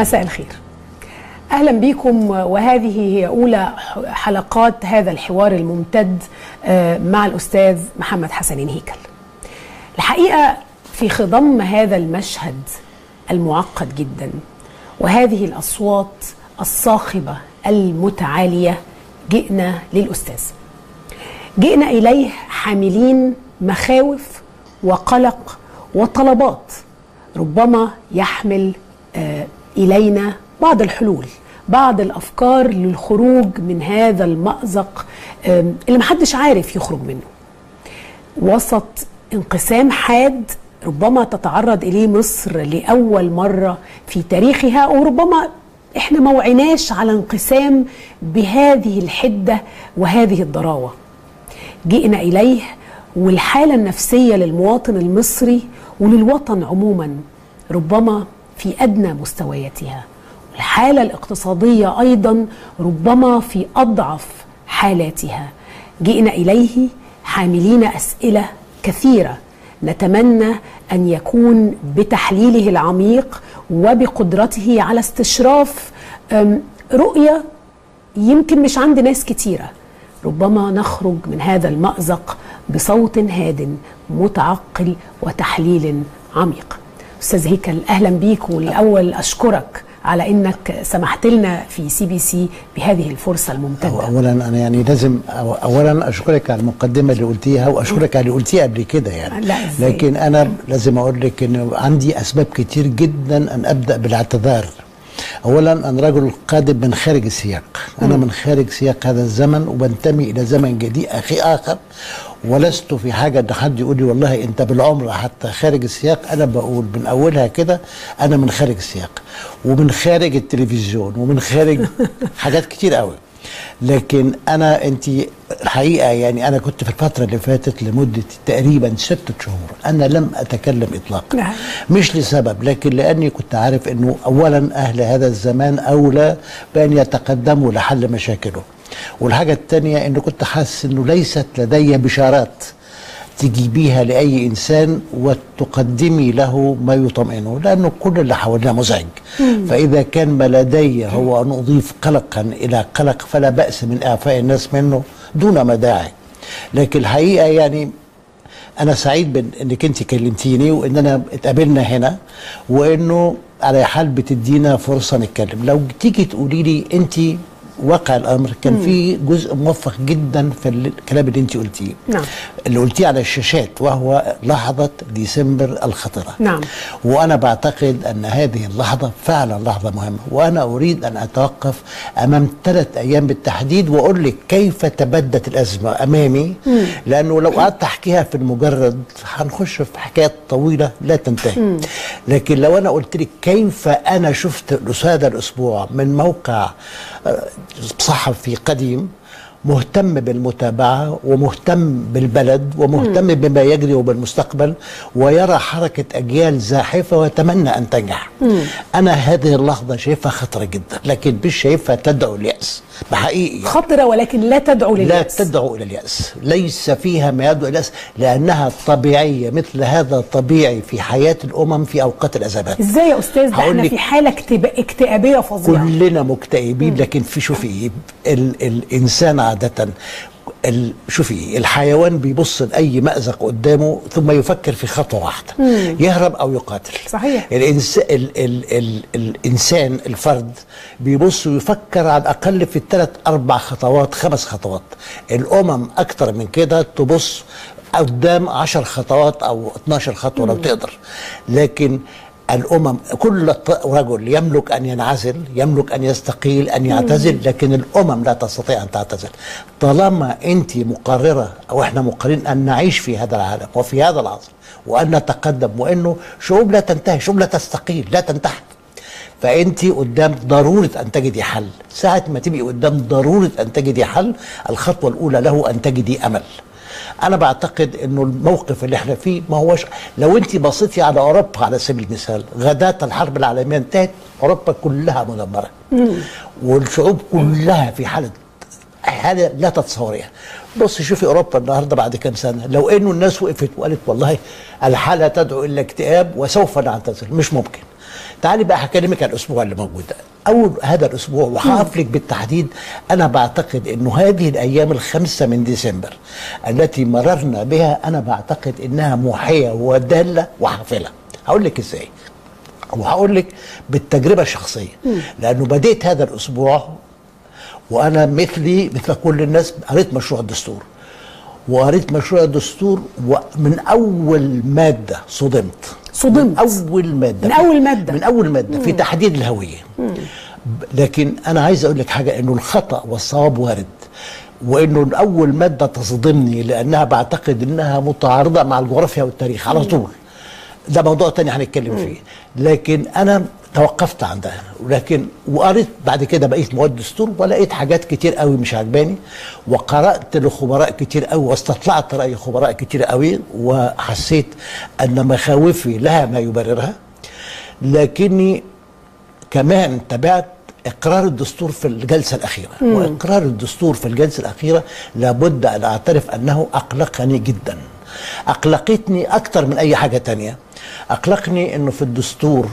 مساء الخير اهلا بكم وهذه هي اولى حلقات هذا الحوار الممتد مع الاستاذ محمد حسنين هيكل الحقيقه في خضم هذا المشهد المعقد جدا وهذه الاصوات الصاخبه المتعاليه جئنا للاستاذ جئنا اليه حاملين مخاوف وقلق وطلبات ربما يحمل الينا بعض الحلول بعض الافكار للخروج من هذا المازق اللي محدش عارف يخرج منه وسط انقسام حاد ربما تتعرض اليه مصر لاول مره في تاريخها وربما احنا ما وعيناش على انقسام بهذه الحده وهذه الضراوه جئنا اليه والحاله النفسيه للمواطن المصري وللوطن عموما ربما في ادنى مستوياتها الحاله الاقتصاديه ايضا ربما في اضعف حالاتها جئنا اليه حاملين اسئله كثيره نتمنى ان يكون بتحليله العميق وبقدرته على استشراف رؤيه يمكن مش عند ناس كتيره ربما نخرج من هذا المازق بصوت هاد متعقل وتحليل عميق استاذ هيكل اهلا بيك والاول اشكرك على انك سمحت لنا في سي بي سي بهذه الفرصه الممتده اولا انا يعني لازم اولا اشكرك على المقدمه اللي قلتيها واشكرك على اللي قلتيه قبل كده يعني لا لكن انا لازم اقول لك ان عندي اسباب كتير جدا ان ابدا بالاعتذار اولا انا رجل قادم من خارج السياق انا من خارج سياق هذا الزمن وبنتمي الى زمن جديد اخي اخر ولست في حاجه ان حد يقول لي والله انت بالعمر حتى خارج السياق انا بقول من اولها كده انا من خارج السياق ومن خارج التلفزيون ومن خارج حاجات كتير قوي لكن انا انت الحقيقه يعني انا كنت في الفتره اللي فاتت لمده تقريبا ستة شهور انا لم اتكلم اطلاقا مش لسبب لكن لاني كنت عارف انه اولا اهل هذا الزمان اولى بان يتقدموا لحل مشاكله والحاجه الثانيه انه كنت حاسس انه ليست لدي بشارات تجيبيها لاي انسان وتقدمي له ما يطمئنه لانه كل اللي حوالينا مزعج فاذا كان ما لدي هو ان اضيف قلقا الى قلق فلا باس من اعفاء الناس منه دون مداعي لكن الحقيقه يعني انا سعيد بانك انت كلمتيني واننا اتقابلنا هنا وانه على حال بتدينا فرصه نتكلم لو تيجي تقولي لي انت واقع الامر كان مم. في جزء موفق جدا في الكلام اللي انت قلتيه نعم اللي قلتيه على الشاشات وهو لحظه ديسمبر الخطره نعم وانا بعتقد ان هذه اللحظه فعلا لحظه مهمه وانا اريد ان اتوقف امام ثلاث ايام بالتحديد واقول لك كيف تبدت الازمه امامي مم. لانه لو قعدت احكيها في المجرد هنخش في حكايات طويله لا تنتهي مم. لكن لو انا قلت لك كيف انا شفت هذا الاسبوع من موقع صحفي قديم مهتم بالمتابعة ومهتم بالبلد ومهتم مم. بما يجري وبالمستقبل ويرى حركة أجيال زاحفة ويتمنى أن تنجح مم. أنا هذه اللحظة شايفها خطرة جدا لكن مش شايفها تدعو اليأس بحقيقي يعني. خطرة ولكن لا تدعو لليأس لا تدعو إلى اليأس ليس فيها ما يدعو إلى اليأس لأنها طبيعية مثل هذا طبيعي في حياة الأمم في أوقات الأزمات إزاي يا أستاذ احنا في حالة اكتب... اكتئابية فظيعة كلنا مكتئبين لكن في شوفي ال... الإنسان عادة ال... شوفي الحيوان بيبص لاي مازق قدامه ثم يفكر في خطوه واحده مم. يهرب او يقاتل صحيح الإنس... ال... ال... ال... الانسان الفرد بيبص ويفكر على الاقل في الثلاث اربع خطوات خمس خطوات الامم اكتر من كده تبص قدام عشر خطوات او 12 خطوه مم. لو تقدر لكن الامم كل رجل يملك ان ينعزل يملك ان يستقيل ان يعتزل لكن الامم لا تستطيع ان تعتزل طالما انت مقرره او احنا مقررين ان نعيش في هذا العالم وفي هذا العصر وان نتقدم وانه شعوب لا تنتهي شعوب لا تستقيل لا تنتحر فانت قدام ضروره ان تجدي حل ساعه ما تبقي قدام ضروره ان تجدي حل الخطوه الاولى له ان تجدي امل انا بعتقد انه الموقف اللي احنا فيه ما هوش لو انت بصيتي على اوروبا على سبيل المثال غداة الحرب العالميه انتهت اوروبا كلها مدمره والشعوب كلها في حاله حاله لا تتصوريها بص شوفي اوروبا النهارده بعد كام سنه لو انه الناس وقفت وقالت والله الحاله تدعو الى اكتئاب وسوف نعتزل مش ممكن تعالي بقى هكلمك عن الاسبوع اللي موجود ده. اول هذا الاسبوع وهقف لك بالتحديد انا بعتقد انه هذه الايام الخمسه من ديسمبر التي مررنا بها انا بعتقد انها موحيه وداله وحافله هقول لك ازاي وهقول لك بالتجربه الشخصيه لانه بديت هذا الاسبوع وانا مثلي مثل كل الناس قريت مشروع الدستور وقريت مشروع الدستور ومن اول ماده صدمت صدمت. من اول ماده من أول مادة. من اول ماده في تحديد الهويه ب- لكن انا عايز اقول لك حاجه انه الخطا والصواب وارد وانه اول ماده تصدمني لانها بعتقد انها متعارضه مع الجغرافيا والتاريخ على طول ده موضوع تاني هنتكلم فيه لكن انا توقفت عندها ولكن وقريت بعد كده بقيت مواد دستور ولقيت حاجات كتير قوي مش عجباني وقرات لخبراء كتير قوي واستطلعت راي خبراء كتير قوي وحسيت ان مخاوفي لها ما يبررها لكني كمان تابعت اقرار الدستور في الجلسه الاخيره واقرار الدستور في الجلسه الاخيره لابد ان اعترف انه اقلقني جدا اقلقتني اكثر من اي حاجه تانية اقلقني انه في الدستور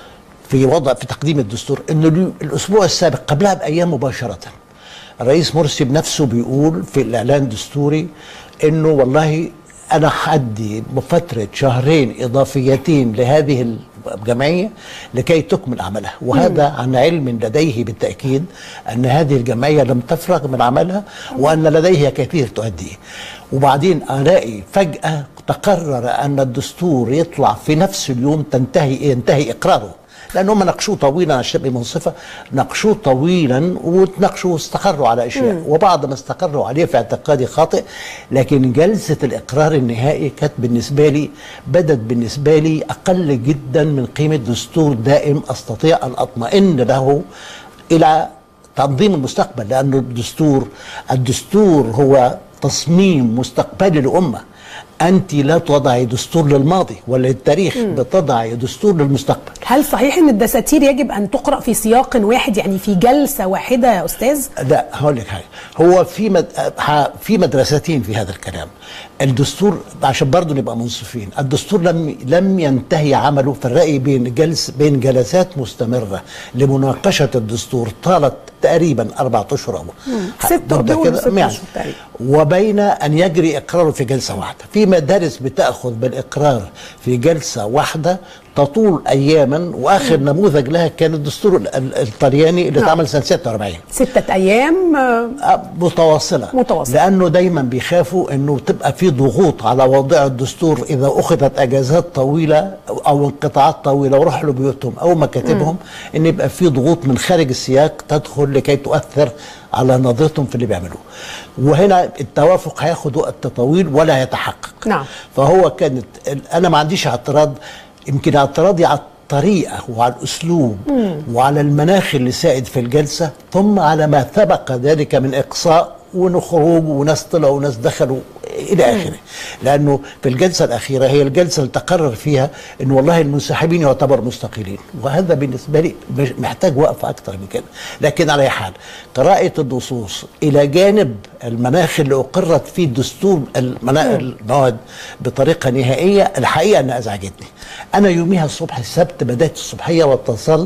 في وضع في تقديم الدستور انه اليو- الاسبوع السابق قبلها بايام مباشره الرئيس مرسي بنفسه بيقول في الاعلان الدستوري انه والله انا حدي بفتره شهرين اضافيتين لهذه الجمعيه لكي تكمل عملها وهذا عن علم لديه بالتاكيد ان هذه الجمعيه لم تفرغ من عملها وان لديها كثير تؤديه وبعدين الاقي فجاه تقرر ان الدستور يطلع في نفس اليوم تنتهي ينتهي اقراره لان هم ناقشوه طويلا عشان تبقى منصفه ناقشوه طويلا وتناقشوا واستقروا على اشياء وبعض ما استقروا عليه في اعتقادي خاطئ لكن جلسه الاقرار النهائي كانت بالنسبه لي بدت بالنسبه لي اقل جدا من قيمه دستور دائم استطيع ان اطمئن له الى تنظيم المستقبل لانه الدستور الدستور هو تصميم مستقبلي لامه انت لا تضعي دستور للماضي ولا للتاريخ بتضعي دستور للمستقبل هل صحيح ان الدساتير يجب ان تقرا في سياق واحد يعني في جلسه واحده يا استاذ لا هقول لك حاجه هو في مد... ح- في مدرستين في هذا الكلام الدستور عشان برضه نبقى منصفين الدستور لم لم ينتهي عمله في الراي بين جلس بين جلسات مستمره لمناقشه الدستور طالت تقريبا اربع اشهر او ست مدة بيقولوا كده، ست يعني. أشهر تقريبا. وبين ان يجري اقراره في جلسه واحده في مدارس بتاخذ بالاقرار في جلسه واحده تطول اياما واخر نموذج لها كان الدستور ال- ال- الطلياني اللي نعم. اتعمل سنه 46 ستة أيام آه، متواصلة متواصلة. لأنه دايما بيخافوا أنه تبقى في ضغوط على وضع الدستور إذا أخذت أجازات طويلة أو انقطاعات طويلة وراحوا لبيوتهم أو مكاتبهم أن يبقى في ضغوط من خارج السياق تدخل لكي تؤثر على نظرتهم في اللي بيعملوه وهنا التوافق هياخد وقت طويل ولا يتحقق نعم. فهو كانت أنا ما عنديش اعتراض يمكن اعتراضي على الطريقة وعلى الأسلوب وعلى المناخ اللي سائد في الجلسة ثم على ما سبق ذلك من إقصاء ونخروج وناس طلعوا وناس دخلوا إلى آخره لأنه في الجلسة الأخيرة هي الجلسة اللي تقرر فيها أن والله المنسحبين يعتبر مستقيلين وهذا بالنسبة لي مش- محتاج وقفة أكتر من كده لكن على أي حال قراءة النصوص إلى جانب المناخ اللي أقرت فيه الدستور المنا- المواد بطريقة نهائية الحقيقة أنها أزعجتني أنا يوميها الصبح السبت بدأت الصبحية واتصلت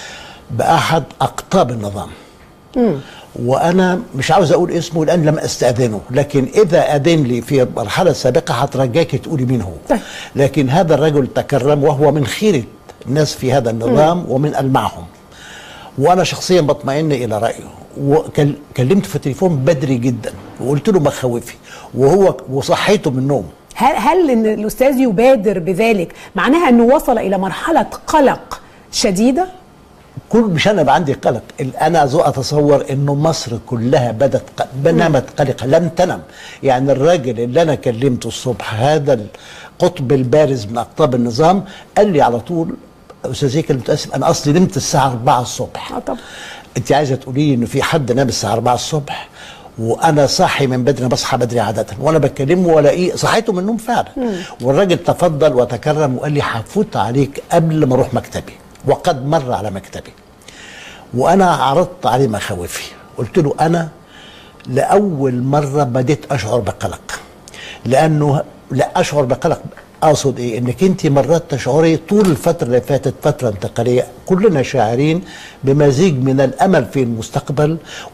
بأحد أقطاب النظام وانا مش عاوز اقول اسمه لان لم استاذنه لكن اذا اذن لي في المرحله السابقه هترجاك تقولي مين هو طيب. لكن هذا الرجل تكرم وهو من خيره الناس في هذا النظام ومن المعهم وانا شخصيا بطمئن الى رايه وكلمته في التليفون بدري جدا وقلت له مخاوفي وهو وصحيته من النوم هل هل ان الاستاذ يبادر بذلك معناها انه وصل الى مرحله قلق شديده كل مش انا بقى عندي قلق ال- انا ذو اتصور انه مصر كلها بدت ق- نامت قلقه لم تنم يعني الراجل اللي انا كلمته الصبح هذا القطب البارز من اقطاب النظام قال لي على طول استاذ زيك متاسف انا اصلي نمت الساعه 4 الصبح اه طبعا انت عايزه تقولي لي انه في حد نام الساعه 4 الصبح وانا صاحي من بدري انا بصحى بدري عاده وانا بكلمه والاقيه صحيته من النوم فعلا والراجل تفضل وتكرم وقال لي هفوت عليك قبل ما اروح مكتبي وقد مر على مكتبي وانا عرضت عليه مخاوفي قلت له انا لاول مره بديت اشعر بقلق لانه لا اشعر بقلق اقصد ايه انك انت مرات تشعري طول الفتره اللي فاتت فتره انتقاليه كلنا شاعرين بمزيج من الامل في المستقبل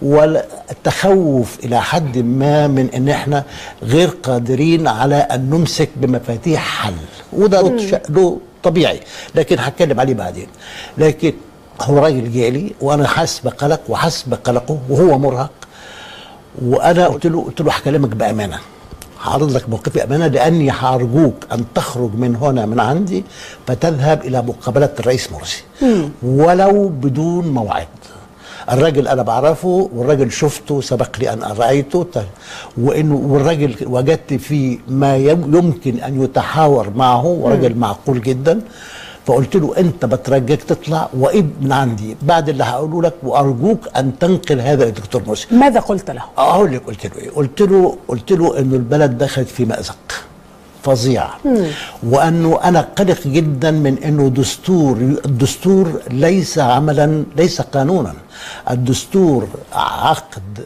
والتخوف الى حد ما من ان احنا غير قادرين على ان نمسك بمفاتيح حل وده ش- له طبيعي لكن هتكلم عليه بعدين لكن هو راجل جالي وانا حاسس بقلق وحاسس بقلقه وهو مرهق وانا قلت له قلت له هكلمك بامانه هعرض لك موقفي امانه لاني هارجوك ان تخرج من هنا من عندي فتذهب الى مقابله الرئيس مرسي ولو بدون موعد الراجل انا بعرفه والراجل شفته سبق لي ان رايته ت- وانه والراجل وجدت فيه ما يم- يمكن ان يتحاور معه وراجل معقول جدا فقلت له انت بترجاك تطلع وايد من عندي بعد اللي هقوله لك وارجوك ان تنقل هذا للدكتور مرسي ماذا قلت له؟ اقول لك قلت له ايه قلت له قلت له انه البلد دخلت في مازق فظيع وانه انا قلق جدا من انه دستور الدستور ليس عملا ليس قانونا الدستور عقد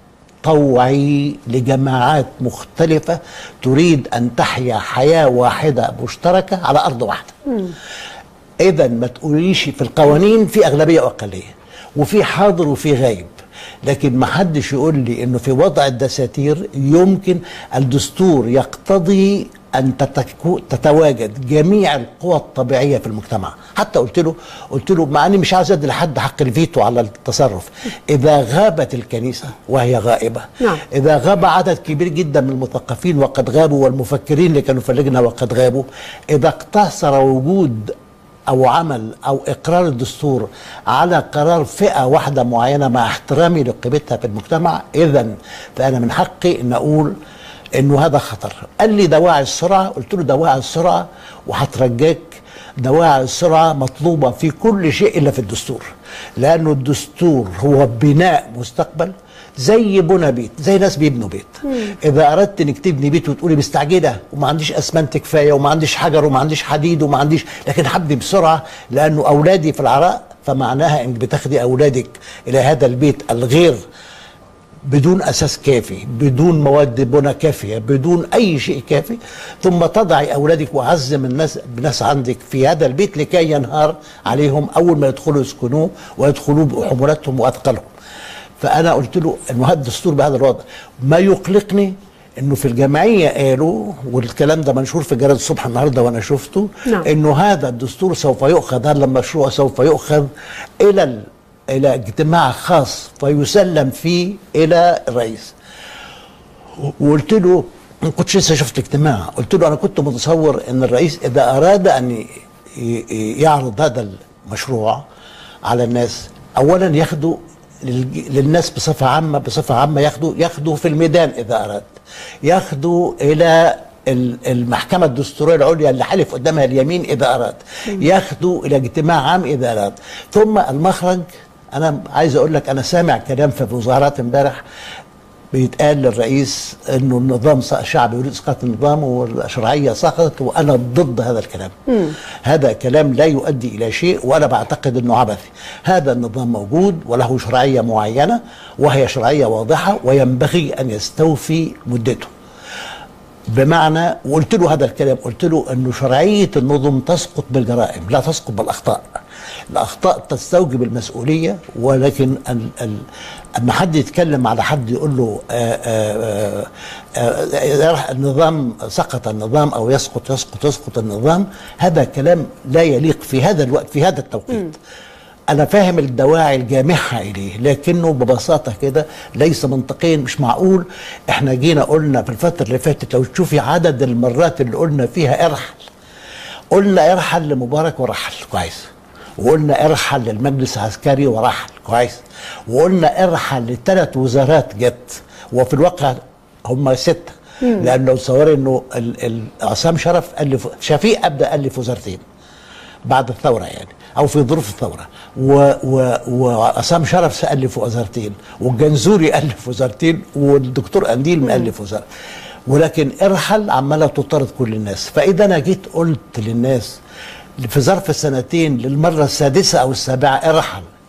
طوعي لجماعات مختلفة تريد أن تحيا حياة واحدة مشتركة على أرض واحدة اذا ما تقوليش في القوانين في اغلبيه واقليه وفي حاضر وفي غايب لكن ما حدش يقول لي انه في وضع الدساتير يمكن الدستور يقتضي ان تتكو- تتواجد جميع القوى الطبيعيه في المجتمع حتى قلت له قلت له مع اني مش عايز ادي لحد حق الفيتو على التصرف اذا غابت الكنيسه وهي غائبه نعم. إذا غاب عدد كبير جدا من المثقفين وقد غابوا والمفكرين اللي كانوا في اللجنة وقد غابوا إذا اقتصر وجود أو عمل أو إقرار الدستور على قرار فئة واحدة معينة مع احترامي لقيمتها في المجتمع إذا فأنا من حقي أن أقول انه هذا خطر قال لي دواعي السرعه قلت له دواعي السرعه وهترجاك دواعي السرعه مطلوبه في كل شيء الا في الدستور لانه الدستور هو بناء مستقبل زي بنى بيت زي ناس بيبنوا بيت اذا اردت انك تبني بيت وتقولي مستعجله وما عنديش اسمنت كفايه وما عنديش حجر وما عنديش حديد وما عنديش لكن حبي بسرعه لانه اولادي في العراء فمعناها انك بتاخدي اولادك الى هذا البيت الغير بدون اساس كافي بدون مواد بناء كافيه بدون اي شيء كافي ثم تضعي اولادك واعزم الناس بناس عندك في هذا البيت لكي ينهار عليهم اول ما يدخلوا يسكنوه ويدخلوا بحمولاتهم واثقالهم فانا قلت له انه هذا الدستور بهذا الوضع ما يقلقني انه في الجمعيه قالوا والكلام ده منشور في جريده الصبح النهارده وانا شفته نعم. انه هذا الدستور سوف يؤخذ هذا المشروع سوف يؤخذ الى ال- الى اجتماع خاص فيسلم فيه الى الرئيس وقلت له ما كنتش لسه شفت اجتماع قلت له انا كنت متصور ان الرئيس اذا اراد ان ي- ي- يعرض هذا المشروع على الناس اولا ياخده للج- للناس بصفه عامه بصفه عامه ياخده ياخده في الميدان اذا اراد ياخده الى ال- المحكمة الدستورية العليا اللي حلف قدامها اليمين إذا أراد ياخده إلى اجتماع عام إذا أراد ثم المخرج أنا عايز أقول لك أنا سامع كلام في وزارات امبارح بيتقال للرئيس انه النظام س- الشعب يريد اسقاط النظام والشرعيه سقطت وانا ضد هذا الكلام. هذا كلام لا يؤدي الى شيء وانا بعتقد انه عبثي. هذا النظام موجود وله شرعيه معينه وهي شرعيه واضحه وينبغي ان يستوفي مدته. بمعنى وقلت له هذا الكلام قلت له انه شرعيه النظم تسقط بالجرائم لا تسقط بالاخطاء الاخطاء تستوجب المسؤوليه ولكن ال ال اما حد يتكلم على حد يقول له آآ آآ آآ النظام سقط النظام او يسقط يسقط يسقط النظام هذا كلام لا يليق في هذا الوقت في هذا التوقيت انا فاهم الدواعي الجامحه اليه لكنه ببساطه كده ليس منطقيا مش معقول احنا جينا قلنا في الفتره اللي فاتت لو تشوفي عدد المرات اللي قلنا فيها ارحل قلنا ارحل لمبارك ورحل كويس وقلنا ارحل للمجلس العسكري ورحل كويس وقلنا ارحل لثلاث وزارات جت وفي الواقع هم سته لان لو تصوري انه ال- ال- عصام شرف الف شفيق ابدا الف وزارتين بعد الثوره يعني او في ظروف الثوره و و وعصام شرف سالف وزارتين والجنزوري الف وزارتين والدكتور قنديل مؤلف وزاره ولكن ارحل عماله تطرد كل الناس فاذا انا جيت قلت للناس في ظرف سنتين للمره السادسه او السابعه ارحل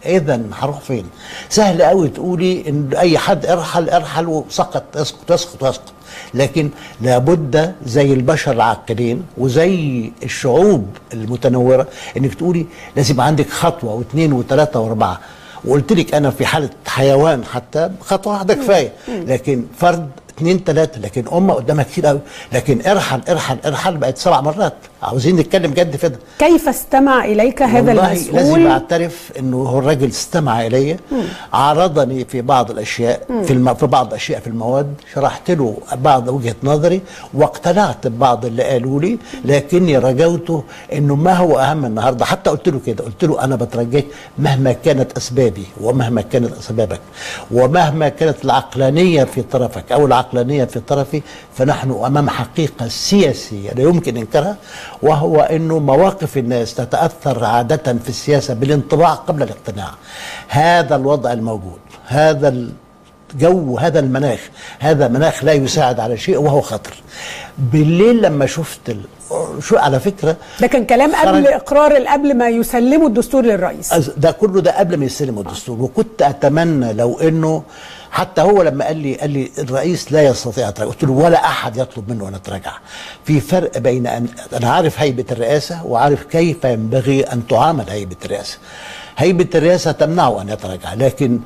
اذا هروح فين سهل قوي تقولي ان اي حد ارحل ارحل وسقط يسقط يسقط يسقط لكن لابد زي البشر العاقلين وزي الشعوب المتنوره انك تقولي لازم عندك خطوه واثنين وثلاثه واربعه وقلت لك انا في حاله حيوان حتى خطوه واحده كفايه لكن فرد اثنين ثلاثه لكن امه قدامها كتير قوي لكن ارحل ارحل ارحل بقت سبع مرات عاوزين نتكلم جد في ده كيف استمع اليك هذا والله لازم المسؤول اعترف انه هو الراجل استمع الي عرضني في بعض الاشياء في الم... في بعض الاشياء في المواد شرحت له بعض وجهه نظري واقتنعت ببعض اللي قالوا لي لكني رجوته انه ما هو اهم النهارده حتى قلت له كده قلت له انا بترجاك مهما كانت اسبابي ومهما كانت اسبابك ومهما كانت العقلانيه في طرفك او العقلانيه في طرفي فنحن امام حقيقه سياسيه لا يمكن انكارها وهو انه مواقف الناس تتاثر عاده في السياسه بالانطباع قبل الاقتناع هذا الوضع الموجود هذا الجو هذا المناخ هذا مناخ لا يساعد على شيء وهو خطر بالليل لما شفت ال... شو على فكره ده كان كلام قبل خرج- اقرار قبل ما يسلموا الدستور للرئيس أز- ده كله ده قبل ما يستلموا الدستور وكنت اتمنى لو انه حتى هو لما قال لي قال لي الرئيس لا يستطيع يتراجع قلت له ولا احد يطلب منه ان يتراجع في فرق بين ان انا عارف هيبه الرئاسه وعارف كيف ينبغي ان تعامل هيبه الرئاسه هيبه الرئاسه تمنعه ان يتراجع لكن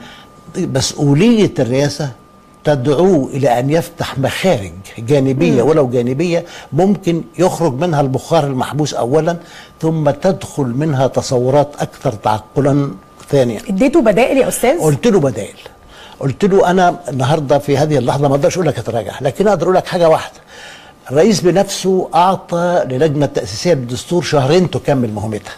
مسؤوليه الرئاسه تدعوه الى ان يفتح مخارج جانبيه ولو جانبيه ممكن يخرج منها البخار المحبوس اولا ثم تدخل منها تصورات اكثر تعقلا ثانيا اديته بدائل يا استاذ قلت له بدائل قلت له انا النهارده في هذه اللحظه ما اقدرش اقول لك اتراجع لكن اقدر اقول لك حاجه واحده الرئيس بنفسه اعطى للجنه التاسيسيه للدستور شهرين تكمل مهمتها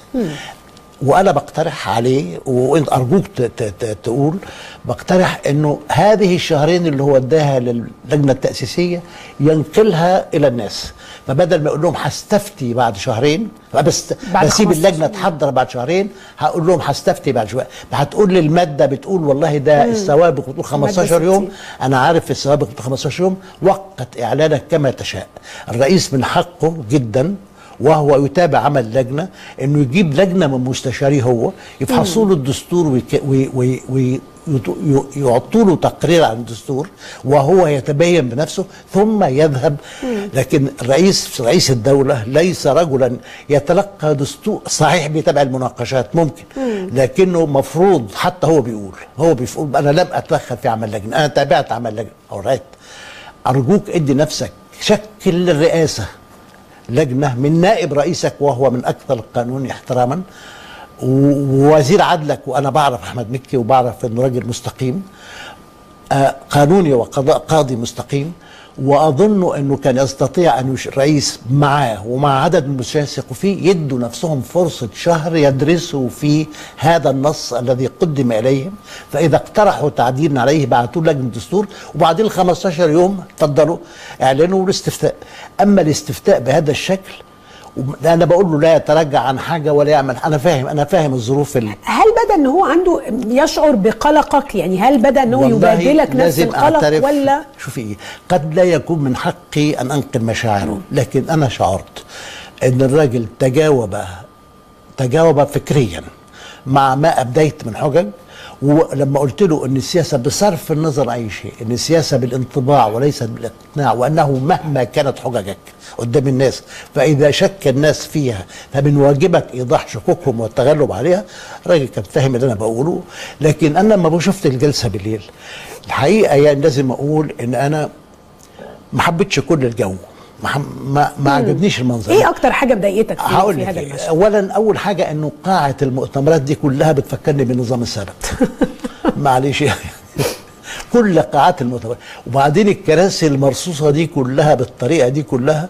وانا بقترح عليه وانت ارجوك ت- ت- ت- تقول بقترح انه هذه الشهرين اللي هو اداها للجنه التاسيسيه ينقلها الى الناس فبدل ما يقول لهم هستفتي بعد شهرين بس بعد بسيب 15 اللجنه تحضر بعد شهرين هقول لهم هستفتي بعد شويه هتقول لي الماده بتقول والله ده السوابق بتقول 15 يوم 60. انا عارف السوابق بتقول 15 يوم وقت اعلانك كما تشاء الرئيس من حقه جدا وهو يتابع عمل اللجنه انه يجيب لجنه من مستشاريه هو يفحصوا له الدستور ويك- وي- وي- وي- يط- ي- يعطوا له تقرير عن الدستور وهو يتبين بنفسه ثم يذهب لكن الرئيس رئيس الدوله ليس رجلا يتلقى دستور صحيح بيتابع المناقشات ممكن لكنه مفروض حتى هو بيقول هو بيقول انا لم اتدخل في عمل لجنه انا تابعت عمل لجنه أورايت. ارجوك ادي نفسك شكل الرئاسه لجنه من نائب رئيسك وهو من اكثر القانون احتراما ووزير عدلك وانا بعرف احمد مكي وبعرف انه راجل مستقيم آه، قانوني وقضاء قاضي مستقيم واظن انه كان يستطيع ان يش- الرئيس معاه ومع عدد من المستشارين يثقوا فيه يدوا نفسهم فرصه شهر يدرسوا فيه هذا النص الذي قدم اليهم فاذا اقترحوا تعديل عليه بعثوه لجنه الدستور وبعدين 15 يوم تفضلوا اعلنوا الاستفتاء اما الاستفتاء بهذا الشكل وم- انا بقول له لا يتراجع عن حاجه ولا يعمل انا فاهم انا فاهم الظروف ال... هل بدا ان هو عنده يشعر بقلقك يعني هل بدا انه والله يبادلك نفس لازم القلق أعترف ولا شوفي إيه قد لا يكون من حقي أن أنقل مشاعره لكن أنا شعرت أن الراجل تجاوب تجاوب فكريا مع ما أبديت من حجج ولما قلت له ان السياسه بصرف النظر عن اي شيء ان السياسه بالانطباع وليست بالاقتناع وانه مهما كانت حججك قدام الناس فاذا شك الناس فيها فمن واجبك ايضاح شكوكهم والتغلب عليها الراجل كان فاهم اللي انا بقوله لكن انا لما شفت الجلسه بالليل الحقيقه يعني لازم اقول ان انا ما حبيتش كل الجو ما حم- ما, ما عجبنيش المنظر ايه اكتر حاجه مضايقتك في, هقول في لك هذا إيه. المشهد اولا اول حاجه انه قاعه المؤتمرات دي كلها بتفكرني بالنظام السابق معلش يعني كل قاعات المؤتمرات وبعدين الكراسي المرصوصه دي كلها بالطريقه دي كلها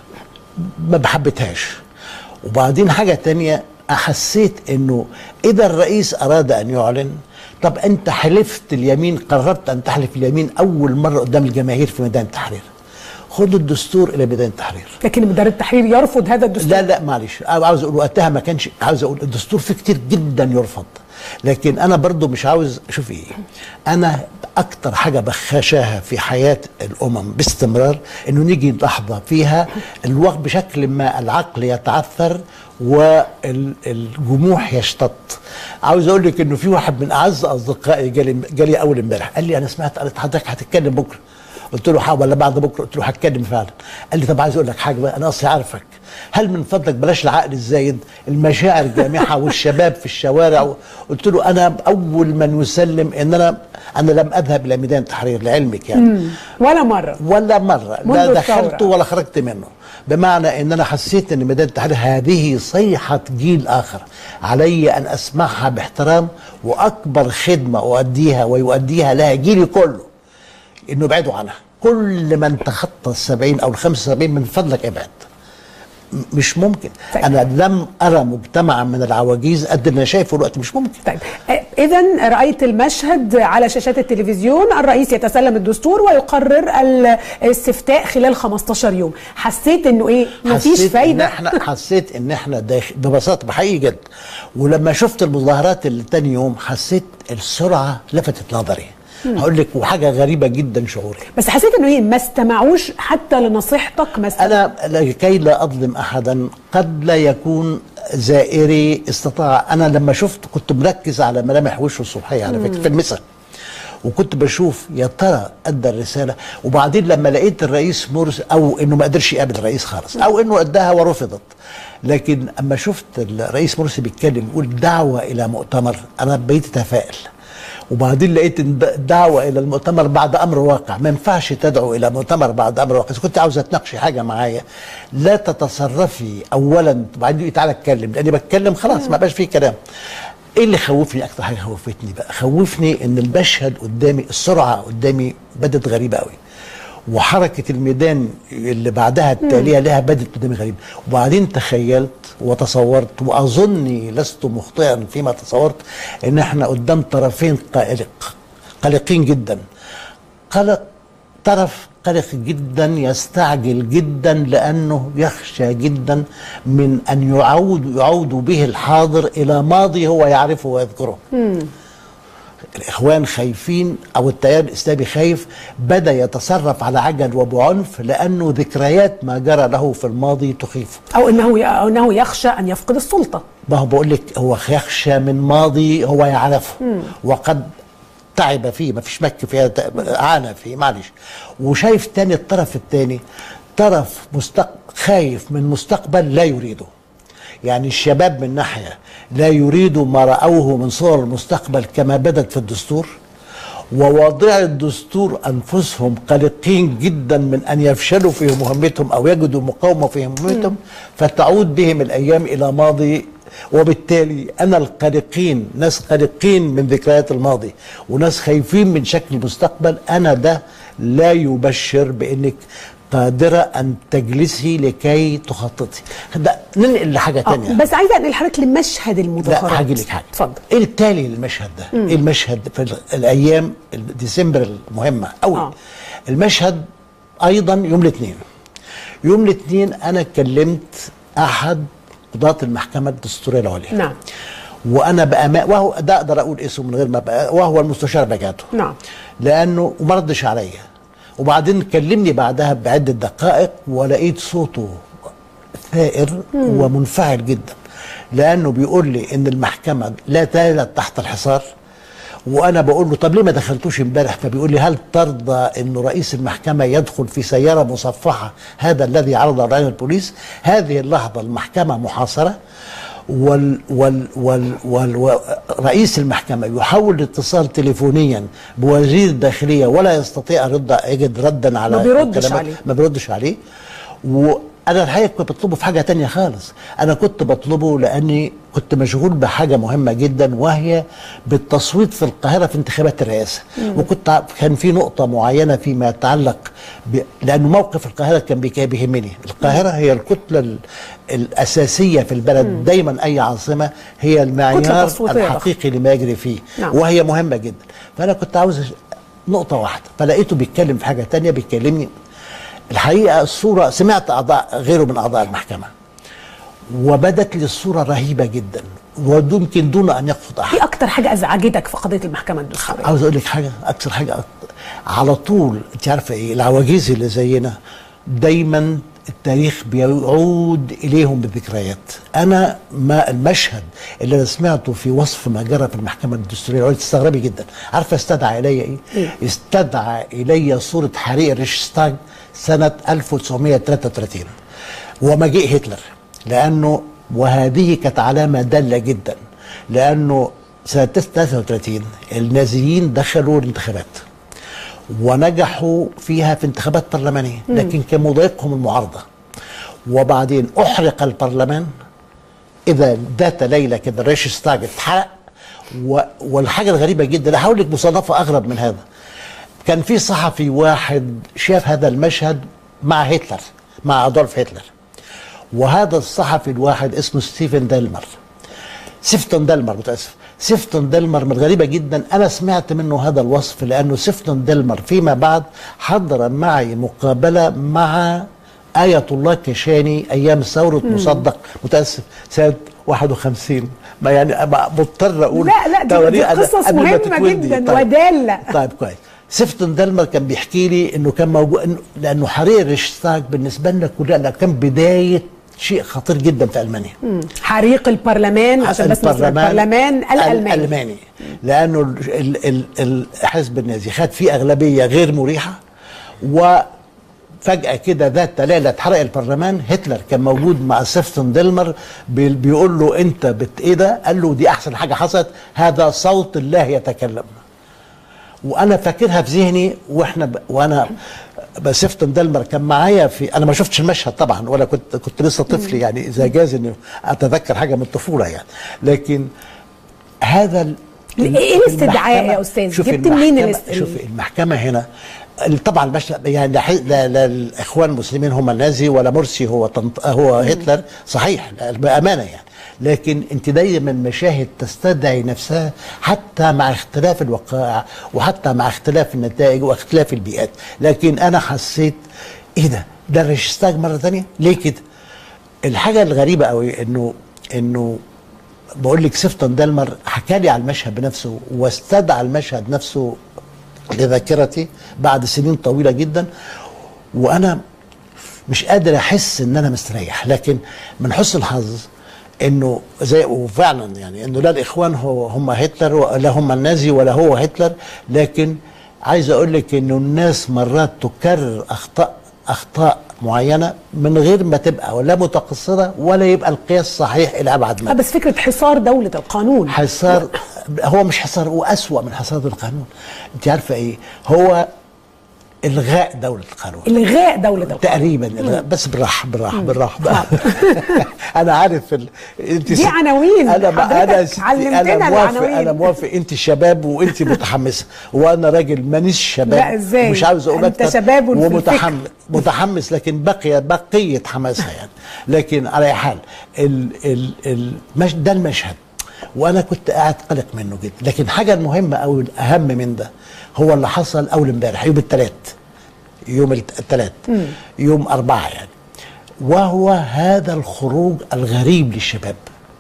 ما بحبتهاش وبعدين حاجه تانية حسيت انه اذا الرئيس اراد ان يعلن طب انت حلفت اليمين قررت ان تحلف اليمين اول مره قدام الجماهير في ميدان التحرير خدوا الدستور الى ميدان التحرير لكن ميدان التحرير يرفض هذا الدستور لا لا معلش أنا عاوز اقول وقتها ما كانش عاوز اقول الدستور فيه كتير جدا يرفض لكن انا برضو مش عاوز شوف ايه انا اكتر حاجه بخشاها في حياه الامم باستمرار انه نيجي لحظه فيها الوقت بشكل ما العقل يتعثر والجموح يشتط عاوز اقول لك انه في واحد من اعز اصدقائي جالي جالي اول امبارح قال لي انا سمعت قالت حضرتك هتتكلم بكره قلت له حاول ولا بعد بكره قلت له هتكلم فعلا قال لي طب عايز اقول لك حاجه بقى انا اصلي عارفك هل من فضلك بلاش العقل الزايد المشاعر جامحه والشباب في الشوارع قلت له انا اول من يسلم ان انا انا لم اذهب الى ميدان التحرير لعلمك يعني ولا مره ولا مره منذ لا دخلته الثورة. ولا خرجت منه بمعنى ان انا حسيت ان ميدان التحرير هذه صيحه جيل اخر علي ان اسمعها باحترام واكبر خدمه اؤديها ويؤديها لها جيلي كله انه ابعدوا عنها كل من تخطى السبعين او الخمسة وسبعين من فضلك ابعد م- مش ممكن طيب. انا لم ارى مجتمعا من العواجيز قد اللي انا شايفه دلوقتي مش ممكن طيب اذا رايت المشهد على شاشات التلفزيون الرئيس يتسلم الدستور ويقرر الاستفتاء خلال 15 يوم حسيت انه ايه مفيش حسيت ان فايده احنا حسيت ان احنا داخل ببساطه بحقيقي جد ولما شفت المظاهرات اللي تاني يوم حسيت السرعه لفتت نظري هقول لك وحاجه غريبه جدا شعوري بس حسيت انه ايه ما استمعوش حتى لنصيحتك ما استمعوش. انا لكي لا اظلم احدا قد لا يكون زائري استطاع انا لما شفت كنت مركز على ملامح وشه الصبحيه على فكره في المسا وكنت بشوف يا ترى ادى الرساله وبعدين لما لقيت الرئيس مرسي او انه ما قدرش يقابل الرئيس خالص او انه اداها ورفضت لكن اما شفت الرئيس مرسي بيتكلم يقول دعوه الى مؤتمر انا بقيت اتفائل وبعدين لقيت إن دعوة إلى المؤتمر بعد أمر واقع ما ينفعش تدعو إلى مؤتمر بعد أمر واقع إذا كنت عاوزة تناقشي حاجة معايا لا تتصرفي أولا وبعدين تعالى اتكلم لأني بتكلم خلاص ما بقاش فيه كلام ايه اللي خوفني اكتر حاجه خوفتني بقى خوفني ان المشهد قدامي السرعه قدامي بدت غريبه قوي وحركه الميدان اللي بعدها التاليه لها بدت قدامي غريبه وبعدين تخيلت وتصورت واظني لست مخطئا فيما تصورت ان احنا قدام طرفين قلق قلقين جدا قلق طرف قلق جدا يستعجل جدا لانه يخشى جدا من ان يعود يعود به الحاضر الى ماضي هو يعرفه ويذكره الاخوان خايفين او التيار الاسلامي خايف بدا يتصرف على عجل وبعنف لانه ذكريات ما جرى له في الماضي تخيفه او انه او انه يخشى ان يفقد السلطه ما هو بقول لك هو يخشى من ماضي هو يعرفه وقد تعب فيه ما فيش مك فيها عانى فيه معلش وشايف تاني الطرف التاني طرف مستق... خايف من مستقبل لا يريده يعني الشباب من ناحية لا يريدوا ما رأوه من صور المستقبل كما بدت في الدستور وواضعي الدستور أنفسهم قلقين جدا من أن يفشلوا في مهمتهم أو يجدوا مقاومة في مهمتهم فتعود بهم الأيام إلى ماضي وبالتالي أنا القلقين ناس قلقين من ذكريات الماضي وناس خايفين من شكل المستقبل أنا ده لا يبشر بأنك قادرة أن تجلسي لكي تخططي ده ننقل لحاجة آه تانية بس عايزه انقل حضرتك لمشهد لا المظاهرات هاجي لك حاجه اتفضل ايه التالي للمشهد ده؟ ايه المشهد في ال- الايام ال- ديسمبر المهمه قوي آه. آه. المشهد ايضا يوم الاثنين يوم الاثنين انا كلمت احد قضاة المحكمه الدستوريه العليا نعم وانا بامان وهو ده اقدر اقول اسمه من غير ما بقى وهو المستشار بجاته نعم. لانه وما ردش عليا وبعدين كلمني بعدها بعده دقائق ولقيت صوته ثائر ومنفعل جدا لانه بيقول لي ان المحكمه لا تزال تحت الحصار وانا بقول له طب ليه ما دخلتوش امبارح فبيقول لي هل ترضى انه رئيس المحكمه يدخل في سياره مصفحه هذا الذي عرض عليه البوليس هذه اللحظه المحكمه محاصره وال وال وال وال رئيس المحكمة يحاول الاتصال تليفونيا بوزير الداخلية ولا يستطيع أن يرد يجد ردا على ما بيردش الكلمات. عليه. ما بيردش عليه وانا الحقيقه كنت بطلبه في حاجه تانية خالص انا كنت بطلبه لاني كنت مشغول بحاجه مهمه جدا وهي بالتصويت في القاهره في انتخابات الرئاسه وكنت ع- كان في نقطه معينه فيما يتعلق ب... لانه موقف القاهره كان بيك- بيهمني القاهره هي الكتله ال... الاساسيه في البلد دايما اي عاصمه هي المعيار تصويتية ضخمة. الحقيقي لما يجري فيه نعم. وهي مهمه جدا فانا كنت عاوز نقطه واحده فلقيته بيتكلم في حاجه تانية بيكلمني الحقيقه الصوره سمعت اعضاء غيره من اعضاء المحكمه وبدت لي الصوره رهيبه جدا ويمكن دون ان يقصد احد ايه اكتر حاجه ازعجتك في قضيه المحكمه الدستوريه عاوز اقول لك حاجه اكثر حاجه على طول انت عارفه ايه العواجيز اللي زينا دايما التاريخ بيعود اليهم بالذكريات انا ما المشهد اللي انا سمعته في وصف ما جرى في المحكمه الدستوريه العليا تستغربي جدا عارفه استدعى الي ايه إيه؟ استدعى الي صوره حريق الريشستاج سنه 1933 ومجيء هتلر لانه وهذه كانت علامه داله جدا لانه سنه 33 النازيين دخلوا الانتخابات ونجحوا فيها في انتخابات برلمانيه لكن كان مضايقهم المعارضه وبعدين احرق البرلمان اذا ذات ليله كده الريشستاج اتحرق و... والحاجه الغريبه جدا هقول لك مصنفه اغرب من هذا كان في صحفي واحد شاف هذا المشهد مع هتلر مع ادولف هتلر وهذا الصحفي الواحد اسمه ستيفن ديلمر سيفتون ديلمر متاسف سيفتون ديلمر من الغريبه جدا انا سمعت منه هذا الوصف لانه سيفتون ديلمر فيما بعد حضر معي مقابله مع آية الله كشاني أيام ثورة مصدق متأسف سنة 51 ما يعني أبقى مضطر أقول لا لا دي, دي تواريخ أنا قصص قبل ما مهمه تتولدي. جدا طيب. وداله طيب كويس سيفتون دلمر كان بيحكي لي انه كان موجود إنه لانه حريق الريشتاج بالنسبه لنا كلنا كان بدايه شيء خطير جدا في المانيا حريق البرلمان عشان بس نذكر البرلمان الالماني الالماني لانه ال- ال- ال- الحزب النازي خد فيه اغلبيه غير مريحه وفجاه كده ذات ليله اتحرق البرلمان هتلر كان موجود مع سيفتون ديلمر بي- بيقول له انت بت ايه ده؟ قال له دي احسن حاجه حصلت هذا صوت الله يتكلم وانا فاكرها في ذهني واحنا ب... وانا بس سيفتون دلمر كان معايا في انا ما شفتش المشهد طبعا ولا كنت كنت لسه طفل يعني اذا جاز اني اتذكر حاجه من الطفوله يعني لكن هذا ال... إيه الاستدعاء يا أستاذ؟ شوفي جبت منين المحكمة- الاست- شوفي المحكمه هنا طبعا المشهد يعني لا, لا, لا الاخوان المسلمين هم النازي ولا مرسي هو طنط هو هتلر صحيح لا، بامانه يعني لكن انت دايما مشاهد تستدعي نفسها حتى مع اختلاف الوقائع وحتى مع اختلاف النتائج واختلاف البيئات لكن انا حسيت ايه ده ده الريشستاج مره ثانيه ليه كده الحاجه الغريبه قوي انه انه بقول لك سيفتون دلمر حكى لي على المشهد بنفسه واستدعى المشهد نفسه لذاكرتي بعد سنين طويله جدا وانا مش قادر احس ان انا مستريح لكن من حسن الحظ انه زي وفعلا يعني انه لا الاخوان هو هم هتلر ولا هم النازي ولا هو هتلر لكن عايز اقول لك انه الناس مرات تكرر اخطاء اخطاء معينه من غير ما تبقى ولا متقصره ولا يبقى القياس صحيح الى ابعد آه، مدى بس فكره حصار دوله القانون حصار هو مش حصار هو أسوأ من حصار القانون انت عارفه ايه هو الغاء دوله القانون الغاء دوله القانون تقريبا الغاء بس بالراحه بالراحه بالراحه بقى انا عارف ال... انت دي ست- عناوين. انا بقى انا حضرتك ستي- علمتنا انا موافق العناوين. انا موافق انت شباب وانت متحمسه وانا راجل مانيش شباب لا، إزاي؟ مش عاوز اقول أنت أكتر شباب في ومتحمس متحمس لكن بقي بقيه حماسها يعني لكن على أي حال ال... ال... المش... ده المشهد وانا كنت قاعد قلق منه جدا لكن حاجه المهمه او الاهم من ده هو اللي حصل اول امبارح يوم الثلاث يوم الثلاث يوم أربعة يعني وهو هذا الخروج الغريب للشباب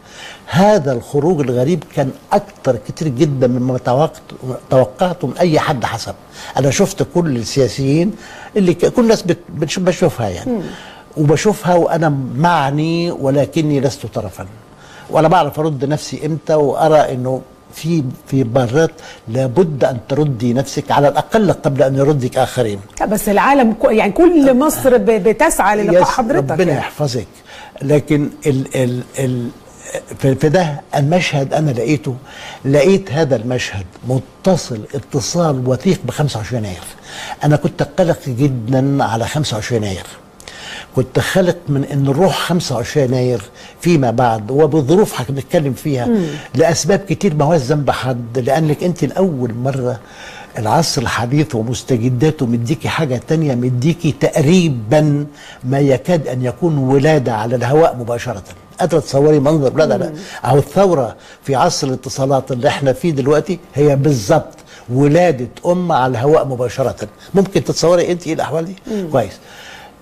هذا الخروج الغريب كان أكتر كتير جدا مما توقعت توقعته من أي حد حسب أنا شفت كل السياسيين اللي ك- كل الناس بت- بتشوف بشوفها يعني وبشوفها وأنا معني ولكني لست طرفا وأنا بعرف أرد نفسي إمتى وأرى إنه في في مرات لابد ان تردي نفسك على الاقل قبل ان يردك اخرين لا، بس العالم كو- يعني كل مصر ب- بتسعى للقاء يس، حضرتك ربنا يعني. يحفظك لكن ال ال ال في في ده المشهد انا لقيته لقيت هذا المشهد متصل اتصال وثيق ب 25 يناير انا كنت قلق جدا على 25 يناير كنت خلق من ان نروح 25 يناير فيما بعد وبظروف هنتكلم فيها لاسباب كتير ما هوش ذنب حد لانك انت لاول مره العصر الحديث ومستجداته مديكي حاجة تانية مديكي تقريبا ما يكاد أن يكون ولادة على الهواء مباشرة قادرة تصوري منظر لا لا لا أهو الثورة في عصر الاتصالات اللي احنا فيه دلوقتي هي بالظبط ولادة أم على الهواء مباشرة ممكن تتصوري أنت إيه الأحوال دي؟ كويس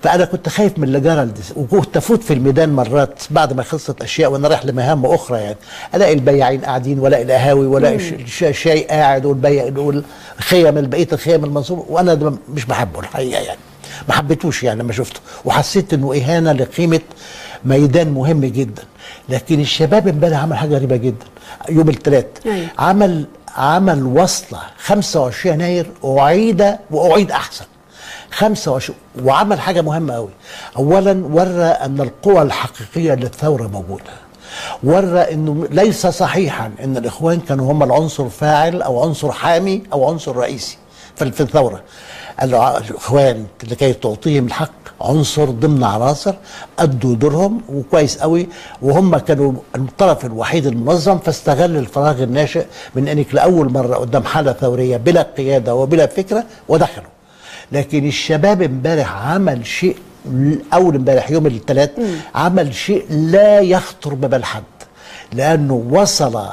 فانا كنت خايف من اللي جرى الدس- وكنت افوت في الميدان مرات بعد ما خلصت اشياء وانا رايح لمهام اخرى يعني الاقي البياعين قاعدين والاقي القهاوي والاقي الش- الش- الشاي قاعد والبيع والخيم بقيه الخيم المنصوبه وانا ده مش بحبه الحقيقه يعني ما حبيتوش يعني لما شفته وحسيت انه اهانه لقيمه ميدان مهم جدا لكن الشباب امبارح عمل حاجه غريبه جدا يوم الثلاث أيوة. عمل عمل وصله 25 يناير اعيد واعيد احسن 25 وعمل حاجه مهمه قوي اولا ورى ان القوى الحقيقيه للثوره موجوده ورى انه ليس صحيحا ان الاخوان كانوا هم العنصر فاعل او عنصر حامي او عنصر رئيسي في في الثوره الع- الاخوان لكي تعطيهم الحق عنصر ضمن عناصر ادوا دورهم وكويس قوي وهم كانوا الطرف الوحيد المنظم فاستغل الفراغ الناشئ من انك لاول مره قدام حاله ثوريه بلا قياده وبلا فكره ودخلوا لكن الشباب امبارح عمل شيء اول امبارح يوم الثلاث عمل شيء لا يخطر ببال حد لانه وصل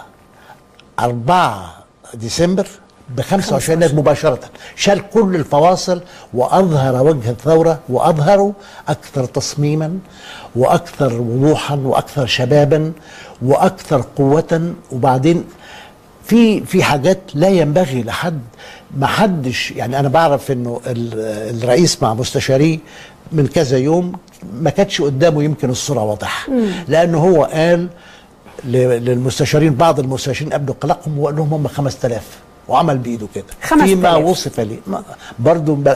4 ديسمبر ب 25 يناير مباشرة شال كل الفواصل وأظهر وجه الثورة وأظهره أكثر تصميما وأكثر وضوحا وأكثر شبابا وأكثر قوة وبعدين في في حاجات لا ينبغي لحد ما حدش يعني انا بعرف انه ال- الرئيس مع مستشاريه من كذا يوم ما كانتش قدامه يمكن الصوره واضحه لانه هو قال ل- للمستشارين بعض المستشارين قبل قلقهم وقال لهم هم 5000 وعمل بايده كده 5000. فيما وصف لي ما- برضو ب-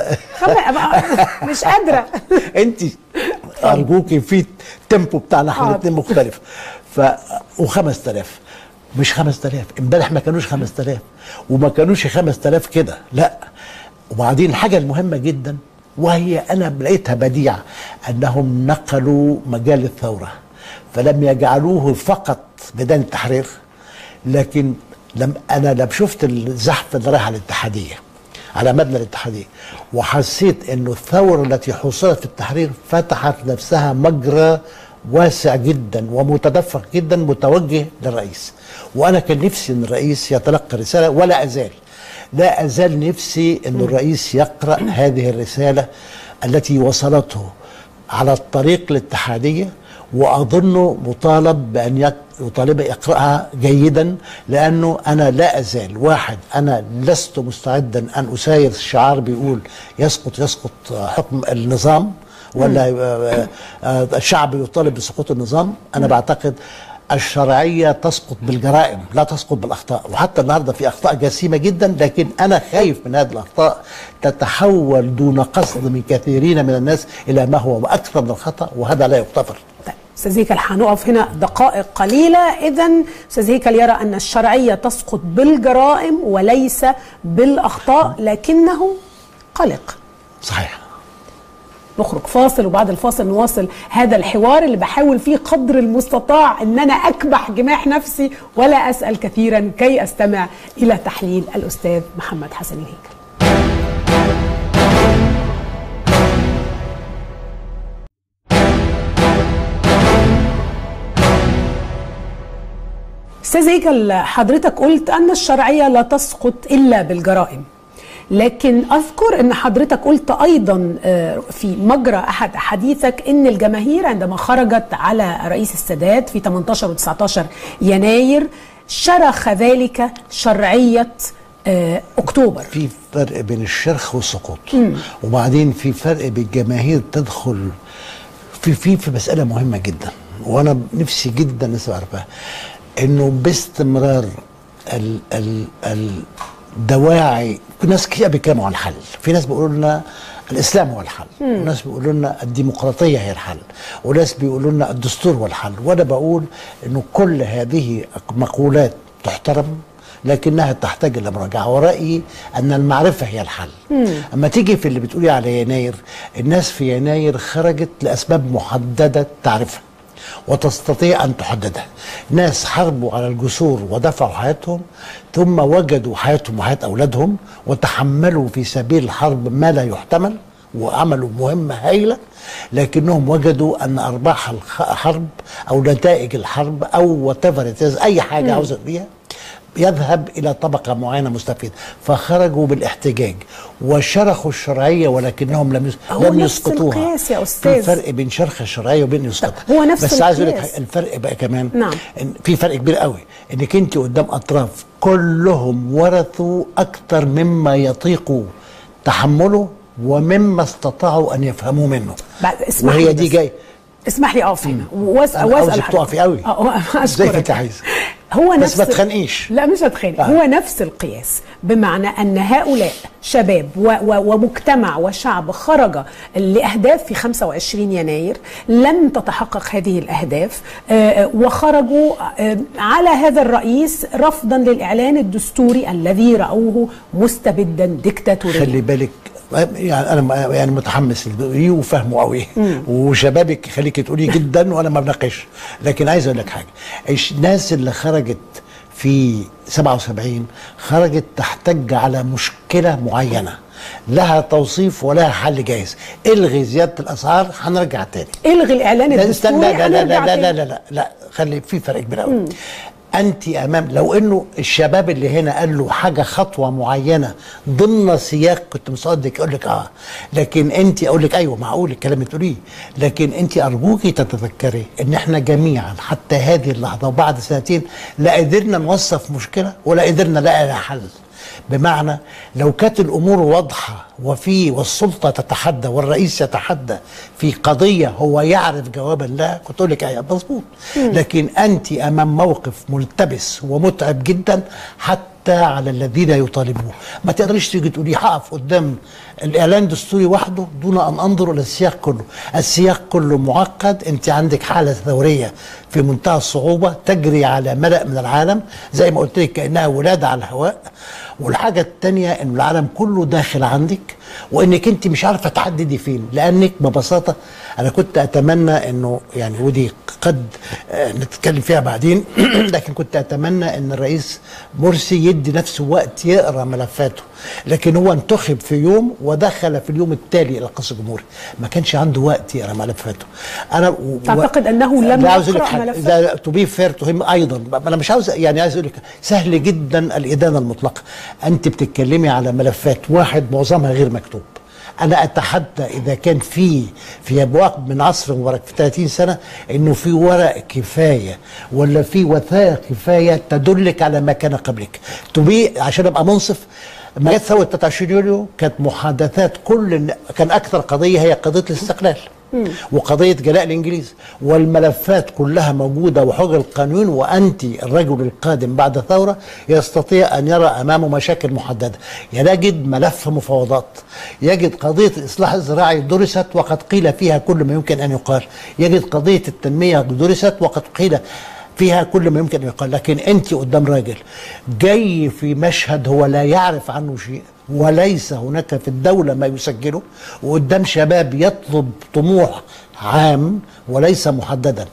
خم- مش قادره انت ارجوكي في التيمبو بتاعنا احنا حاضر. الاثنين مختلف ف و5000 مش 5000 امبارح ما كانوش 5000 وما كانوش 5000 كده لا وبعدين الحاجه المهمه جدا وهي انا لقيتها بديعه انهم نقلوا مجال الثوره فلم يجعلوه فقط ميدان التحرير لكن لم انا لم شفت الزحف اللي رايح على الاتحاديه على مبنى الاتحاديه وحسيت انه الثوره التي حصلت في التحرير فتحت نفسها مجرى واسع جدا ومتدفق جدا متوجه للرئيس وانا كان نفسي ان الرئيس يتلقى رساله ولا ازال لا ازال نفسي ان الرئيس يقرا هذه الرساله التي وصلته على الطريق الاتحاديه واظنه مطالب بان يك- يطالب يقراها جيدا لانه انا لا ازال واحد انا لست مستعدا ان اساير شعار بيقول يسقط يسقط حكم النظام ولا آه، آه، الشعب يطالب بسقوط النظام انا بعتقد الشرعية تسقط بالجرائم لا تسقط بالأخطاء وحتى النهاردة في أخطاء جسيمة جدا لكن أنا خايف من هذه الأخطاء تتحول دون قصد من كثيرين من الناس إلى ما هو أكثر من الخطأ وهذا لا يغتفر طيب استاذ هيكل هنقف هنا دقائق قليله اذا استاذ هيكل يرى ان الشرعيه تسقط بالجرائم وليس بالاخطاء لكنه قلق صحيح نخرج فاصل وبعد الفاصل نواصل هذا الحوار اللي بحاول فيه قدر المستطاع ان انا اكبح جماح نفسي ولا اسال كثيرا كي استمع الى تحليل الاستاذ محمد حسن الهيكل استاذ هيكل حضرتك قلت ان الشرعيه لا تسقط الا بالجرائم لكن اذكر ان حضرتك قلت ايضا آه، في مجرى احد احاديثك ان الجماهير عندما خرجت على رئيس السادات في 18 و 19 يناير شرخ ذلك شرعيه آه، اكتوبر في فرق بين الشرخ والسقوط وبعدين في فرق بين الجماهير تدخل في في في مسألة مهمة جدا وأنا نفسي جدا الناس عارفاها إنه باستمرار ال ال الدواعي في ناس كتير بيتكلموا عن الحل في ناس بيقولوا لنا الاسلام هو الحل وناس بيقولوا لنا الديمقراطيه هي الحل وناس بيقولوا لنا الدستور هو الحل وانا بقول انه كل هذه مقولات تحترم لكنها تحتاج الى مراجعه ورايي ان المعرفه هي الحل اما تيجي في اللي بتقولي على يناير الناس في يناير خرجت لاسباب محدده تعرفها وتستطيع ان تحددها ناس حاربوا على الجسور ودفعوا حياتهم ثم وجدوا حياتهم وحياه اولادهم وتحملوا في سبيل الحرب ما لا يحتمل وعملوا مهمه هائله لكنهم وجدوا ان ارباح الحرب او نتائج الحرب او وات اي حاجه عاوزه بيها يذهب الى طبقه معينه مستفيده فخرجوا بالاحتجاج وشرخوا الشرعيه ولكنهم لم يس... هو لم نفس يسقطوها القياس يا في أستاذ. فرق بين شرخ الشرعيه وبين يسقطها هو نفس بس عايز اقول لك القياس. حاجة، الفرق بقى كمان نعم. إن في فرق كبير قوي انك انت قدام اطراف كلهم ورثوا اكثر مما يطيقوا تحمله ومما استطاعوا ان يفهموا منه بعد اسمح وهي لي دي بس. جاي اسمح لي اقف هنا واسال أنا واسال عاوزك حضرتك. تقفي قوي. اه زي ما اشكرك انت عايزه. هو بس نفس ما تخانقيش. لا مش هتخانق آه. هو نفس القياس بمعنى ان هؤلاء شباب و و ومجتمع وشعب خرج لاهداف في 25 يناير لم تتحقق هذه الاهداف آه، وخرجوا آه، على هذا الرئيس رفضا للاعلان الدستوري الذي راوه مستبدا ديكتاتوريا خلي بالك يعني انا م- يعني متحمس ليه وفاهمه قوي وشبابك خليك تقولي جدا وانا ما بناقش لكن عايز اقول لك حاجه الش- الناس اللي خرجت في 77 خرجت تحتج على مشكله معينه لها توصيف ولها حل جاهز الغي زياده الاسعار هنرجع تاني الغي الاعلان لا الدستوري استنى لا لا هنرجع لا لا تاني. لا لا لا خلي في فرق كبير قوي انت امام لو انه الشباب اللي هنا قال له حاجه خطوه معينه ضمن سياق كنت مصدق اقول لك اه لكن انت اقول لك ايوه معقول الكلام اللي بتقوليه لكن انت ارجوكي تتذكري ان احنا جميعا حتى هذه اللحظه وبعد سنتين لا قدرنا نوصف مشكله ولا قدرنا نلاقي لها حل بمعنى لو كانت الامور واضحه وفي والسلطه تتحدى والرئيس يتحدى في قضيه هو يعرف جوابا لها كنت اقول لك ايوه مظبوط لكن انت امام موقف ملتبس ومتعب جدا حتى على الذين يطالبوه ما تقدريش تيجي تقولي هقف قدام الاعلان الدستوري وحده دون ان انظر الى السياق كله السياق كله معقد انت عندك حاله ثوريه في منتهى الصعوبه تجري على ملأ من العالم زي ما قلت لك كانها ولاده على الهواء والحاجه الثانيه ان العالم كله داخل عندك وانك انت مش عارفه تحددي فين لانك ببساطه انا كنت اتمنى انه يعني ودي قد آه، نتكلم فيها بعدين لكن كنت اتمنى ان الرئيس مرسي يدي نفسه وقت يقرا ملفاته لكن هو انتخب في يوم ودخل في اليوم التالي الى القصر الجمهوري ما كانش عنده وقت يقرا ملفاته انا و- تعتقد أنه لم لا، عاوز أقول لك يقرأ حاجة. ملفاته؟ ده تو بي فير تو هيم ايضا انا مش عاوز يعني عايز اقول لك سهل جدا الادانه المطلقه انت بتتكلمي على ملفات واحد معظمها غير مكتوب انا اتحدى اذا كان في في ابواق من عصر مبارك في 30 سنه انه في ورق كفايه ولا في وثائق كفايه تدلك على ما كان قبلك تبي عشان ابقى منصف لما جت ثوره 23 يوليو كانت محادثات كل الن- كان اكثر قضيه هي قضيه الاستقلال وقضيه جلاء الانجليز والملفات كلها موجوده وحجج القانون وانت الرجل القادم بعد ثوره يستطيع ان يرى امامه مشاكل محدده يجد ملف مفاوضات يجد قضيه الاصلاح الزراعي درست وقد قيل فيها كل ما يمكن ان يقال يجد قضيه التنميه درست وقد قيل فيها كل ما يمكن ان يقال لكن انت قدام راجل جاي في مشهد هو لا يعرف عنه شيء وليس هناك في الدوله ما يسجله وقدام شباب يطلب طموح عام وليس محددا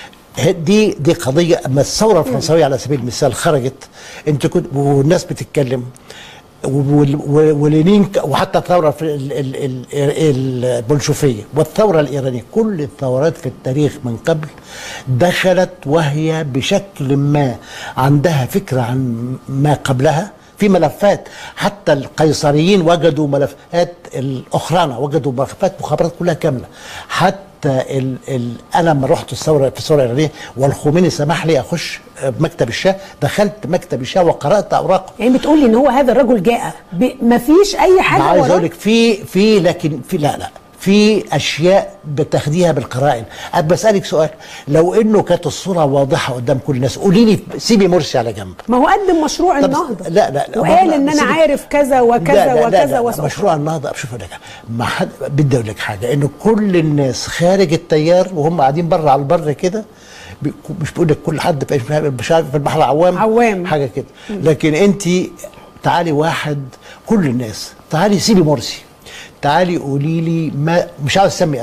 دي دي قضيه اما الثوره الفرنسويه على سبيل المثال خرجت انت كنت والناس بتتكلم وال- وال- ولينين ك- وحتى الثوره في ال- ال- ال- البولشوفيه والثوره الايرانيه كل الثورات في التاريخ من قبل دخلت وهي بشكل ما عندها فكره عن ما قبلها في ملفات حتى القيصريين وجدوا ملفات الاخرانه وجدوا ملفات مخابرات كلها كامله حتى ال ال انا لما رحت الثوره في الثوره الايرانيه والخميني سمح لي اخش مكتب الشاه دخلت مكتب الشاه وقرات اوراقه يعني بتقول لي ان هو هذا الرجل جاء ما فيش اي حاجه عايز اقول وراه لك في في لكن في لا لا في اشياء بتاخديها بالقرائن أنا بسالك سؤال لو انه كانت الصوره واضحه قدام كل الناس قولي لي سيبي مرسي على جنب ما هو قدم مشروع طب النهضه لا لا لا وقال لا، ان انا سيبك. عارف كذا وكذا لا لا وكذا لا لا وسوف مشروع النهضه شوف لك ما حد بدي اقول لك حاجه انه كل الناس خارج التيار وهم قاعدين بره على البر كده بي- مش بقول لك كل حد في مش عارف في البحر عوام عوام. حاجه كده لكن انت تعالي واحد كل الناس تعالي سيبي مرسي تعالي قولي لي ما مش عاوز اسمي اسماء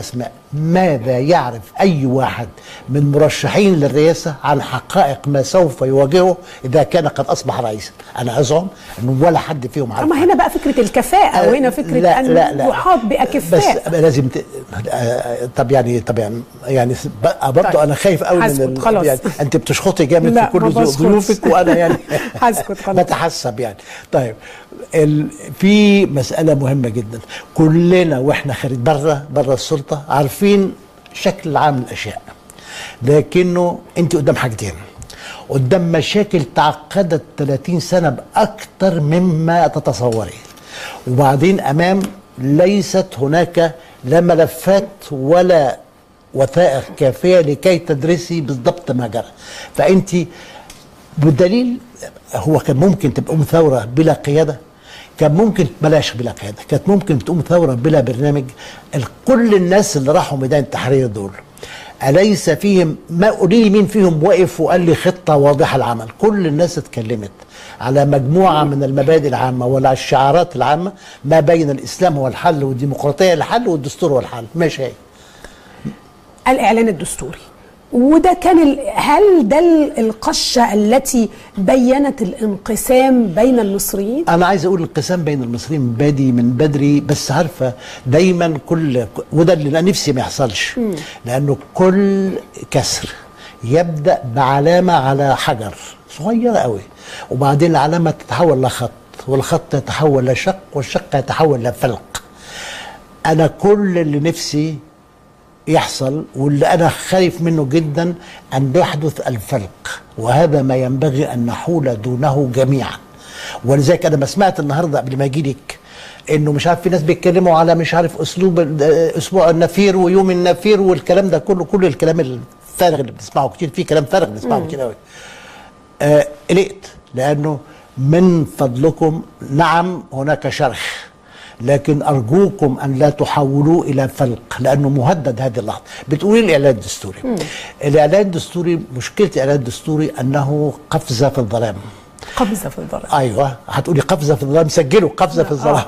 ماذا يعرف اي واحد من مرشحين للرئاسه عن حقائق ما سوف يواجهه اذا كان قد اصبح رئيسا انا ازعم انه ولا حد فيهم عارف اما هنا بقى فكره الكفاءه وهنا فكره لا ان لا لا يحاط باكفاء بس لازم ت... آه، طب يعني طب يعني يعني بقى برضه طيب. انا خايف قوي من هسكت ال... خلاص. يعني انت بتشخطي جامد لا، في كل ما ظرو- بسخطش. ظروفك وانا يعني هسكت خلاص. بتحسب يعني طيب ال... في مساله مهمه جدا كلنا واحنا خارج بره بره السلطه عارفين شكل العام الاشياء لكنه انت قدام حاجتين قدام مشاكل تعقدت 30 سنه باكثر مما تتصوري وبعدين امام ليست هناك لا ملفات ولا وثائق كافيه لكي تدرسي بالضبط ما جرى فانت بدليل هو كان ممكن تقوم ثوره بلا قياده كان ممكن بلاش بلا قياده كانت ممكن تقوم ثوره بلا برنامج ال- كل الناس اللي راحوا ميدان التحرير دول أليس فيهم ما قولي لي مين فيهم وقف وقال لي خطة واضحة العمل كل الناس اتكلمت على مجموعة من المبادئ العامة ولا الشعارات العامة ما بين الإسلام هو الحل والديمقراطية الحل والدستور هو الحل ماشي هي الاعلان الدستوري وده كان ال... هل ده ال- القشه التي بينت الانقسام بين المصريين انا عايز اقول الانقسام بين المصريين بادي من بدري بس عارفه دايما كل وده اللي انا نفسي ما يحصلش لانه كل كسر يبدا بعلامه على حجر صغيره قوي وبعدين العلامه تتحول لخط والخط يتحول لشق والشق يتحول لفلق انا كل اللي نفسي يحصل واللي انا خايف منه جدا ان يحدث الفلق وهذا ما ينبغي ان نحول دونه جميعا ولذلك انا ما سمعت النهارده قبل ما اجي لك انه مش عارف في ناس بيتكلموا على مش عارف اسلوب ال- اسبوع النفير ويوم النفير والكلام ده كله كل الكلام الفارغ اللي بنسمعه كتير في كلام فارغ بنسمعه كتير قوي آه قلقت لانه من فضلكم نعم هناك شرخ لكن ارجوكم ان لا تحولوه الى فلق لانه مهدد هذه اللحظه بتقولي الاعلان الدستوري الاعلان الدستوري مشكله الاعلان الدستوري انه قفزه في الظلام قفزه في الظلام ايوه هتقولي قفزه في الظلام سجلوا قفزه في الظلام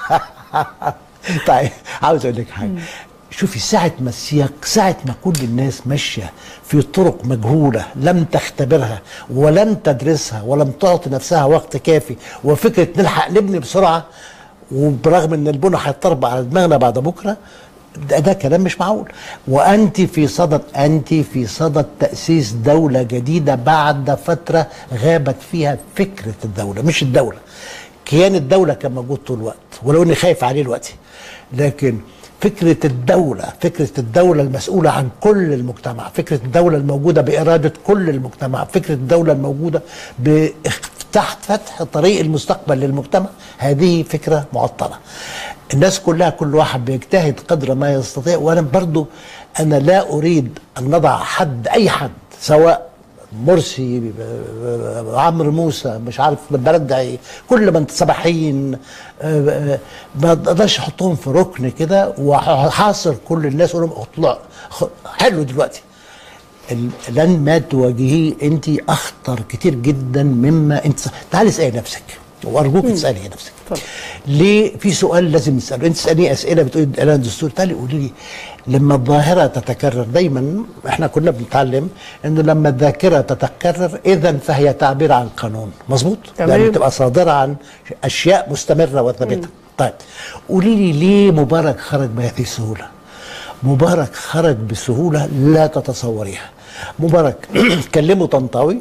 طيب عاوز اقول لك حاجه شوفي ساعة ما السياق ساعة ما كل الناس ماشية في طرق مجهولة لم تختبرها ولم تدرسها ولم تعطي نفسها وقت كافي وفكرة نلحق نبني بسرعة وبرغم ان البنى هيضطرب على دماغنا بعد بكرة ده, ده كلام مش معقول وانت في صدد انت في صدد تاسيس دوله جديده بعد فتره غابت فيها فكره الدوله مش الدوله كيان الدوله كان موجود طول الوقت ولو اني خايف عليه دلوقتي لكن فكرة الدولة فكرة الدولة المسؤولة عن كل المجتمع فكرة الدولة الموجودة بإرادة كل المجتمع فكرة الدولة الموجودة بفتح فتح طريق المستقبل للمجتمع هذه فكرة معطلة الناس كلها كل واحد بيجتهد قدر ما يستطيع وأنا برضو أنا لا أريد أن نضع حد أي حد سواء مرسي عمرو موسى مش عارف بردعي كل من صباحين آه، آه، ما اقدرش احطهم في ركن كده وحاصر كل الناس اقول لهم اطلع خ- حلو دلوقتي ال- لن ما تواجهيه انت اخطر كتير جدا مما انت تعالي اسالي نفسك وارجوك تسالي نفسك اتفضل. ليه في سؤال لازم نساله انت تسالني اسئله بتقولي الاعلان الدستوري تعالي قولي لي لما الظاهره تتكرر دايما احنا كنا بنتعلم انه لما الذاكره تتكرر اذا فهي تعبير عن قانون مظبوط تمام. لان تبقى صادره عن اشياء مستمره وثابته طيب قولي لي ليه مبارك خرج بهذه السهوله مبارك خرج بسهوله لا تتصوريها مبارك كلمه طنطاوي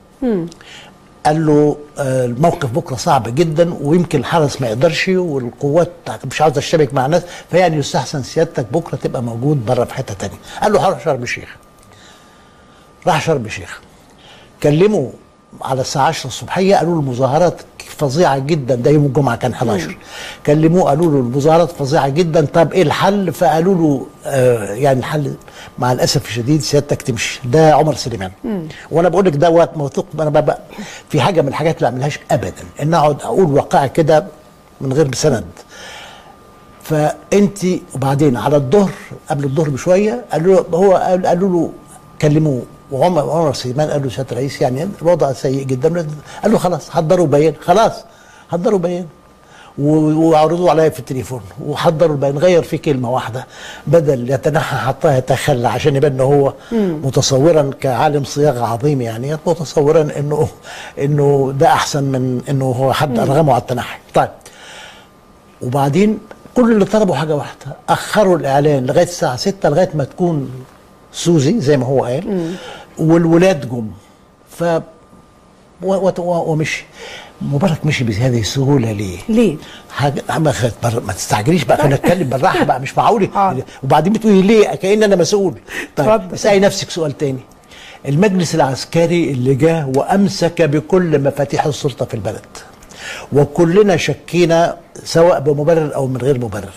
قال له آه، الموقف بكره صعب جدا ويمكن الحرس ما يقدرش والقوات مش عاوز اشتبك مع الناس فيعني يستحسن سيادتك بكره تبقى موجود بره في حته تانية قال له هروح شرم الشيخ راح شرم الشيخ كلموا على الساعه 10 الصبحيه قالوا له المظاهرات فظيعه جدا ده يوم الجمعه كان 11 كلموه قالوا له المظاهرات فظيعه جدا طب ايه الحل فقالوا له آه يعني الحل مع الاسف الشديد سيادتك تمشي ده عمر سليمان وانا بقول لك ده وقت موثوق انا بقى في حاجه من الحاجات اللي ما اعملهاش ابدا ان اقعد اقول واقعه كده من غير سند فانت وبعدين على الظهر قبل الظهر بشويه قالوا له هو قال- قالوا له كلموه وعمر عمر سليمان قال له سياده الرئيس يعني الوضع سيء جدا قال له خلاص حضروا بيان خلاص حضروا بيان و- وعرضوا عليا في التليفون وحضروا بقى نغير فيه كلمه واحده بدل يتنحى حتى يتخلى عشان يبان ان هو متصورا كعالم صياغه عظيم يعني متصورا انه انه ده احسن من انه هو حد ارغمه على التنحي طيب وبعدين كل اللي طلبوا حاجه واحده اخروا الاعلان لغايه الساعه 6 لغايه ما تكون سوزي زي ما هو قال والولاد جم ف و- و- و- ومشي مبارك مشي بهذه السهوله ليه؟ ليه؟ حاجه ما, خ- ما- ما تستعجليش بقى خلينا نتكلم بالراحه بقى مش معقول حاضر. وبعدين بتقولي ليه كأن انا مسؤول طيب اتفضل. اسالي نفسك سؤال تاني المجلس العسكري اللي جه وامسك بكل مفاتيح السلطه في البلد وكلنا شكينا سواء بمبرر او من غير مبرر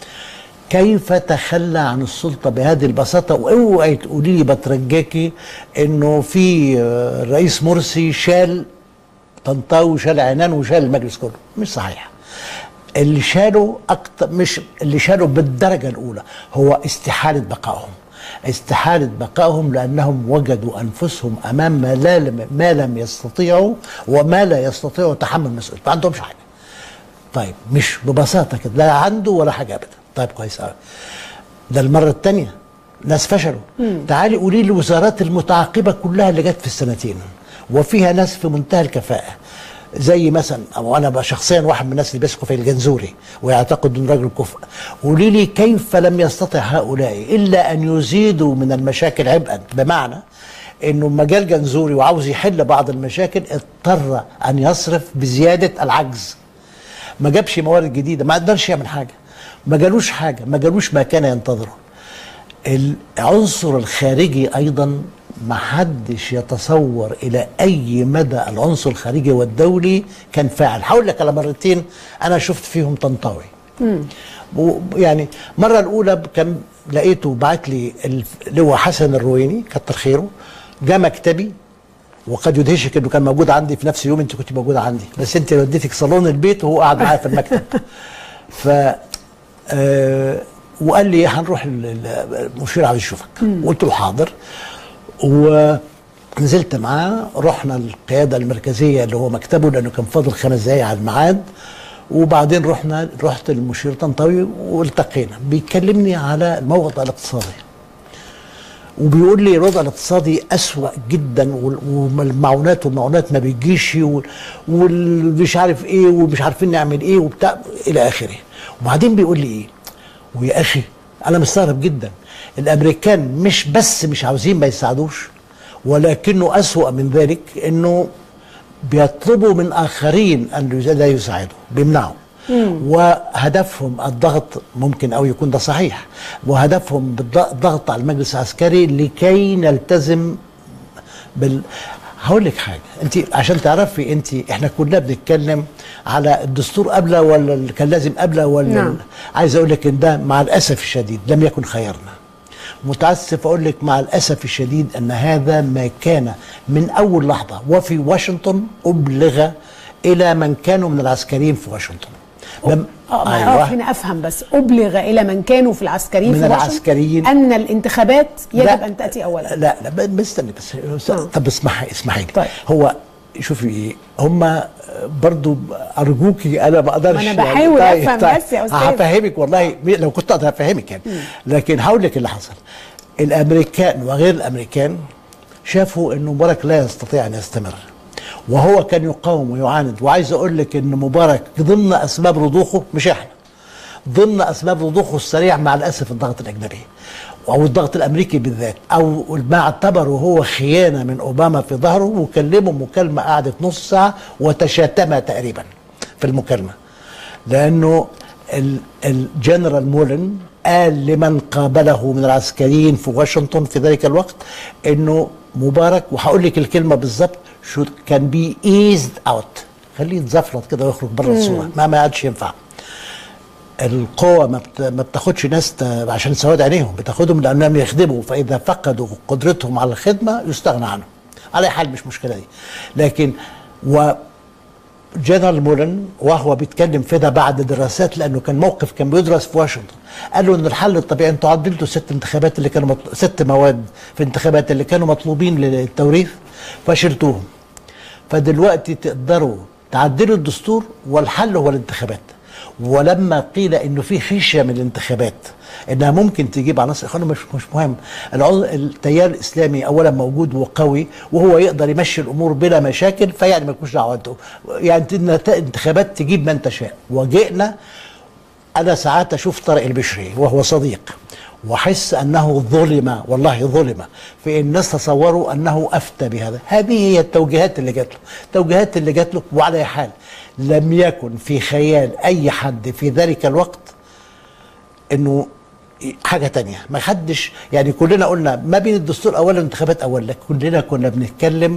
كيف تخلى عن السلطه بهذه البساطه واوعي تقولي لي بترجاكي انه في آه، الرئيس مرسي شال طنطاوي وشال عنان وشال المجلس كله مش صحيح اللي شالوا اكتر مش اللي شالوا بالدرجه الاولى هو استحاله بقائهم استحاله بقائهم لانهم وجدوا انفسهم امام ما, لا لم ما لم يستطيعوا وما لا يستطيعوا تحمل مسؤوليه ما عندهمش حاجه طيب مش ببساطه كده لا عنده ولا حاجه ابدا طيب كويس قوي ده المره الثانيه ناس فشلوا تعالي قولي لي الوزارات المتعاقبه كلها اللي جت في السنتين وفيها ناس في منتهى الكفاءه زي مثلا او انا بقى شخصيا واحد من الناس اللي بيسكوا في الجنزوري ويعتقد انه راجل كفء قولي لي كيف لم يستطع هؤلاء الا ان يزيدوا من المشاكل عبئا بمعنى انه مجال جنزوري وعاوز يحل بعض المشاكل اضطر ان يصرف بزياده العجز ما جابش موارد جديده ما قدرش يعمل حاجه ما جالوش حاجه ما جالوش ما كان ينتظره العنصر الخارجي ايضا ما حدش يتصور الى اي مدى العنصر الخارجي والدولي كان فاعل هقول لك على مرتين انا شفت فيهم طنطاوي و- يعني المره الاولى كان لقيته بعت لي اللواء حسن الرويني كتر خيره جاء مكتبي وقد يدهشك انه كان موجود عندي في نفس اليوم انت كنت موجوده عندي بس انت وديتك صالون البيت وهو قاعد معايا في المكتب ف آه وقال لي هنروح ال- ال- المشير عاوز يشوفك قلت له حاضر ونزلت معاه رحنا القياده المركزيه اللي هو مكتبه لانه كان فاضل خمس دقايق على الميعاد وبعدين رحنا رحت المشير طنطاوي والتقينا بيكلمني على الموضع الاقتصادي وبيقول لي الوضع الاقتصادي أسوأ جدا وال- والمعونات والمعونات ما بتجيش وال- والمش عارف ايه ومش عارفين نعمل ايه وبتاع الى اخره وبعدين بيقول لي ايه ويا اخي انا مستغرب جدا الامريكان مش بس مش عاوزين ما يساعدوش ولكنه أسوأ من ذلك انه بيطلبوا من اخرين ان لا يساعدوا بيمنعوا وهدفهم الضغط ممكن او يكون ده صحيح وهدفهم بالضغط على المجلس العسكري لكي نلتزم بال هقول لك حاجه انت عشان تعرفي انت احنا كلنا بنتكلم على الدستور قبل ولا اللي كان لازم قبل ولا نعم. عايز اقول لك ان ده مع الاسف الشديد لم يكن خيارنا متاسف اقول لك مع الاسف الشديد ان هذا ما كان من اول لحظه وفي واشنطن ابلغ الى من كانوا من العسكريين في واشنطن لم اه ما أيوة. هنا افهم بس ابلغ الى من كانوا في العسكريين من في واشنطن العسكريين. ان الانتخابات يجب لا. ان تاتي اولا لا لا ب- استني بس آه. طب اسمحي اسمحي لي طيب. هو شوفي ايه هم برضو ارجوكي انا ما اقدرش ما أنا بحاول أفهم بس يا أستاذ. هفهمك والله مي- لو كنت اقدر افهمك يعني لكن هقول لك اللي حصل الامريكان وغير الامريكان شافوا انه مبارك لا يستطيع ان يستمر وهو كان يقاوم ويعاند وعايز اقول لك ان مبارك ضمن اسباب رضوخه مش احنا ضمن اسباب رضوخه السريع مع الاسف الضغط الاجنبي او الضغط الامريكي بالذات او ما اعتبره هو خيانه من اوباما في ظهره وكلمه مكالمه قعدت نص ساعه وتشاتما تقريبا في المكالمه لانه ال- الجنرال مولن قال لمن قابله من العسكريين في واشنطن في ذلك الوقت انه مبارك وهقول لك الكلمه بالظبط شو كان بي ايزد اوت خليه يتزفلط كده ويخرج بره الصوره ما ما عادش ينفع القوة ما بت- ما بتاخدش ناس ت- عشان سواد عينيهم بتاخدهم لأنهم يخدموا فإذا فقدوا قدرتهم على الخدمة يستغنى عنهم على أي حال مش مشكلة دي لكن و جنرال مولن وهو بيتكلم في ده بعد دراسات لانه كان موقف كان بيدرس في واشنطن قال له ان الحل الطبيعي انتوا عدلتوا ست انتخابات اللي كانوا مطل... ست مواد في انتخابات اللي كانوا مطلوبين للتوريث فشلتوهم فدلوقتي تقدروا تعدلوا الدستور والحل هو الانتخابات ولما قيل انه في خشيه من الانتخابات انها ممكن تجيب عناصر اخواننا مش مش مهم العضو- التيار الاسلامي اولا موجود وقوي وهو يقدر يمشي الامور بلا مشاكل فيعني ما يكونش دعوه انتوا. يعني النت- انتخابات تجيب من تشاء وجئنا انا ساعات اشوف طارق البشري وهو صديق واحس انه ظلم والله ظلم في الناس تصوروا انه افتى بهذا هذه هي التوجيهات اللي جات له التوجيهات اللي جات له وعلى أي حال لم يكن في خيال اي حد في ذلك الوقت انه حاجه تانية ما حدش يعني كلنا قلنا ما بين الدستور اولا والانتخابات اولا كلنا كنا بنتكلم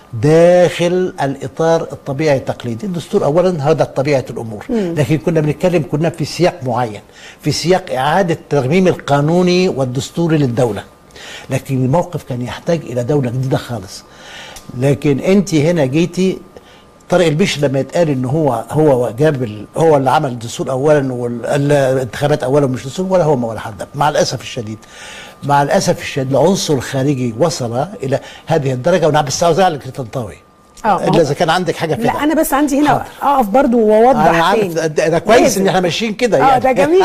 داخل الاطار الطبيعي التقليدي الدستور اولا هذا طبيعه الامور لكن كنا بنتكلم كنا في سياق معين في سياق اعاده الترميم القانوني والدستوري للدوله لكن الموقف كان يحتاج الى دوله جديده خالص لكن انت هنا جيتي طارق البشر لما يتقال ان هو هو جاب ال- هو اللي عمل الدستور اولا والانتخابات اولا مش دستور ولا هو ولا حد مع الاسف الشديد مع الاسف الشديد العنصر الخارجي وصل الى هذه الدرجه وانا بس عاوز اعلق لطنطاوي آه، ما الا هو- اذا كان عندك حاجه في لا ده. انا بس عندي هنا حاضر. اقف برضو واوضح انا عارف تاني ده, ده كويس لازم. ان احنا ماشيين كده اه يعني ده جميل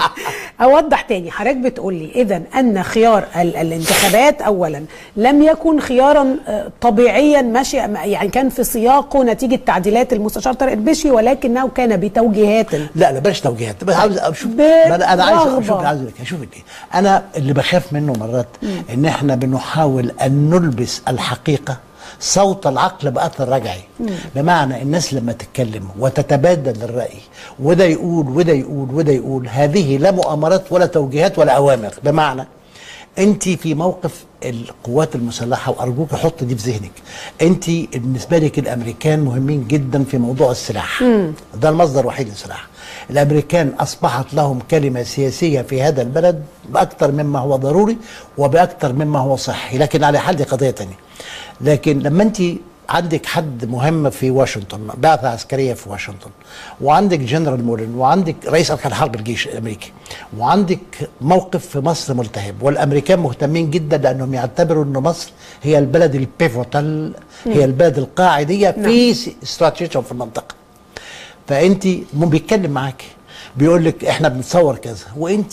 اوضح تاني حضرتك بتقول لي اذا ان خيار ال الانتخابات اولا لم يكن خيارا آه، طبيعيا ماشي يعني كان في سياقه نتيجه تعديلات المستشار طارق البشري ولكنه كان بتوجيهات لا لا بلاش توجيهات بس عاوز اشوف ب- ما انا انا عايز رغبة. اشوف عايز أقول لك اشوف ايه انا اللي بخاف منه مرات ان احنا بنحاول ان نلبس الحقيقه صوت العقل باثر رجعي بمعنى الناس لما تتكلم وتتبادل الراي وده يقول وده يقول وده يقول هذه لا مؤامرات ولا توجيهات ولا اوامر بمعنى انت في موقف القوات المسلحه وارجوك حط دي في ذهنك انت بالنسبه لك الامريكان مهمين جدا في موضوع السلاح ده المصدر الوحيد للسلاح الامريكان اصبحت لهم كلمه سياسيه في هذا البلد باكثر مما هو ضروري وباكثر مما هو صحي لكن على حال دي قضيه ثانيه لكن لما انت عندك حد مهم في واشنطن بعثة عسكرية في واشنطن وعندك جنرال مولن وعندك رئيس أركان حرب الجيش الأمريكي وعندك موقف في مصر ملتهب والأمريكان مهتمين جدا لأنهم يعتبروا أن مصر هي البلد البيفوتال هي البلد القاعدية في استراتيجيتهم في المنطقة فانت مو بيتكلم معاك بيقول لك احنا بنتصور كذا وانت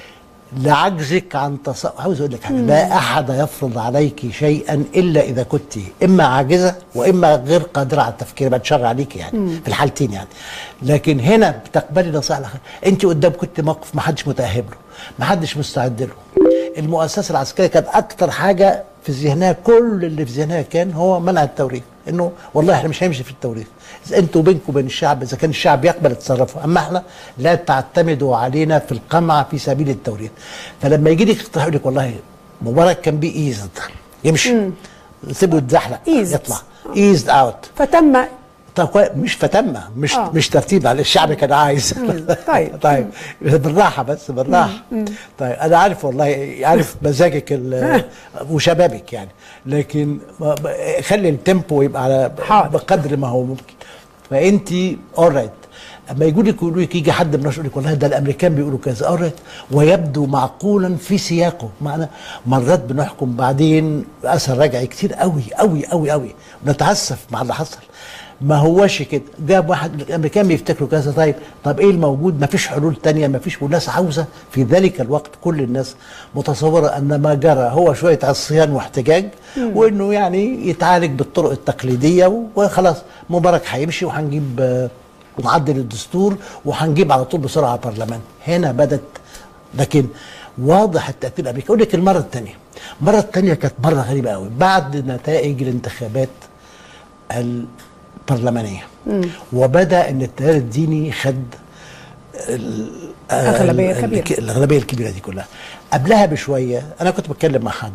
لعجزك عن تصور عاوز اقول لك حاجه لا احد يفرض عليك شيئا الا اذا كنت اما عاجزه واما غير قادره على التفكير بتشر عليك يعني في الحالتين يعني لكن هنا بتقبلي نصيحه الآخر. انت قدام كنت موقف ما حدش متاهب له ما حدش مستعد له المؤسسه العسكريه كانت اكتر حاجه في ذهنها كل اللي في ذهنها كان هو منع التوريث انه والله احنا مش هنمشي في التوريث انتوا بينكم وبين الشعب اذا كان الشعب يقبل يتصرفوا اما احنا لا تعتمدوا علينا في القمع في سبيل التوريث فلما يجي لك اقتراح يقول لك والله مبارك كان بي ايزد يمشي سيبه يتزحلق Eased. يطلع ايزد اوت فتم طب كويس، مش فتمة مش آه. آه. مش ترتيب على الشعب كان عايز طيب. طيب بالراحه بس بالراحه طيب انا عارف والله عارف مزاجك ال- وشبابك يعني لكن ما- ما- خلي التيمبو يبقى على حاضر. بقدر ما هو ممكن فانت اوريت اما يقول لك يقولوا لك يجي حد من الناس يقول لك والله ده الامريكان بيقولوا كذا اوريت ويبدو معقولا في سياقه معنا مرات بنحكم بعدين باثر رجعي كتير قوي قوي قوي قوي ونتاسف مع اللي حصل ما هوش كده جاب واحد الامريكان بيفتكروا كذا طيب طب ايه الموجود ما فيش حلول تانية ما فيش والناس عاوزه في ذلك الوقت كل الناس متصوره ان ما جرى هو شويه عصيان واحتجاج وانه يعني يتعالج بالطرق التقليديه وخلاص مبارك هيمشي وهنجيب آه، ونعدل الدستور وهنجيب على طول بسرعه برلمان هنا بدت لكن واضح التاثير الامريكي اقول لك المره الثانيه المره الثانيه كانت مره غريبه قوي بعد نتائج الانتخابات البرلمانيه وبدا ان التيار الديني خد ال- أغلبية ال- كبيرة. الك- الاغلبيه الكبيره دي كلها قبلها بشويه انا كنت بتكلم مع حد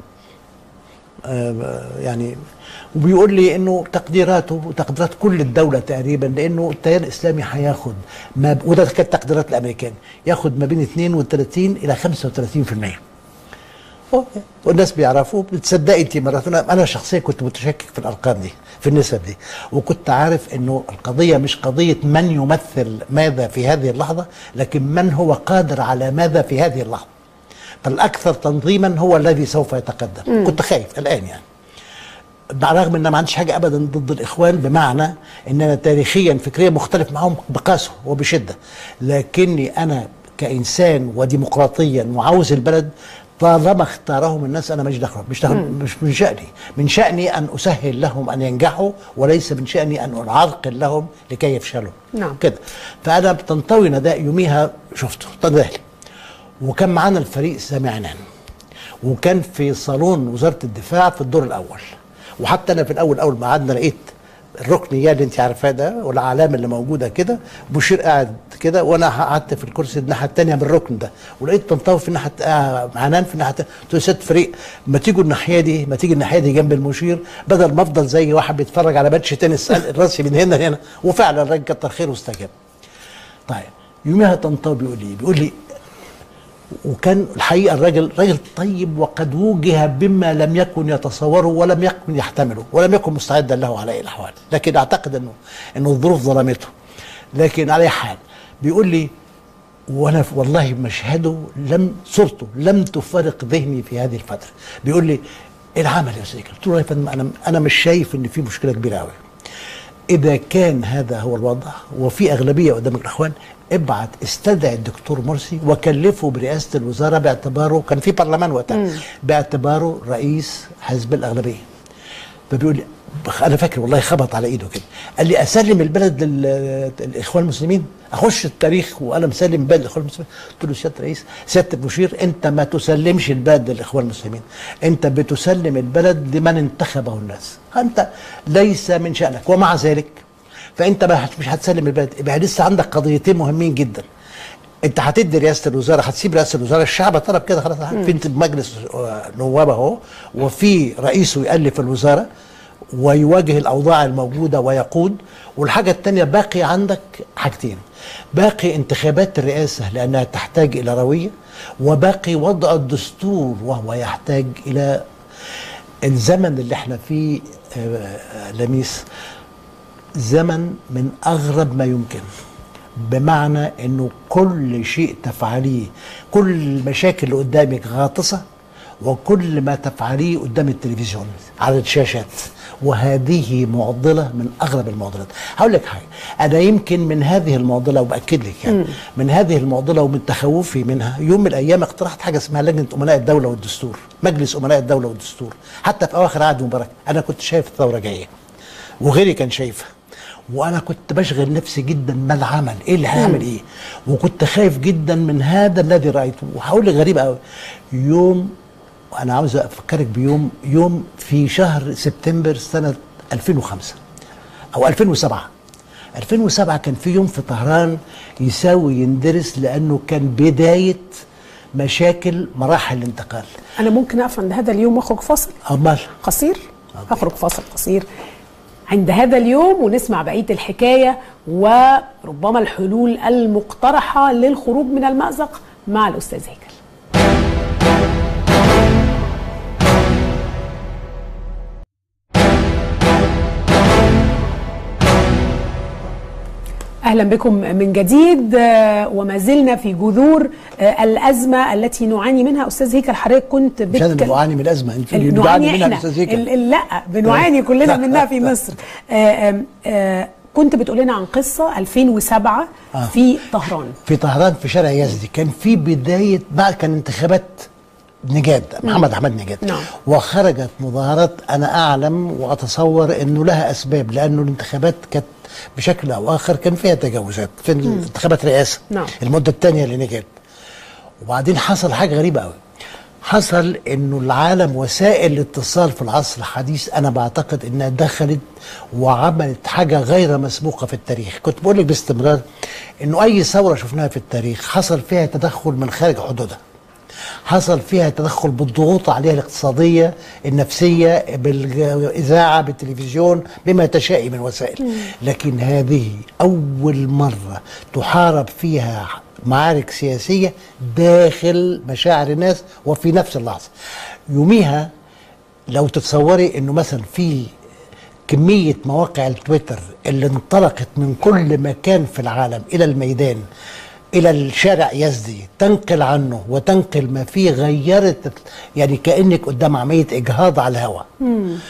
آه، يعني وبيقول لي انه تقديراته وتقديرات كل الدوله تقريبا لانه التيار الاسلامي هياخد ما ب- وده كانت تقديرات الامريكان ياخد ما بين 32 الى 35% أوه، والناس بيعرفوا بتصدقي انت مرات انا أنا شخصيا كنت متشكك في الارقام دي في النسب دي وكنت عارف انه القضيه مش قضيه من يمثل ماذا في هذه اللحظه لكن من هو قادر على ماذا في هذه اللحظه فالاكثر تنظيما هو الذي سوف يتقدم كنت خايف الان يعني رغم ان أنا ما عنديش حاجه ابدا ضد الاخوان بمعنى ان انا تاريخيا فكريا مختلف معاهم بقسوه وبشده لكني انا كانسان وديمقراطيا وعاوز البلد طالما اختارهم الناس انا مش دخل مش دخل مش من شاني من شاني ان اسهل لهم ان ينجحوا وليس من شاني ان اعرقل لهم لكي يفشلوا نعم. كده فانا بتنطوي نداء يوميها شفته تندهلي وكان معانا الفريق سامي عنان وكان في صالون وزاره الدفاع في الدور الاول وحتى انا في الاول اول ما قعدنا لقيت الركنيه اللي انت عارفاه ده والاعلام اللي موجوده كده بشير قاعد كده وانا قعدت في الكرسي الناحيه الثانيه من الركن ده ولقيت طنطاوي في الناحيه آه عنان في الناحيه التانية. قلت له يا ست فريق ما تيجوا الناحيه دي ما تيجي الناحيه دي جنب المشير بدل ما افضل زي واحد بيتفرج على ماتش تنس راسي من هنا لهنا وفعلا الراجل كتر خيره واستجاب طيب يوميها طنطاوي بيقول لي بيقول لي وكان الحقيقه الراجل راجل طيب وقد وجه بما لم يكن يتصوره ولم يكن يحتمله ولم يكن مستعدا له على اي الاحوال لكن اعتقد انه انه الظروف ظلمته لكن على أي حال بيقول لي وانا ف- والله مشهده لم صورته لم تفارق ذهني في هذه الفتره بيقول لي إيه العمل يا استاذ قلت له يا فندم انا انا مش شايف ان في مشكله كبيره قوي اذا كان هذا هو الوضع وفي اغلبيه قدام الاخوان ابعت استدعي الدكتور مرسي وكلفه برئاسه الوزاره باعتباره كان في برلمان وقتها باعتباره رئيس حزب الاغلبيه فبيقول لي بخ- انا فاكر والله خبط على ايده كده قال لي اسلم البلد للاخوان المسلمين اخش التاريخ وانا مسلم البلد للاخوان المسلمين قلت له سياده الرئيس سياده المشير انت ما تسلمش البلد للاخوان المسلمين انت بتسلم البلد لمن انتخبه الناس انت ليس من شانك ومع ذلك فانت ما هت- مش هتسلم البلد يبقى لسه عندك قضيتين مهمين جدا انت هتدي رئاسه الوزاره هتسيب رئاسه الوزاره الشعب طلب كده خلاص في انت مجلس آه، نواب اهو وفي رئيسه يالف الوزاره ويواجه الاوضاع الموجوده ويقود والحاجه الثانيه باقي عندك حاجتين باقي انتخابات الرئاسه لانها تحتاج الى رويه وباقي وضع الدستور وهو يحتاج الى الزمن اللي احنا فيه آه، آه، لميس زمن من اغرب ما يمكن بمعنى انه كل شيء تفعليه كل المشاكل اللي قدامك غاطسه وكل ما تفعليه قدام التلفزيون على الشاشات وهذه معضله من اغرب المعضلات هقول لك حاجه انا يمكن من هذه المعضله وباكد لك يعني من هذه المعضله ومن تخوفي منها يوم من الايام اقترحت حاجه اسمها لجنه امناء الدوله والدستور مجلس امناء الدوله والدستور حتى في اواخر عهد مبارك انا كنت شايف الثوره جايه وغيري كان شايفها وانا كنت بشغل نفسي جدا ما العمل ايه اللي هعمل ايه وكنت خايف جدا من هذا الذي رايته وهقول لك غريب قوي يوم انا عاوز افكرك بيوم يوم في شهر سبتمبر سنه 2005 او 2007 2007 كان في يوم في طهران يساوي يندرس لانه كان بدايه مشاكل مراحل الانتقال انا ممكن اقف عند هذا اليوم واخرج فاصل امال قصير اخرج فاصل قصير عند هذا اليوم ونسمع بقيه الحكايه وربما الحلول المقترحه للخروج من المازق مع الاستاذ هيكل اهلا بكم من جديد آه، وما زلنا في جذور آه، الازمه التي نعاني منها استاذ هيكل حضرتك كنت مش انا اللي بتك- بعاني من الازمه انت اللي نعاني بتعاني منها احنا استاذ هيكل. ال- ال- لا بنعاني كلنا منها في مصر آه، آم، آه، كنت بتقول لنا عن قصه 2007 آه. في طهران في طهران في شارع يزدي كان في بدايه بعد كان انتخابات نجاد محمد احمد نجاد نعم. وخرجت مظاهرات انا اعلم واتصور انه لها اسباب لانه الانتخابات كانت بشكل او اخر كان فيها تجاوزات في انتخابات رئاسه نعم. المده الثانيه لنجاد وبعدين حصل حاجه غريبه قوي حصل انه العالم وسائل الاتصال في العصر الحديث انا بعتقد انها دخلت وعملت حاجه غير مسبوقه في التاريخ كنت بقول لك باستمرار انه اي ثوره شفناها في التاريخ حصل فيها تدخل من خارج حدودها حصل فيها تدخل بالضغوط عليها الاقتصادية النفسية بالإذاعة بالتلفزيون بما تشائي من وسائل لكن هذه أول مرة تحارب فيها معارك سياسية داخل مشاعر الناس وفي نفس اللحظة يوميها لو تتصوري انه مثلا في كمية مواقع التويتر اللي انطلقت من كل مكان في العالم إلى الميدان إلى الشارع يزدي تنقل عنه وتنقل ما فيه غيرت يعني كأنك قدام عملية إجهاض على الهواء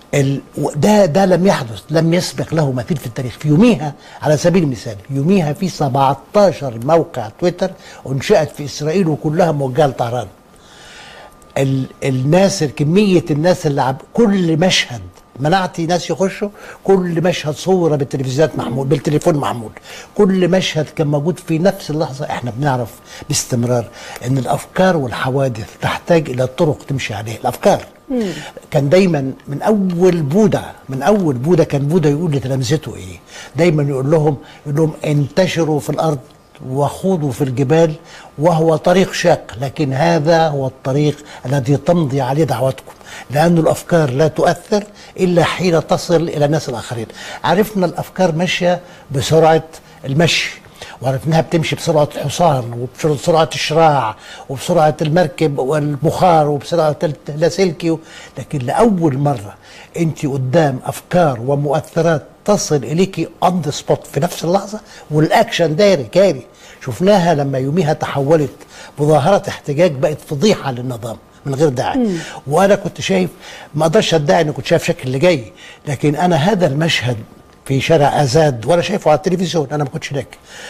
ال... ده ده لم يحدث لم يسبق له مثيل في التاريخ في يوميها على سبيل المثال يوميها في 17 موقع تويتر انشئت في اسرائيل وكلها موجهه لطهران ال... الناس كميه الناس اللي عب... كل مشهد منعتي ناس يخشوا كل مشهد صوره بالتلفزيونات محمول بالتليفون محمول كل مشهد كان موجود في نفس اللحظه احنا بنعرف باستمرار ان الافكار والحوادث تحتاج الى طرق تمشي عليها الافكار كان دايما من اول بوذا من اول بوذا كان بوذا يقول لتلامذته ايه دايما يقول لهم يقول لهم انتشروا في الارض وخوضوا في الجبال وهو طريق شاق لكن هذا هو الطريق الذي تمضي عليه دعوتكم لأن الأفكار لا تؤثر إلا حين تصل إلى الناس الآخرين عرفنا الأفكار ماشية بسرعة المشي وعرفناها بتمشي بسرعة الحصان وبسرعة الشراع وبسرعة المركب والبخار وبسرعة اللاسلكي لكن لأول مرة أنت قدام أفكار ومؤثرات تصل إليك أون ذا سبوت في نفس اللحظة والأكشن داري كاري شفناها لما يوميها تحولت مظاهرة احتجاج بقت فضيحة للنظام من غير داعي وانا كنت شايف ما اقدرش ادعي اني كنت شايف شكل اللي جاي لكن انا هذا المشهد في شارع ازاد وانا شايفه على التلفزيون انا ما كنتش هناك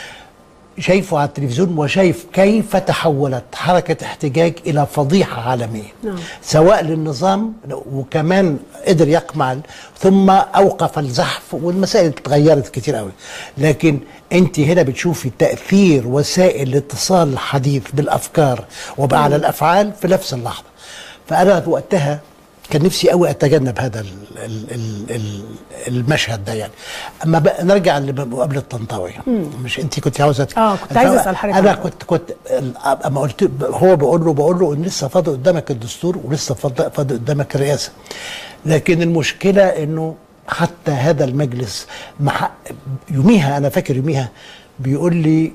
شايفه على التلفزيون وشايف كيف تحولت حركة احتجاج إلى فضيحة عالمية نعم. سواء للنظام وكمان قدر يقمع ثم أوقف الزحف والمسائل اتغيرت كتير قوي لكن أنت هنا بتشوفي تأثير وسائل الاتصال الحديث بالأفكار وعلى الأفعال في نفس اللحظة فأنا وقتها كان نفسي قوي اتجنب هذا ال ال ال ال المشهد ده يعني اما بقى نرجع لمقابله طنطاوي مش انت كنت عاوزه اه كنت عايزه اسال حضرتك انا كنت كنت اما قلت هو بقول له بقول له ان لسه فاضل قدامك الدستور ولسه فاضل فاضل قدامك الرئاسه لكن المشكله انه حتى هذا المجلس مع يوميها انا فاكر يوميها بيقول لي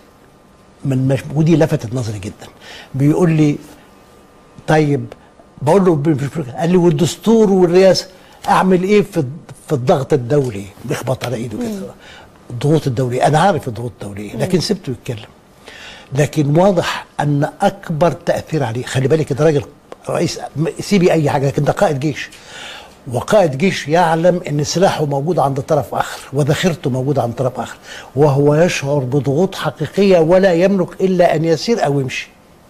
من مش ودي لفتت نظري جدا بيقول لي طيب بقول له قال لي والدستور والرئاسه اعمل ايه في في الضغط الدولي بيخبط على ايده كده الضغوط الدوليه انا عارف الضغوط الدوليه لكن سبته يتكلم لكن واضح ان اكبر تاثير عليه خلي بالك ده راجل رئيس سيبي اي حاجه لكن ده قائد جيش وقائد جيش يعلم ان سلاحه موجود عند طرف اخر وذخيرته موجوده عند طرف اخر وهو يشعر بضغوط حقيقيه ولا يملك الا ان يسير او يمشي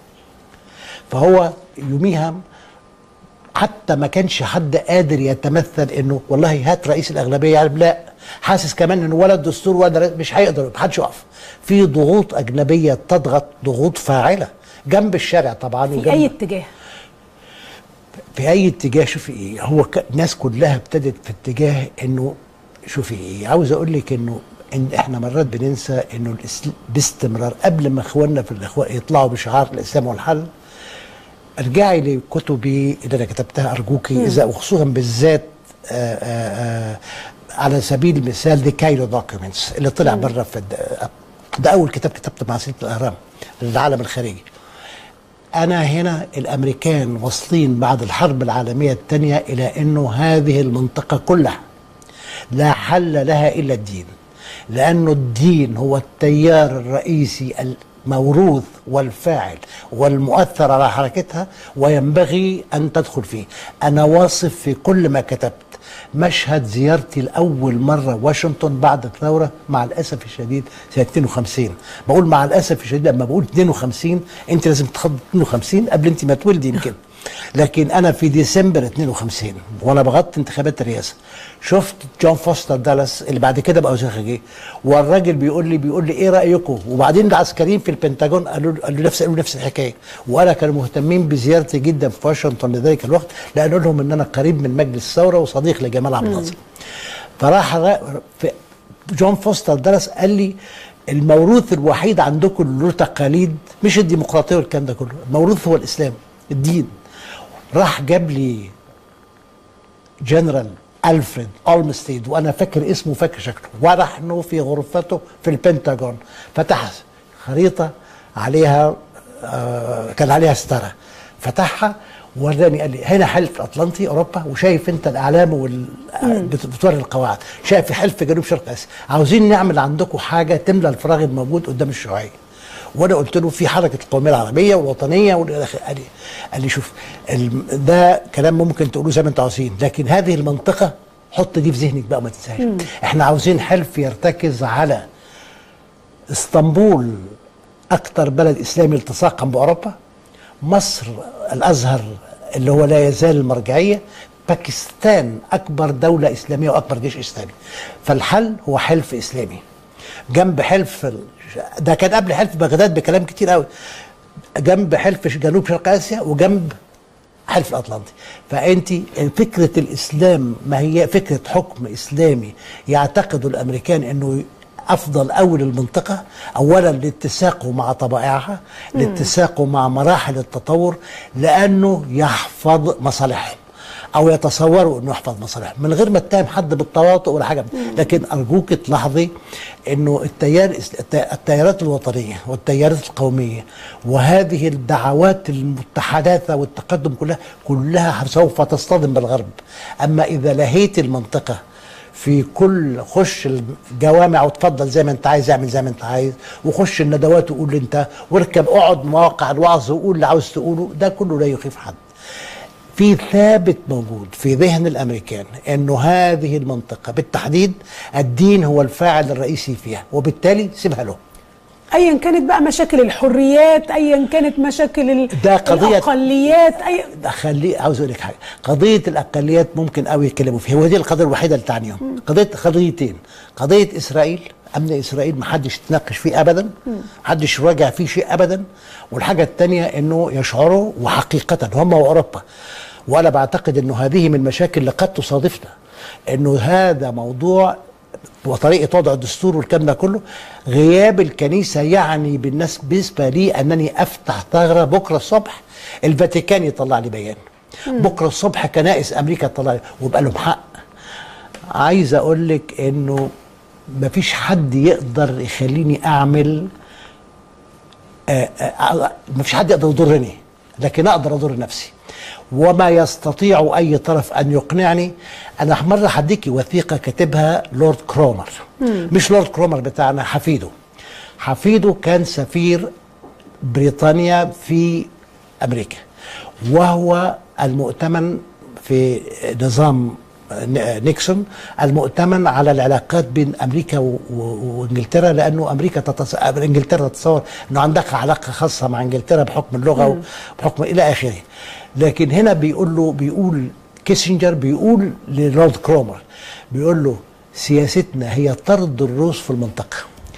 فهو يوميها حتى ما كانش حد قادر يتمثل انه والله هات رئيس الاغلبيه يعني لا حاسس كمان انه ولا الدستور ولا مش هيقدر محدش يقف في ضغوط اجنبيه تضغط ضغوط فاعله جنب الشارع طبعا في اي اتجاه في اي اتجاه شوفي ايه هو الناس كلها ابتدت في اتجاه انه شوفي ايه عاوز اقول لك انه ان احنا مرات بننسى انه باستمرار قبل ما اخواننا في الاخوان يطلعوا بشعار الاسلام والحل ارجعي لكتبي اللي انا كتبتها ارجوكي اذا وخصوصا بالذات آآ آآ على سبيل المثال ذا كايرو دوكيومنتس اللي طلع بره في ده اول كتاب كتبته مع سيره الاهرام للعالم الخارجي انا هنا الامريكان واصلين بعد الحرب العالميه الثانيه الى انه هذه المنطقه كلها لا حل لها الا الدين لانه الدين هو التيار الرئيسي موروث والفاعل والمؤثر على حركتها وينبغي أن تدخل فيه أنا واصف في كل ما كتبت مشهد زيارتي لأول مرة واشنطن بعد الثورة مع الأسف الشديد سنة 52 بقول مع الأسف الشديد لما بقول 52 أنت لازم تخض 52 قبل أنت ما تولدي يمكن لكن انا في ديسمبر 52 وانا بغطي انتخابات الرئاسه شفت جون فوستر دالاس اللي بعد كده بقى وزير خارجيه والراجل بيقول لي بيقول لي ايه رايكم وبعدين العسكريين في البنتاجون قالوا قالوا نفس قالوا نفس الحكايه وانا كانوا مهتمين بزيارتي جدا في واشنطن لذلك الوقت لانه لهم ان انا قريب من مجلس الثوره وصديق لجمال عبد الناصر فراح جون فوستر دالاس قال لي الموروث الوحيد عندكم له تقاليد مش الديمقراطيه والكلام ده كله الموروث هو الاسلام الدين راح جاب لي جنرال الفريد اولمستيد وانا فاكر اسمه فاكر شكله ونحن في غرفته في البنتاجون فتح خريطه عليها آه كان عليها ستاره فتحها وراني قال لي هنا حلف الاطلنطي اوروبا وشايف انت الاعلام وال بتوري القواعد شايف حلف جنوب شرق اسيا عاوزين نعمل عندكم حاجه تملى الفراغ الموجود قدام الشيوعيه وانا قلت له في حركه القوميه العربيه والوطنيه والى اخره قال لي قال لي شوف الم- ده كلام ممكن تقولوه زي ما انتوا عاوزين لكن هذه المنطقه حط دي في ذهنك بقى وما تنساهاش احنا عاوزين حلف يرتكز على اسطنبول اكثر بلد اسلامي التصاقا باوروبا مصر الازهر اللي هو لا يزال المرجعيه باكستان اكبر دوله اسلاميه واكبر جيش اسلامي فالحل هو حلف اسلامي جنب حلف ال- ده كان قبل حلف بغداد بكلام كتير قوي جنب حلف جنوب شرق اسيا وجنب حلف الاطلنطي فانت فكره الاسلام ما هي فكره حكم اسلامي يعتقد الامريكان انه افضل اول المنطقه اولا لاتساقه مع طبائعها لاتساقه مع مراحل التطور لانه يحفظ مصالحهم او يتصوروا انه يحفظ مصالحهم من غير ما اتهم حد بالتواطؤ ولا حاجه لكن ارجوك تلاحظي انه التيار الت- التيارات الوطنيه والتيارات القوميه وهذه الدعوات المتحدثه والتقدم كلها كلها سوف تصطدم بالغرب اما اذا لهيت المنطقه في كل خش الجوامع وتفضل زي ما انت عايز اعمل زي ما انت عايز وخش الندوات وقول اللي انت واركب اقعد مواقع الوعظ وقول اللي عاوز تقوله ده كله لا يخيف حد في ثابت موجود في ذهن الامريكان انه هذه المنطقه بالتحديد الدين هو الفاعل الرئيسي فيها وبالتالي سيبها له ايا كانت بقى مشاكل الحريات ايا كانت مشاكل ال- ده قضية- الاقليات أي... ده خليه عاوز اقول لك حاجه قضيه الاقليات ممكن قوي يتكلموا فيها ودي القضيه الوحيده اللي تعنيهم قضيه قضيتين قضيه اسرائيل امن اسرائيل ما حدش يتناقش فيه ابدا ما حدش يراجع فيه شيء ابدا والحاجه الثانيه انه يشعروا وحقيقه هم واوروبا وانا بعتقد انه هذه من المشاكل اللي قد تصادفنا انه هذا موضوع وطريقه وضع الدستور والكلام ده كله غياب الكنيسه يعني بالناس بالنسبه لي انني افتح ثغره بكره الصبح الفاتيكان يطلع لي بيان بكره الصبح كنائس امريكا تطلع لي ويبقى لهم حق عايز اقول لك انه مفيش حد يقدر يخليني اعمل آه، آه، مفيش حد يقدر يضرني لكن اقدر اضر نفسي وما يستطيع اي طرف ان يقنعني انا مره هديكي وثيقه كاتبها لورد كرومر مش لورد كرومر بتاعنا حفيده حفيده كان سفير بريطانيا في امريكا وهو المؤتمن في نظام نيكسون المؤتمن على العلاقات بين امريكا و- و- وانجلترا لانه امريكا تتص... انجلترا تتصور انه عندها علاقه خاصه مع انجلترا بحكم اللغه وبحكم الى اخره لكن هنا بيقول له بيقول كيسنجر بيقول للورد كرومر بيقول له سياستنا هي طرد الروس في المنطقه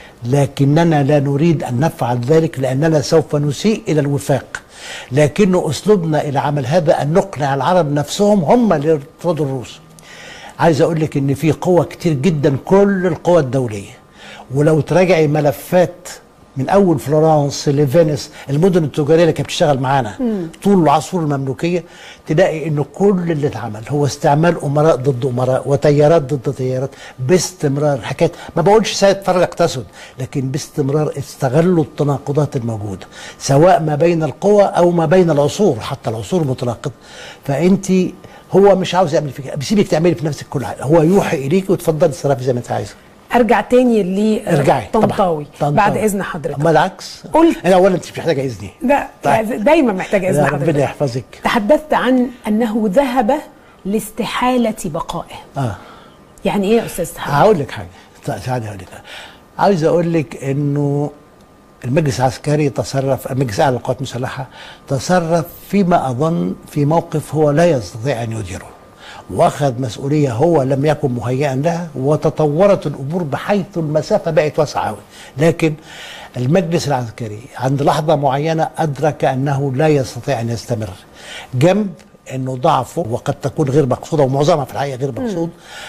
لكننا لا نريد ان نفعل ذلك لاننا سوف نسيء الى الوفاق لكن اسلوبنا الى عمل هذا ان نقنع العرب نفسهم هم اللي يرفضوا الروس عايز اقول لك ان في قوة كتير جدا كل القوى الدولية ولو تراجعي ملفات من اول فلورانس لفينيس المدن التجاريه اللي كانت بتشتغل معانا طول العصور المملوكيه تلاقي انه كل اللي اتعمل هو استعمال امراء ضد امراء وتيارات ضد تيارات باستمرار حكايه ما بقولش سيد فرق تسد لكن باستمرار استغلوا التناقضات الموجوده سواء ما بين القوى او ما بين العصور حتى العصور متناقضه فانت هو مش عاوز يعمل فيك بيسيبك تعملي في نفسك كل حاجه هو يوحي اليك وتفضلي تصرفي زي ما انت عايزه ارجع تاني ارجعي طبعا لطنطاوي طنطاوي. بعد اذن حضرتك اما العكس قلت- انا اولا انت مش محتاجه اذني لا طيب. دايما محتاجه اذن لا، حضرتك ربنا يحفظك تحدثت عن انه ذهب لاستحاله بقائه اه يعني ايه يا استاذ حضرتك هقول لك حاجه ت- تعالي هقول لك حاجة. عاوز اقول لك انه المجلس العسكري تصرف المجلس الاعلى للقوات المسلحه تصرف فيما اظن في موقف هو لا يستطيع ان يديره واخذ مسؤوليه هو لم يكن مهيئا لها وتطورت الامور بحيث المسافه بقت واسعه قوي لكن المجلس العسكري عند لحظه معينه ادرك انه لا يستطيع ان يستمر جنب انه ضعفه وقد تكون غير مقصوده ومعظمها في الحقيقه غير مقصود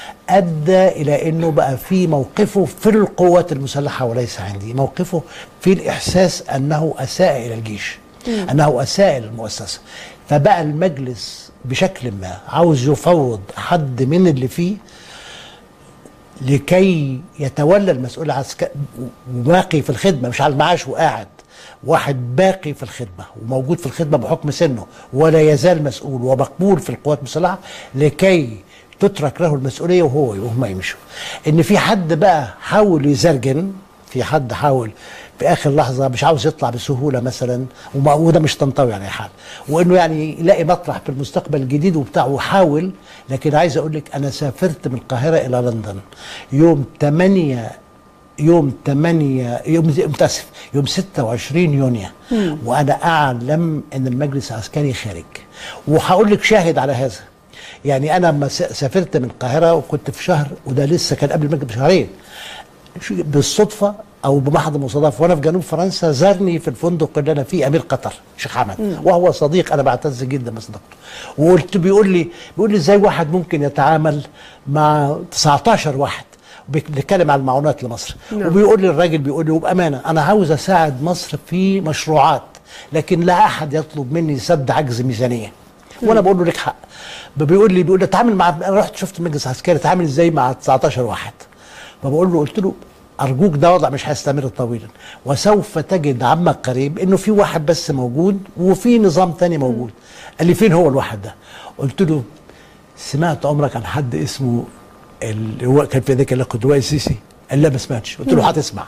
ادى الى انه بقى في موقفه في القوات المسلحه وليس عندي موقفه في الاحساس انه اساء الى الجيش انه اساء الى المؤسسه فبقى المجلس بشكل ما عاوز يفوض حد من اللي فيه لكي يتولى المسؤول العسكري وباقي في الخدمه مش على المعاش وقاعد واحد باقي في الخدمه وموجود في الخدمه بحكم سنه ولا يزال مسؤول ومقبول في القوات المسلحه لكي تترك له المسؤوليه وهو وهم يمشوا ان في حد بقى حاول يزرجن في حد حاول في اخر لحظه مش عاوز يطلع بسهوله مثلا وما- وده مش طنطاوي على أي حال وانه يعني يلاقي مطرح في المستقبل الجديد وبتاع وحاول لكن عايز اقول لك انا سافرت من القاهره الى لندن يوم 8 يوم 8 يوم يوم اسف يوم 26 يونيو وانا اعلم ان المجلس العسكري خارج وهقول لك شاهد على هذا يعني انا لما س- سافرت من القاهره وكنت في شهر وده لسه كان قبل المجلس بشهرين شو- بالصدفه او بمحض المصادفه وانا في جنوب فرنسا زارني في الفندق اللي انا فيه امير قطر شيخ حمد وهو صديق انا بعتز جدا بصداقته وقلت بيقول لي بيقول لي ازاي واحد ممكن يتعامل مع 19 واحد بنتكلم على المعونات لمصر نعم. وبيقول لي الراجل بيقول لي وبامانه انا عاوز اساعد مصر في مشروعات لكن لا احد يطلب مني سد عجز ميزانيه وانا بقول له لك حق بيقول لي بيقول لي اتعامل مع انا رحت شفت المجلس العسكري اتعامل ازاي مع 19 واحد فبقول له قلت له ارجوك ده وضع مش هيستمر طويلا وسوف تجد عمك قريب انه في واحد بس موجود وفي نظام تاني موجود قال لي فين هو الواحد ده قلت له سمعت عمرك عن حد اسمه اللي هو كان في ذاك اللقاء اللواء السيسي قال لا ما سمعتش قلت له هتسمع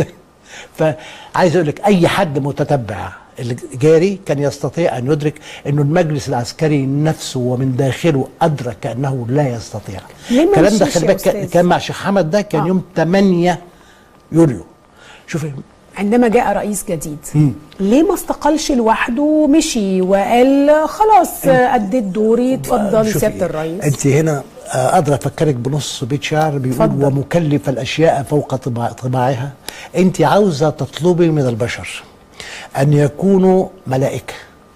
فعايز اقول لك اي حد متتبع الجاري كان يستطيع ان يدرك انه المجلس العسكري نفسه ومن داخله ادرك انه لا يستطيع ليه ما الكلام ده مشيش خلي يا بالك أستاذ؟ كان مع شيخ حمد ده كان آه. يوم 8 يوليو شوفي عندما جاء رئيس جديد ليه ما استقلش لوحده ومشي وقال خلاص أديت دوري اتفضل شوفي، سيادة الرئيس انت هنا آه، قادره افكرك بنص بيت شعر بيقول اتفضل. ومكلف الاشياء فوق طباع طباعها انت عاوزه تطلبي من البشر ان يكونوا ملائكه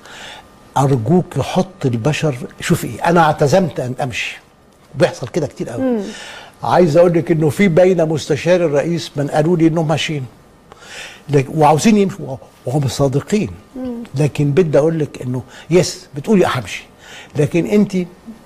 ارجوك حط البشر شوفي انا اعتزمت ان امشي بيحصل كده كتير قوي عايز اقول لك انه في بين مستشار الرئيس من قالوا لي انهم ماشيين لك- وعاوزين يمشوا وهم صادقين لكن بدي اقول لك انه يس بتقولي همشي لكن انت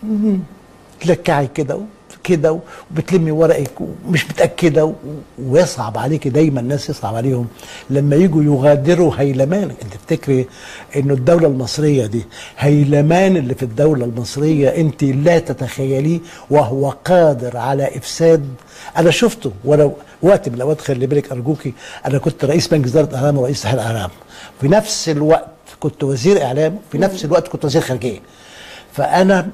تلكعي كده كده وبتلمي ورقك ومش متاكده و- ويصعب عليك دايما الناس يصعب عليهم لما يجوا يغادروا هيلمان انت تفتكري انه الدوله المصريه دي هيلمان اللي في الدوله المصريه انت لا تتخيليه وهو قادر على افساد انا شفته ولو وقت من الاوقات خلي بالك ارجوكي انا كنت رئيس بنك اداره اعلام ورئيس تحرير اعلام في نفس الوقت كنت وزير اعلام في نفس الوقت كنت وزير خارجيه فانا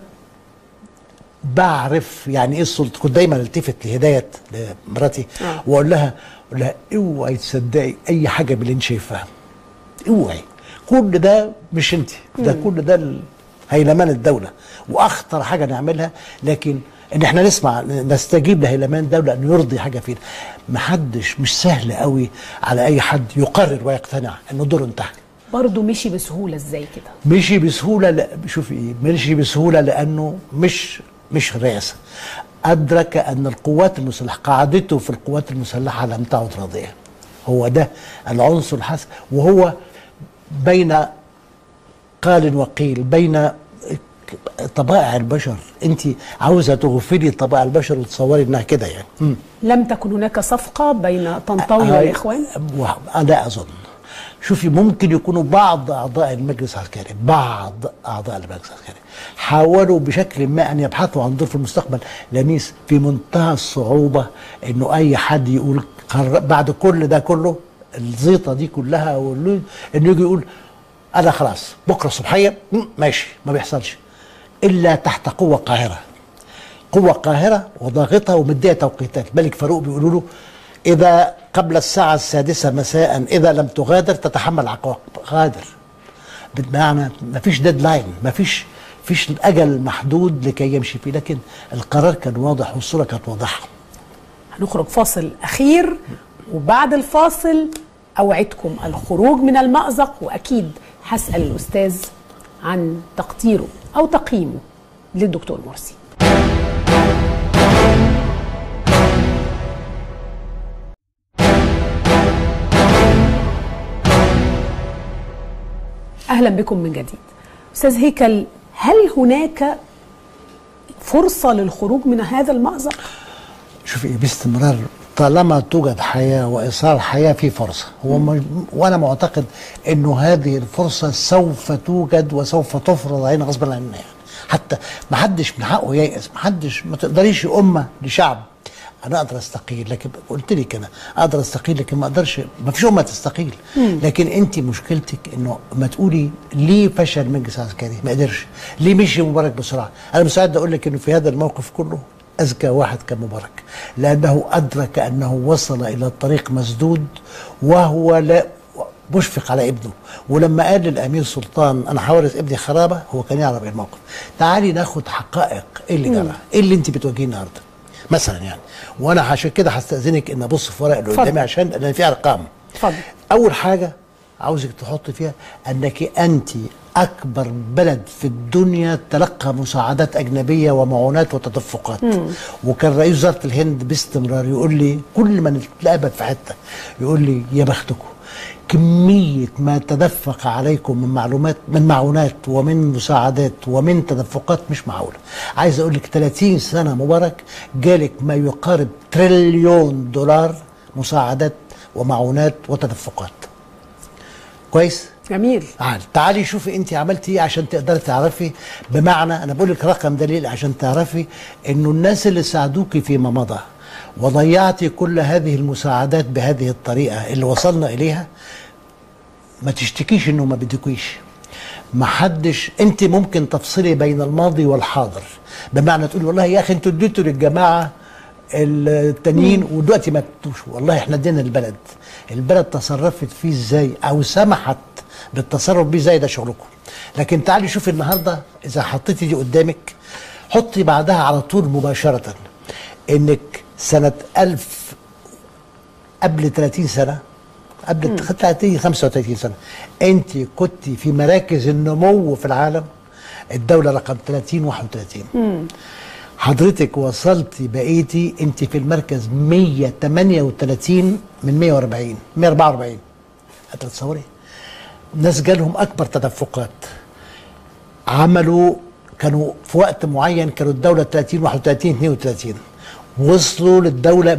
بعرف يعني ايه السلطه كنت دايما التفت لهدايه لمراتي آه. واقول لها اقول لها اوعي تصدقي اي حاجه من اللي انت شايفاها اوعي كل ده مش انت ده كل ده ال- هيلمان الدوله واخطر حاجه نعملها لكن ان احنا نسمع نستجيب لهيلمان الدوله ان يرضي حاجه فينا محدش مش سهل قوي على اي حد يقرر ويقتنع انه دوره انتهى برضه مشي بسهولة ازاي كده مشي بسهوله لا شوفي ايه مشي بسهوله لانه مش مش رئاسه ادرك ان القوات المسلحه قاعدته في القوات المسلحه لم تعد راضيه هو ده العنصر الحاسم وهو بين قال وقيل بين طبائع البشر انت عاوزه تغفلي طبائع البشر وتصوري انها كده يعني مم. لم تكن هناك صفقة بين طنطاوي آه، والإخوان و- لا اظن شوفي ممكن يكونوا بعض اعضاء المجلس العسكري بعض اعضاء المجلس العسكري حاولوا بشكل ما ان يبحثوا عن دور في المستقبل لميس في منتهى الصعوبه انه اي حد يقول قرر بعد كل ده كله الزيطه دي كلها واللو- انه يجي يقول انا خلاص بكره الصبحيه مم، ماشي ما بيحصلش الا تحت قوه قاهره قوة قاهرة وضاغطة ومدية توقيتات الملك فاروق بيقولوا له إذا قبل الساعة السادسة مساء إذا لم تغادر تتحمل عقاب غادر بمعنى ما فيش ديدلاين ما فيش فيش أجل محدود لكي يمشي فيه لكن القرار كان واضح والصورة كانت واضحة هنخرج فاصل أخير وبعد الفاصل أوعدكم الخروج من المأزق وأكيد هسأل الأستاذ عن تقديره أو تقييمه للدكتور مرسي أهلا بكم من جديد أستاذ هيكل هل هناك فرصة للخروج من هذا المأزق؟ شوفي باستمرار طالما توجد حياة وإصرار حياة في فرصة هو م- وأنا معتقد أنه هذه الفرصة سوف توجد وسوف تفرض علينا غصبا عننا يعني حتى ما حدش من حقه ييأس ما حدش ما تقدريش أمة لشعب انا اقدر استقيل لكن قلت لك انا اقدر استقيل لكن ما اقدرش ما فيش امه تستقيل لكن انت مشكلتك انه ما تقولي ليه فشل المجلس العسكري ما قدرش ليه مشي مبارك بسرعه انا مستعد اقول لك انه في هذا الموقف كله اذكى واحد كان مبارك لانه ادرك انه وصل الى الطريق مسدود وهو لا مشفق على ابنه ولما قال للامير سلطان انا هورث ابني خرابه هو كان يعرف ايه الموقف تعالي ناخد حقائق ايه اللي جرى ايه اللي انت بتواجهيه النهارده مثلا يعني وانا عشان كده هستاذنك ان ابص في ورق اللي اتفضل. قدامي عشان لان في ارقام اتفضل. اول حاجه عاوزك تحط فيها انك انت اكبر بلد في الدنيا تلقى مساعدات اجنبيه ومعونات وتدفقات وكان رئيس وزاره الهند باستمرار يقول لي كل ما نتقابل في حته يقول لي يا بختكم كمية ما تدفق عليكم من معلومات من معونات ومن مساعدات ومن تدفقات مش معقولة عايز أقول لك 30 سنة مبارك جالك ما يقارب تريليون دولار مساعدات ومعونات وتدفقات كويس جميل تعالي تعالي شوفي انت عملتي ايه عشان تقدري تعرفي بمعنى انا بقول لك رقم دليل عشان تعرفي انه الناس اللي ساعدوكي فيما مضى وضيعتي كل هذه المساعدات بهذه الطريقه اللي وصلنا اليها ما تشتكيش انه ما بدكويش ما حدش انت ممكن تفصلي بين الماضي والحاضر بمعنى تقولي والله يا اخي انتوا اديتوا للجماعه التانيين ودلوقتي ما ادوش والله احنا ادينا البلد البلد تصرفت فيه ازاي او سمحت بالتصرف بيه ازاي ده شغلكم لكن تعالي شوفي النهارده اذا حطيتي دي قدامك حطي بعدها على طول مباشره انك سنه 1000 قبل 30 سنه قبل 30 35 سنه انت كنت في مراكز النمو في العالم الدوله رقم 30 31 حضرتك وصلتي بقيتي انت في المركز 138 من 140 144 هتتصوري ناس جالهم اكبر تدفقات عملوا كانوا في وقت معين كانوا الدوله 30 31 32 وصلوا للدوله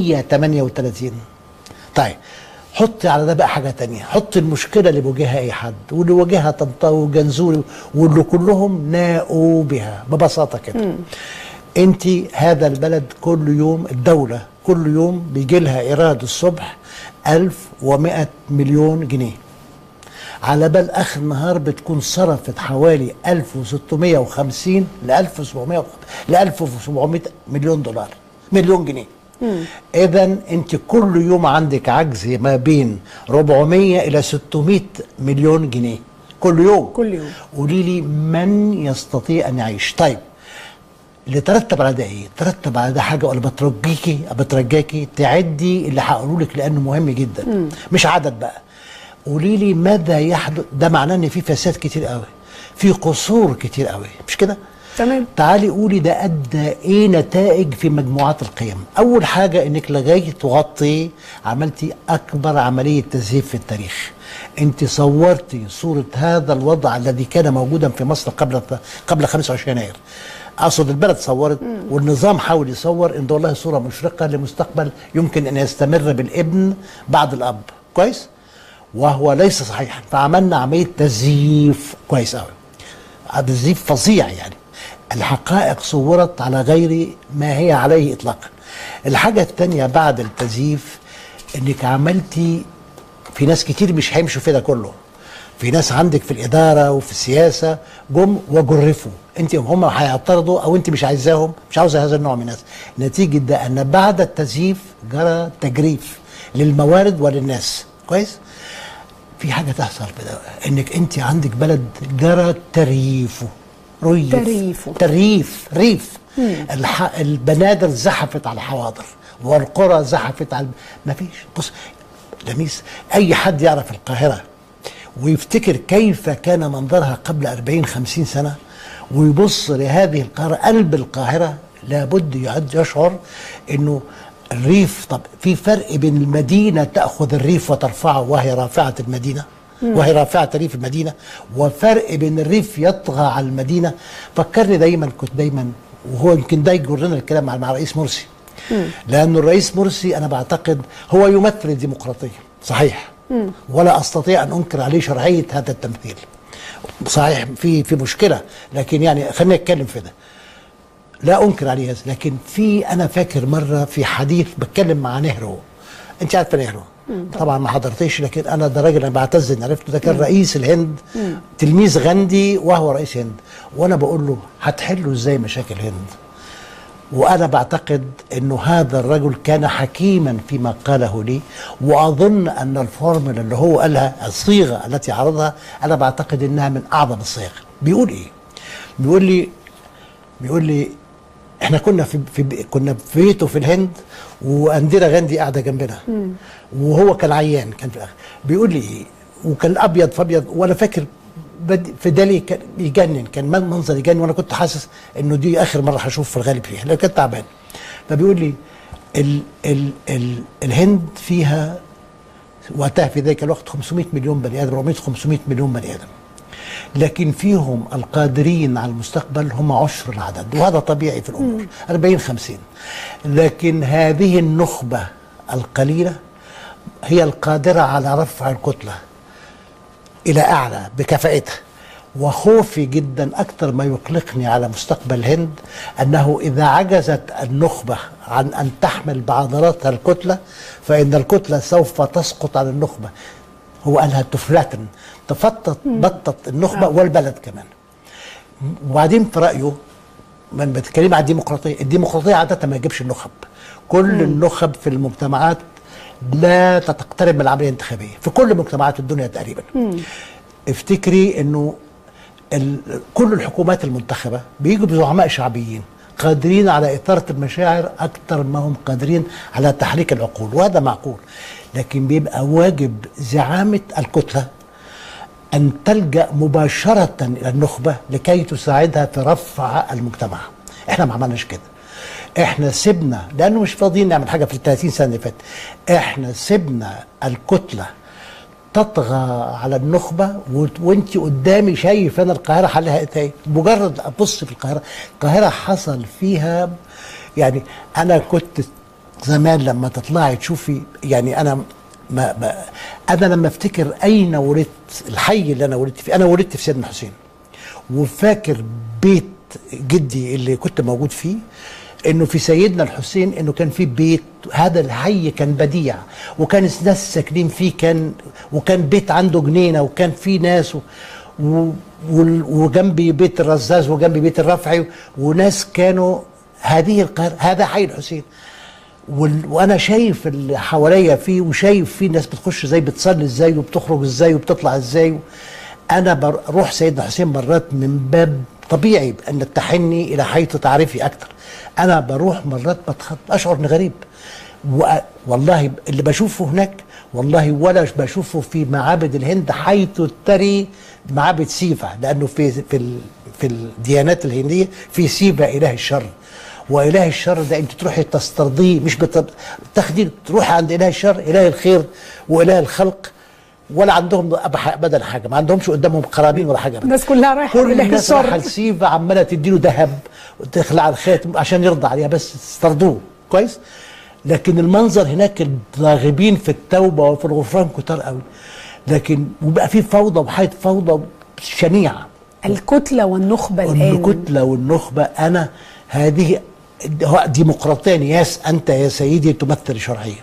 138 طيب حطي على ده بقى حاجه تانية حطي المشكله اللي بيواجهها اي حد واللي واجهها طنطاوي وجنزوري واللي كلهم ناقوا بها ببساطه كده انت هذا البلد كل يوم الدوله كل يوم بيجي لها ايراد الصبح 1100 مليون جنيه على بال اخر النهار بتكون صرفت حوالي 1650 ل 1700 ل 1700 مليون دولار مليون جنيه اذا انت كل يوم عندك عجز ما بين 400 الى 600 مليون جنيه كل يوم كل يوم. قولي لي من يستطيع ان يعيش طيب اللي ترتب على ده ايه؟ ترتب على ده حاجه ولا بترجيكي بترجاكي تعدي اللي هقوله لك لانه مهم جدا مم. مش عدد بقى قولي لي ماذا يحدث ده معناه ان في فساد كتير قوي في قصور كتير قوي مش كده؟ تمام تعالي قولي ده ادى ايه نتائج في مجموعات القيم اول حاجه انك لغايه تغطي عملتي اكبر عمليه تزييف في التاريخ انت صورتي صوره هذا الوضع الذي كان موجودا في مصر قبل قبل 25 يناير اقصد البلد صورت والنظام حاول يصور ان ده والله صوره مشرقه لمستقبل يمكن ان يستمر بالابن بعد الاب كويس وهو ليس صحيحا فعملنا عمليه تزييف كويس قوي تزييف فظيع يعني الحقائق صورت على غير ما هي عليه اطلاقا الحاجه الثانيه بعد التزييف انك عملتي في ناس كتير مش هيمشوا في ده كله في ناس عندك في الاداره وفي السياسه جم وجرفوا انت هم هيعترضوا او انت مش عايزاهم مش عاوزه هذا النوع من الناس نتيجه ده ان بعد التزييف جرى تجريف للموارد وللناس كويس في حاجه تحصل بده انك انت عندك بلد جرى ترييفه ريف ترييفه. تريف ريف الح... البنادر زحفت على الحواضر والقرى زحفت على ما فيش بص لميس اي حد يعرف القاهره ويفتكر كيف كان منظرها قبل 40 50 سنه ويبص لهذه القاهره قلب القاهره لابد يعد يشعر انه الريف طب في فرق بين المدينه تاخذ الريف وترفعه وهي رافعه المدينه وهي رافعه ريف المدينه وفرق بين الريف يطغى على المدينه فكرني دايما كنت دايما وهو يمكن ده يجرنا الكلام مع مع رئيس مرسي لأن الرئيس مرسي أنا بعتقد هو يمثل الديمقراطية صحيح ولا أستطيع أن أنكر عليه شرعية هذا التمثيل صحيح في في مشكلة لكن يعني خلينا نتكلم في ده لا انكر عليه هذا لكن في انا فاكر مره في حديث بتكلم مع نهرو انت عارفه نهرو طبعا ما حضرتيش لكن انا ده راجل انا بعتز اني عرفته ده كان رئيس الهند تلميذ غاندي وهو رئيس هند وانا بقول له هتحلوا ازاي مشاكل الهند وانا بعتقد انه هذا الرجل كان حكيما فيما قاله لي واظن ان الفورمولا اللي هو قالها الصيغه التي عرضها انا بعتقد انها من اعظم الصيغ بيقول ايه بيقول لي بيقول لي احنا كنا في, في كنا في بيته في الهند وانديرا غاندي قاعده جنبنا وهو كان عيان كان في الاخر بيقول لي ايه وكان ابيض فابيض وانا فاكر بد- في دالي كان يجنن كان من- منظر يجنن وانا كنت حاسس انه دي اخر مره هشوف في الغالب فيها لان كنت تعبان فبيقول لي ال ال ال الهند فيها وقتها في ذلك الوقت 500 مليون بني ادم 400 500 مليون بني ادم لكن فيهم القادرين على المستقبل هم عشر العدد وهذا طبيعي في الامور 40 50 لكن هذه النخبه القليله هي القادره على رفع الكتله الى اعلى بكفاءتها وخوفي جدا اكثر ما يقلقني على مستقبل الهند انه اذا عجزت النخبه عن ان تحمل بعضلاتها الكتله فان الكتله سوف تسقط على النخبه هو قالها تفلتن تفطط بطط النخبه والبلد كمان وبعدين في رايه من بتتكلم عن الديمقراطيه الديمقراطيه عاده ما يجيبش النخب كل النخب في المجتمعات لا تقترب من العمليه الانتخابيه في كل مجتمعات الدنيا تقريبا افتكري انه ال- كل الحكومات المنتخبه بيجوا بزعماء شعبيين قادرين على اثاره المشاعر اكثر ما هم قادرين على تحريك العقول وهذا معقول لكن بيبقى واجب زعامه الكتله أن تلجأ مباشرة إلى النخبة لكي تساعدها في رفع المجتمع إحنا ما عملناش كده إحنا سيبنا لأنه مش فاضيين نعمل حاجة في ال 30 سنة اللي فاتت إحنا سيبنا الكتلة تطغى على النخبة وانت قدامي شايف انا القاهرة حلها ايه مجرد ابص في القاهرة القاهرة حصل فيها يعني انا كنت زمان لما تطلعي تشوفي يعني انا ما, ما انا لما افتكر اين ولدت الحي اللي انا ولدت فيه انا ولدت في سيدنا حسين وفاكر بيت جدي اللي كنت موجود فيه انه في سيدنا الحسين انه كان في بيت هذا الحي كان بديع وكان الناس ساكنين فيه كان وكان بيت عنده جنينه وكان فيه ناس و و وال- وجنبي بيت الرزاز وجنبي بيت الرفعي وناس كانوا هذه القاهره هذا حي الحسين وال... وانا شايف اللي حواليا فيه وشايف فيه ناس بتخش ازاي بتصلي ازاي وبتخرج ازاي وبتطلع ازاي انا بروح سيدنا حسين مرات من باب طبيعي ان تحني الى حيث تعرفي اكثر انا بروح مرات بتخط اشعر اني غريب و... والله اللي بشوفه هناك والله ولا بشوفه في معابد الهند حيث تري معابد سيفا لانه في في ال... في الديانات الهنديه في سيفا اله الشر واله الشر ده انت تروحي تسترضيه مش بت- بتاخدي تروحي عند اله الشر اله الخير واله الخلق ولا عندهم أب- ابدا حاجه ما عندهمش قدامهم قرابين ولا حاجه أبداً. الناس كلها رايحه كل إلى الناس الشر. رايحه لسيفا عماله تديله ذهب وتخلع الخاتم عشان يرضى عليها بس تسترضوه كويس لكن المنظر هناك الراغبين في التوبه وفي الغفران كتار قوي لكن وبقى في فوضى وحاله فوضى شنيعه الكتله والنخبه الان الكتلة والنخبة أنا هذه هو ديمقراطيا ياس أنت يا سيدي تمثل شرعية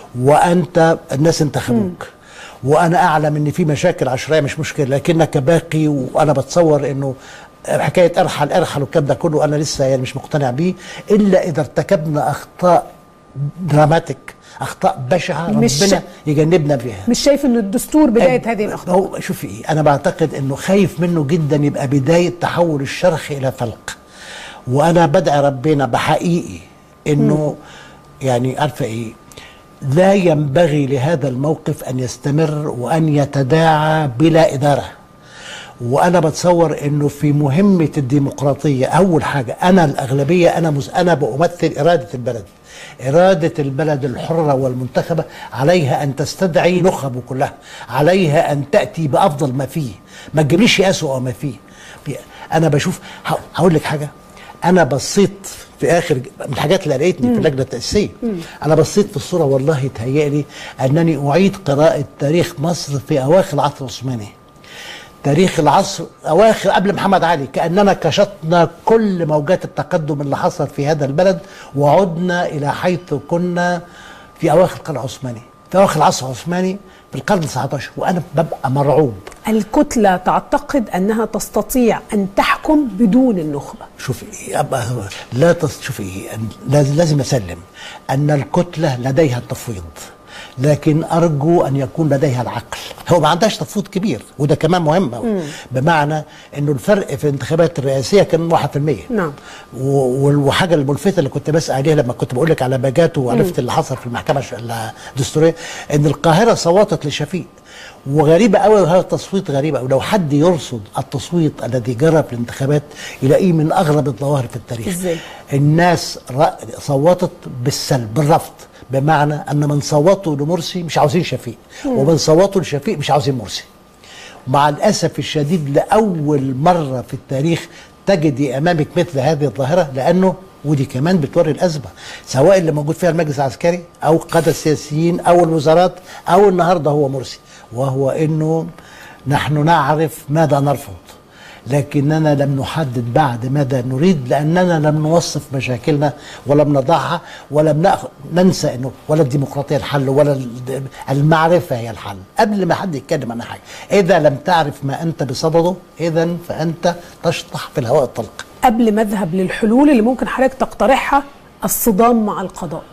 وأنت الناس انتخبوك وأنا أعلم أن في مشاكل عشرية مش مشكلة لكنك باقي وأنا بتصور أنه حكاية ارحل ارحل والكلام ده كله أنا لسه يعني مش مقتنع بيه إلا إذا ارتكبنا أخطاء دراماتيك أخطاء بشعة مش- ربنا يجنبنا بها مش شايف ان الدستور بدايه هذه الاخطاء هو شوفي ايه انا بعتقد انه خايف منه جدا يبقى بدايه تحول الشرخ الى فلق وانا بدعي ربنا بحقيقي انه يعني عارفه ايه لا ينبغي لهذا الموقف ان يستمر وان يتداعى بلا اداره وانا بتصور انه في مهمه الديمقراطيه اول حاجه انا الاغلبيه انا مز... انا بمثل اراده البلد اراده البلد الحره والمنتخبه عليها ان تستدعي نخبه كلها عليها ان تاتي بافضل ما فيه ما تجيبليش اسوء ما فيه انا بشوف ه- هقول لك حاجه انا بصيت في اخر من الحاجات اللي قلقتني في اللجنه التاسيسيه انا بصيت في الصوره والله تهيألي انني اعيد قراءه تاريخ مصر في اواخر العصر العثماني تاريخ العصر اواخر قبل محمد علي كاننا كشطنا كل موجات التقدم اللي حصل في هذا البلد وعدنا الى حيث كنا في اواخر القرن العثماني في اواخر العصر العثماني في القرن 19 وانا ببقى مرعوب الكتلة تعتقد أنها تستطيع أن تحكم بدون النخبة شوفي أبقى لا تص... شوفي لاز- لازم اسلم ان الكتله لديها التفويض لكن ارجو ان يكون لديها العقل هو ما عندهاش تفويض كبير وده كمان مهم أوي. بمعنى انه الفرق في الانتخابات الرئاسيه كان 1% نعم. و- وال- وحاجه الملفته اللي كنت بسال عليها لما كنت بقول لك على باجات وعرفت اللي حصل في المحكمه الش- الدستوريه ان القاهره صوتت لشفيق وغريبه قوي وهذا التصويت غريبه ولو حد يرصد التصويت الذي جرى في الانتخابات يلاقيه من اغرب الظواهر في التاريخ إزاي؟ الناس رأ- صوتت بالسلب بالرفض بمعنى ان من صوتوا لمرسي مش عاوزين شفيق ومن صوتوا لشفيق مش عاوزين مرسي مع الاسف الشديد لاول مره في التاريخ تجدي امامك مثل هذه الظاهره لانه ودي كمان بتوري الازمه سواء اللي موجود فيها المجلس العسكري او القاده السياسيين او الوزارات او النهارده هو مرسي وهو انه نحن نعرف ماذا نرفض لكننا لم نحدد بعد ماذا نريد لاننا لم نوصف مشاكلنا ولم نضعها ولم نأخذ ننسى انه ولا الديمقراطيه الحل ولا ال- المعرفه هي الحل قبل ما حد يتكلم عن حاجه اذا لم تعرف ما انت بصدده اذا فانت تشطح في الهواء الطلق قبل ما أذهب للحلول اللي ممكن حضرتك تقترحها الصدام مع القضاء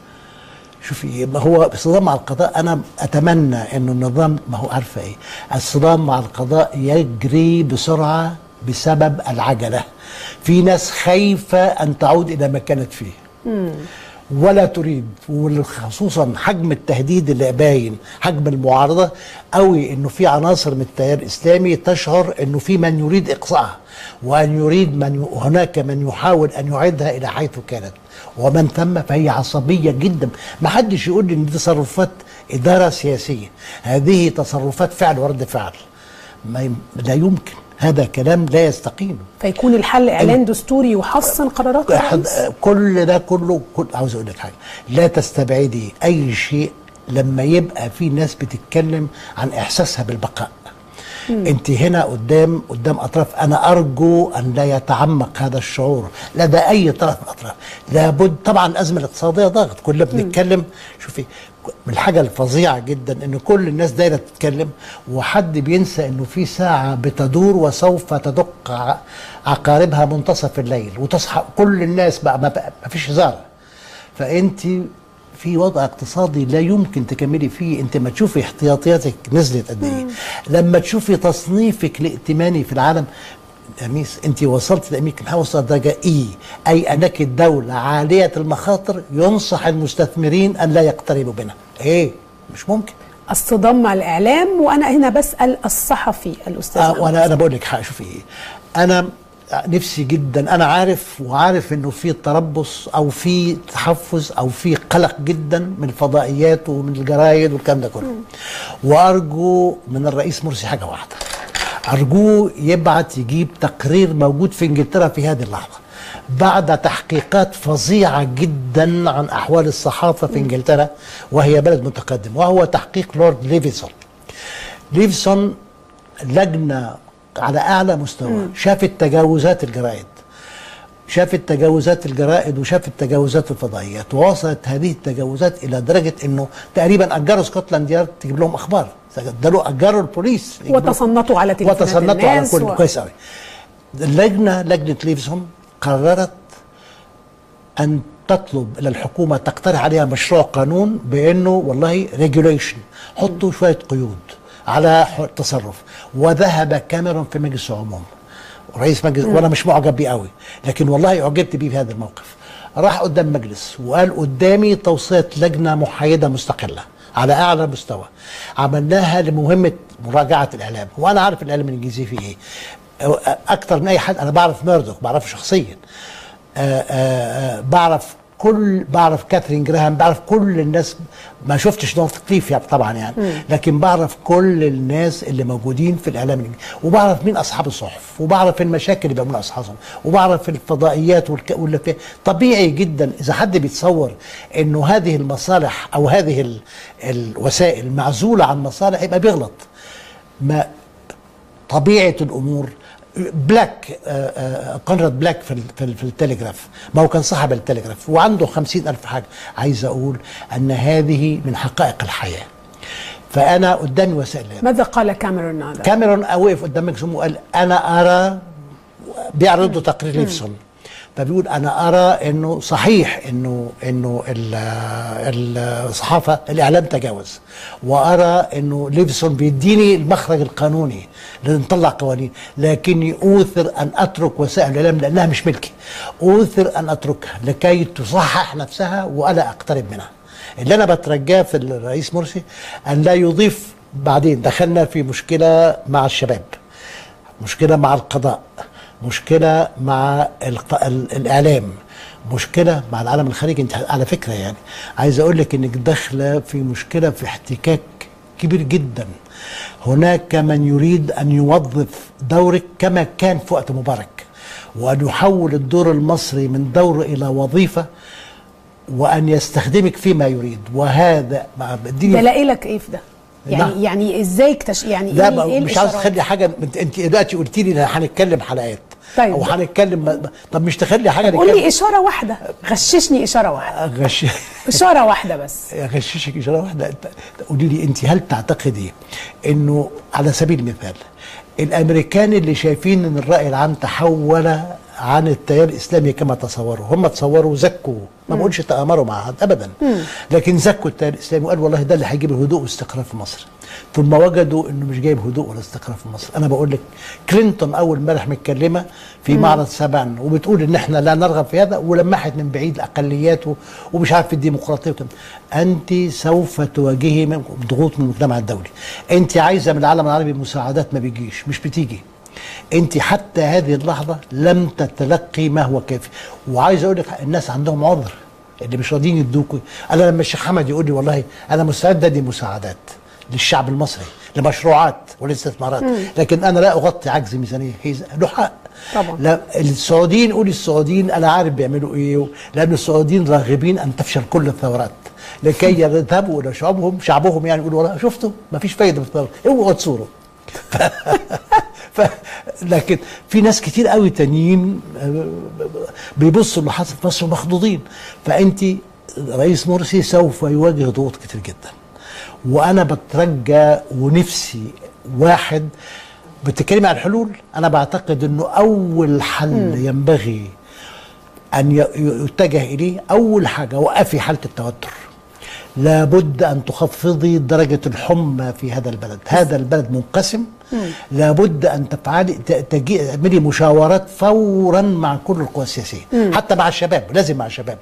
شوفي ما هو الصدام مع القضاء انا اتمنى انه النظام ما هو عارفه ايه الصدام مع القضاء يجري بسرعه بسبب العجله في ناس خايفه ان تعود الى ما كانت فيه ولا تريد وخصوصا حجم التهديد اللي باين حجم المعارضه قوي انه في عناصر من التيار الاسلامي تشعر انه في من يريد اقصائها وان يريد من ي... هناك من يحاول ان يعيدها الى حيث كانت ومن ثم فهي عصبيه جدا ما حدش يقول لي ان دي تصرفات اداره سياسيه هذه تصرفات فعل ورد فعل ما يم... لا يمكن هذا كلام لا يستقيم فيكون الحل إعلان دستوري يحصن قرارات الرئيس أحد- كل ده كله كل عاوز اقول لك حاجه لا تستبعدي اي شيء لما يبقى في ناس بتتكلم عن احساسها بالبقاء انت هنا قدام قدام اطراف انا ارجو ان لا يتعمق هذا الشعور لدى اي طرف من الاطراف لابد طبعا الازمه الاقتصاديه ضغط كلنا بنتكلم شوفي من الحاجه الفظيعه جدا ان كل الناس دايره تتكلم وحد بينسى انه في ساعه بتدور وسوف تدق ع- عقاربها منتصف الليل وتصحى كل الناس بقى ما, بقى ما فيش هزار فانت في وضع اقتصادي لا يمكن تكملي فيه انت ما تشوفي احتياطياتك نزلت قد ايه لما تشوفي تصنيفك الائتماني في العالم أميس أنت وصلت لأمريكا الحقيقة وصلت درجة إي أي أنك الدولة عالية المخاطر ينصح المستثمرين أن لا يقتربوا منها إيه مش ممكن الصدام مع الإعلام وأنا هنا بسأل الصحفي الأستاذ آه أحمد. وانا انا بقول لك حاجه شوفي ايه انا نفسي جدا انا عارف وعارف انه في تربص او في تحفز او في قلق جدا من الفضائيات ومن الجرايد والكلام ده كله وارجو من الرئيس مرسي حاجه واحده ارجوه يبعت يجيب تقرير موجود في انجلترا في هذه اللحظه بعد تحقيقات فظيعه جدا عن احوال الصحافه في انجلترا وهي بلد متقدم وهو تحقيق لورد ليفيسون ليفسون لجنه على اعلى مستوى شافت تجاوزات الجرائد شافت تجاوزات الجرائد وشافت تجاوزات الفضائيات ووصلت هذه التجاوزات الى درجه انه تقريبا اجروا سكوتلاند يارد تجيب لهم اخبار ادوا اجروا البوليس يجيب لهم- وتصنطوا على تليفونات وتصنطوا على الناس كل و- كويس قوي اللجنه لجنه ليفسون قررت ان تطلب الى الحكومه تقترح عليها مشروع قانون بانه والله ريجوليشن حطوا شويه قيود على ح- التصرف وذهب كاميرون في مجلس العموم رئيس مجلس وانا مش معجب بيه قوي لكن والله اعجبت بيه في هذا الموقف راح قدام مجلس وقال قدامي توصيه لجنه محايده مستقله على اعلى مستوى عملناها لمهمه مراجعه الاعلام وانا عارف الاعلام الانجليزي فيه ايه اكتر من اي حد انا بعرف ميردوك بعرفه شخصيا آآ آآ بعرف كل بعرف كاثرين جراهام بعرف كل الناس ما شفتش نورث كليف يعني طبعا يعني لكن بعرف كل الناس اللي موجودين في الاعلام الانجليزي وبعرف مين اصحاب الصحف وبعرف المشاكل اللي بيعملوها اصحابهم وبعرف الفضائيات والك... واللي في طبيعي جدا اذا حد بيتصور انه هذه المصالح او هذه ال... الوسائل معزوله عن مصالح يبقى بيغلط ما طبيعه الامور بلاك آه، آه، كونراد بلاك في ال- في ال- في التليجراف ما هو كان صاحب التليجراف وعنده خمسين ألف حاجة عايز أقول أن هذه من حقائق الحياة فأنا قدامي وسائل الإعلام. ماذا قال كاميرون هذا؟ كاميرون وقف قدام مكسوم وقال انا ارى بيعرضوا تقرير ليفسون فبيقول انا ارى انه صحيح انه انه ال- الصحافه الاعلام تجاوز وارى انه ليفسون بيديني المخرج القانوني لنطلع قوانين لكني اوثر ان اترك وسائل الاعلام لانها مش ملكي اوثر ان اتركها لكي تصحح نفسها وانا اقترب منها اللي انا بترجاه في الرئيس مرسي ان لا يضيف بعدين دخلنا في مشكله مع الشباب مشكله مع القضاء مشكله مع الق... ال... الاعلام مشكله مع العالم الخارجي انت على فكره يعني عايز اقول لك انك داخله في مشكله في احتكاك كبير جدا هناك من يريد ان يوظف دورك كما كان في وقت مبارك وان يحول الدور المصري من دور الى وظيفه وان يستخدمك فيما يريد وهذا مع الدنيا دلائلك ايه في ده؟ يعني نعم. يعني ازاي اكتش يعني لا ايه, ما- إيه مش عاوز الإشارات؟ تخلي حاجه انت انت دلوقتي قلت لي هنتكلم حلقات طيب. او هنتكلم طب مش تخلي حاجه قول لي اشاره واحده غششني اشاره واحده غش اشاره واحده بس اغششك اشاره واحده أنت- قولي لي انت هل تعتقدي انه على سبيل المثال الامريكان اللي شايفين ان الراي العام تحول عن التيار الاسلامي كما تصوروا هم تصوروا زكوا ما بقولش تامروا مع حد ابدا لكن زكوا التيار الاسلامي وقالوا والله ده اللي هيجيب الهدوء والاستقرار في مصر ثم وجدوا انه مش جايب هدوء ولا استقرار في مصر انا بقول لك كلينتون اول امبارح متكلمه في معرض سبعا وبتقول ان احنا لا نرغب في هذا ولمحت من بعيد الاقليات و- ومش عارف الديمقراطيه وكده انت سوف تواجهي من- ضغوط من المجتمع الدولي انت عايزه من العالم العربي مساعدات ما بيجيش مش بتيجي انت حتى هذه اللحظه لم تتلقي ما هو كافي وعايز اقول لك الناس عندهم عذر اللي مش راضيين يدوكوا انا لما الشيخ حمد يقول لي والله انا مستعد ادي مساعدات للشعب المصري لمشروعات والاستثمارات لكن انا لا اغطي عجز ميزانيه هي له حق طبعا. لا السعوديين قولي السعوديين انا عارف بيعملوا ايه لان السعوديين راغبين ان تفشل كل الثورات لكي يذهبوا الى شعوبهم شعبهم يعني يقولوا والله شفتوا ما فيش فايده في الثوره اوعوا تصوروا ف... لكن في ناس كتير قوي تانيين آه، بيبصوا اللي حصل في مصر مخضوضين فانت رئيس مرسي سوف يواجه ضغوط كتير جدا وانا بترجى ونفسي واحد بتتكلمي عن الحلول انا بعتقد انه اول حل ينبغي ان ي- يتجه اليه اول حاجه وقفي حاله التوتر لابد ان تخفضي درجه الحمى في هذا البلد هذا البلد منقسم لابد ان تفعلي ت- تجي- تعملي مشاورات فورا مع كل القوى السياسيه حتى مع الشباب لازم مع الشباب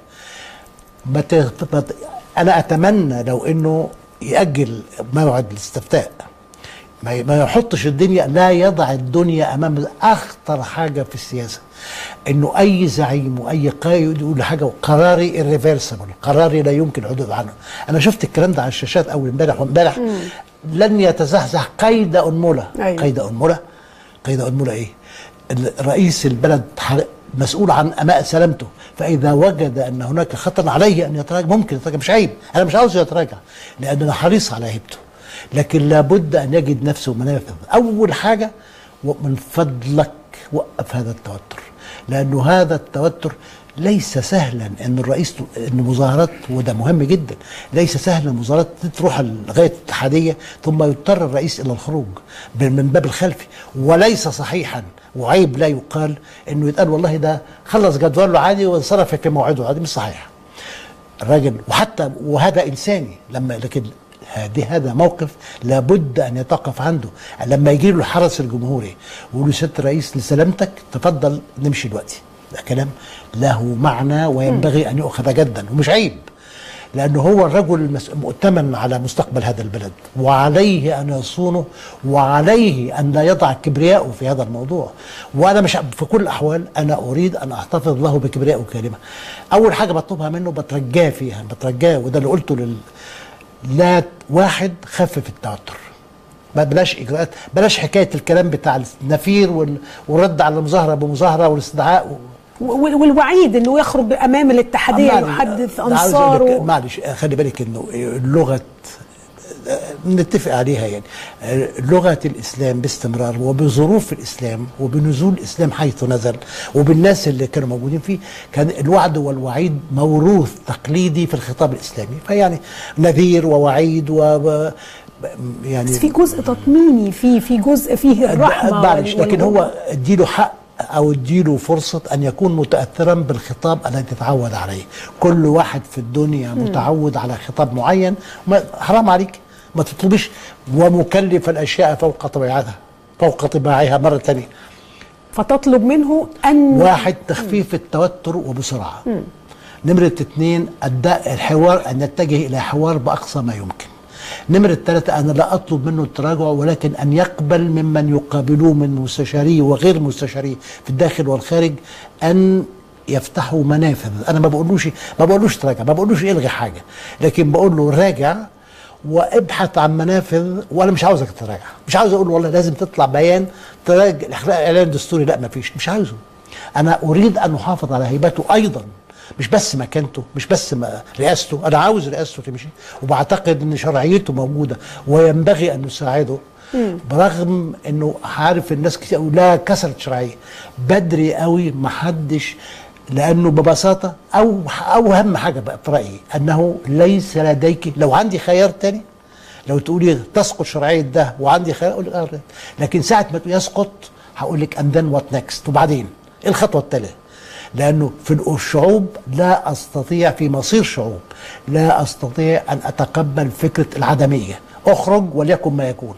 ما ت- ما ت- انا اتمنى لو انه ياجل موعد الاستفتاء ما ي- ما يحطش الدنيا لا يضع الدنيا امام اخطر حاجه في السياسه انه اي زعيم واي قائد يقول حاجه قراري irreversible قراري لا يمكن العدول عنه انا شفت الكلام ده على الشاشات اول امبارح وامبارح لن يتزحزح قيد انمله أيوة. قيد انمله قيد انمله ايه ال- رئيس البلد ح- مسؤول عن اماء سلامته فاذا وجد ان هناك خطر عليه ان يتراجع ممكن يتراجع مش عيب انا مش عاوزه يتراجع لان انا حريص على هيبته لكن لابد ان يجد نفسه منافذ اول حاجه ومن فضلك وقف هذا التوتر لانه هذا التوتر ليس سهلا ان الرئيس ان مظاهرات وده مهم جدا ليس سهلا المظاهرات تروح لغايه الاتحاديه ثم يضطر الرئيس الى الخروج من باب الخلفي وليس صحيحا وعيب لا يقال انه يتقال والله ده خلص جدوله عادي وانصرف في موعده هذا مش صحيح الراجل وحتى وهذا انساني لما لكن هذه هذا موقف لابد ان يتوقف عنده لما يجي له الحرس الجمهوري ويقول له ست رئيس لسلامتك تفضل نمشي دلوقتي ده كلام له معنى وينبغي ان يؤخذ جدا ومش عيب لانه هو الرجل المس- مؤتمن على مستقبل هذا البلد وعليه ان يصونه وعليه ان لا يضع كبرياءه في هذا الموضوع وانا مش في كل الاحوال انا اريد ان احتفظ له بكبريائه كلمه اول حاجه بطلبها منه بترجاه فيها بترجاه وده اللي قلته لل لا واحد خفف التوتر ما بلاش اجراءات بلاش حكايه الكلام بتاع النفير وال- والرد على المظاهره بمظاهره والاستدعاء و... وال- والوعيد انه يخرج امام الاتحاديه معلش، يحدث أنا عاوز أقول لك- انصاره معلش خلي بالك انه لغه نتفق عليها يعني آه، لغه الاسلام باستمرار وبظروف الاسلام وبنزول الاسلام حيث نزل وبالناس اللي كانوا موجودين فيه كان الوعد والوعيد موروث تقليدي في الخطاب الاسلامي فيعني نذير ووعيد و يعني بس في جزء تطميني فيه في جزء فيه الرحمه معلش وال- لكن وال- هو اديله حق او اديله فرصه ان يكون متاثرا بالخطاب الذي تعود عليه كل واحد في الدنيا متعود على خطاب معين ما حرام عليك ما تطلبش ومكلف الاشياء فوق طبيعتها فوق طباعها مره ثانيه فتطلب منه ان واحد تخفيف التوتر وبسرعه نمرة اثنين الداء الحوار أن نتجه إلى حوار بأقصى ما يمكن نمرة ثلاثة أنا لا أطلب منه التراجع ولكن أن يقبل ممن يقابلوه من مستشاريه وغير مستشاريه في الداخل والخارج أن يفتحوا منافذ أنا ما بقولوش ما بقولوش تراجع ما بقولوش إلغي حاجة لكن بقول له راجع وابحث عن منافذ وانا مش عاوزك تراجع مش عاوز اقول والله لازم تطلع بيان تراجع الاعلان الدستوري لا ما فيش مش عاوزه انا اريد ان احافظ على هيبته ايضا مش بس مكانته مش بس ما رئاسته انا عاوز رئاسته تمشي وبعتقد ان شرعيته موجوده وينبغي ان نساعده برغم انه عارف الناس كتير أوي لا كسرت شرعيه بدري قوي ما حدش لانه ببساطه او او اهم حاجه بقى في رايي انه ليس لديك لو عندي خيار تاني لو تقولي تسقط شرعيه ده وعندي خيار اقول لك آه، لكن ساعه ما تقول يسقط هقول لك اند ذن وات نكست وبعدين ايه الخطوه التاليه؟ لانه في الشعوب لا استطيع في مصير شعوب لا استطيع ان اتقبل فكره العدميه اخرج وليكن ما يكون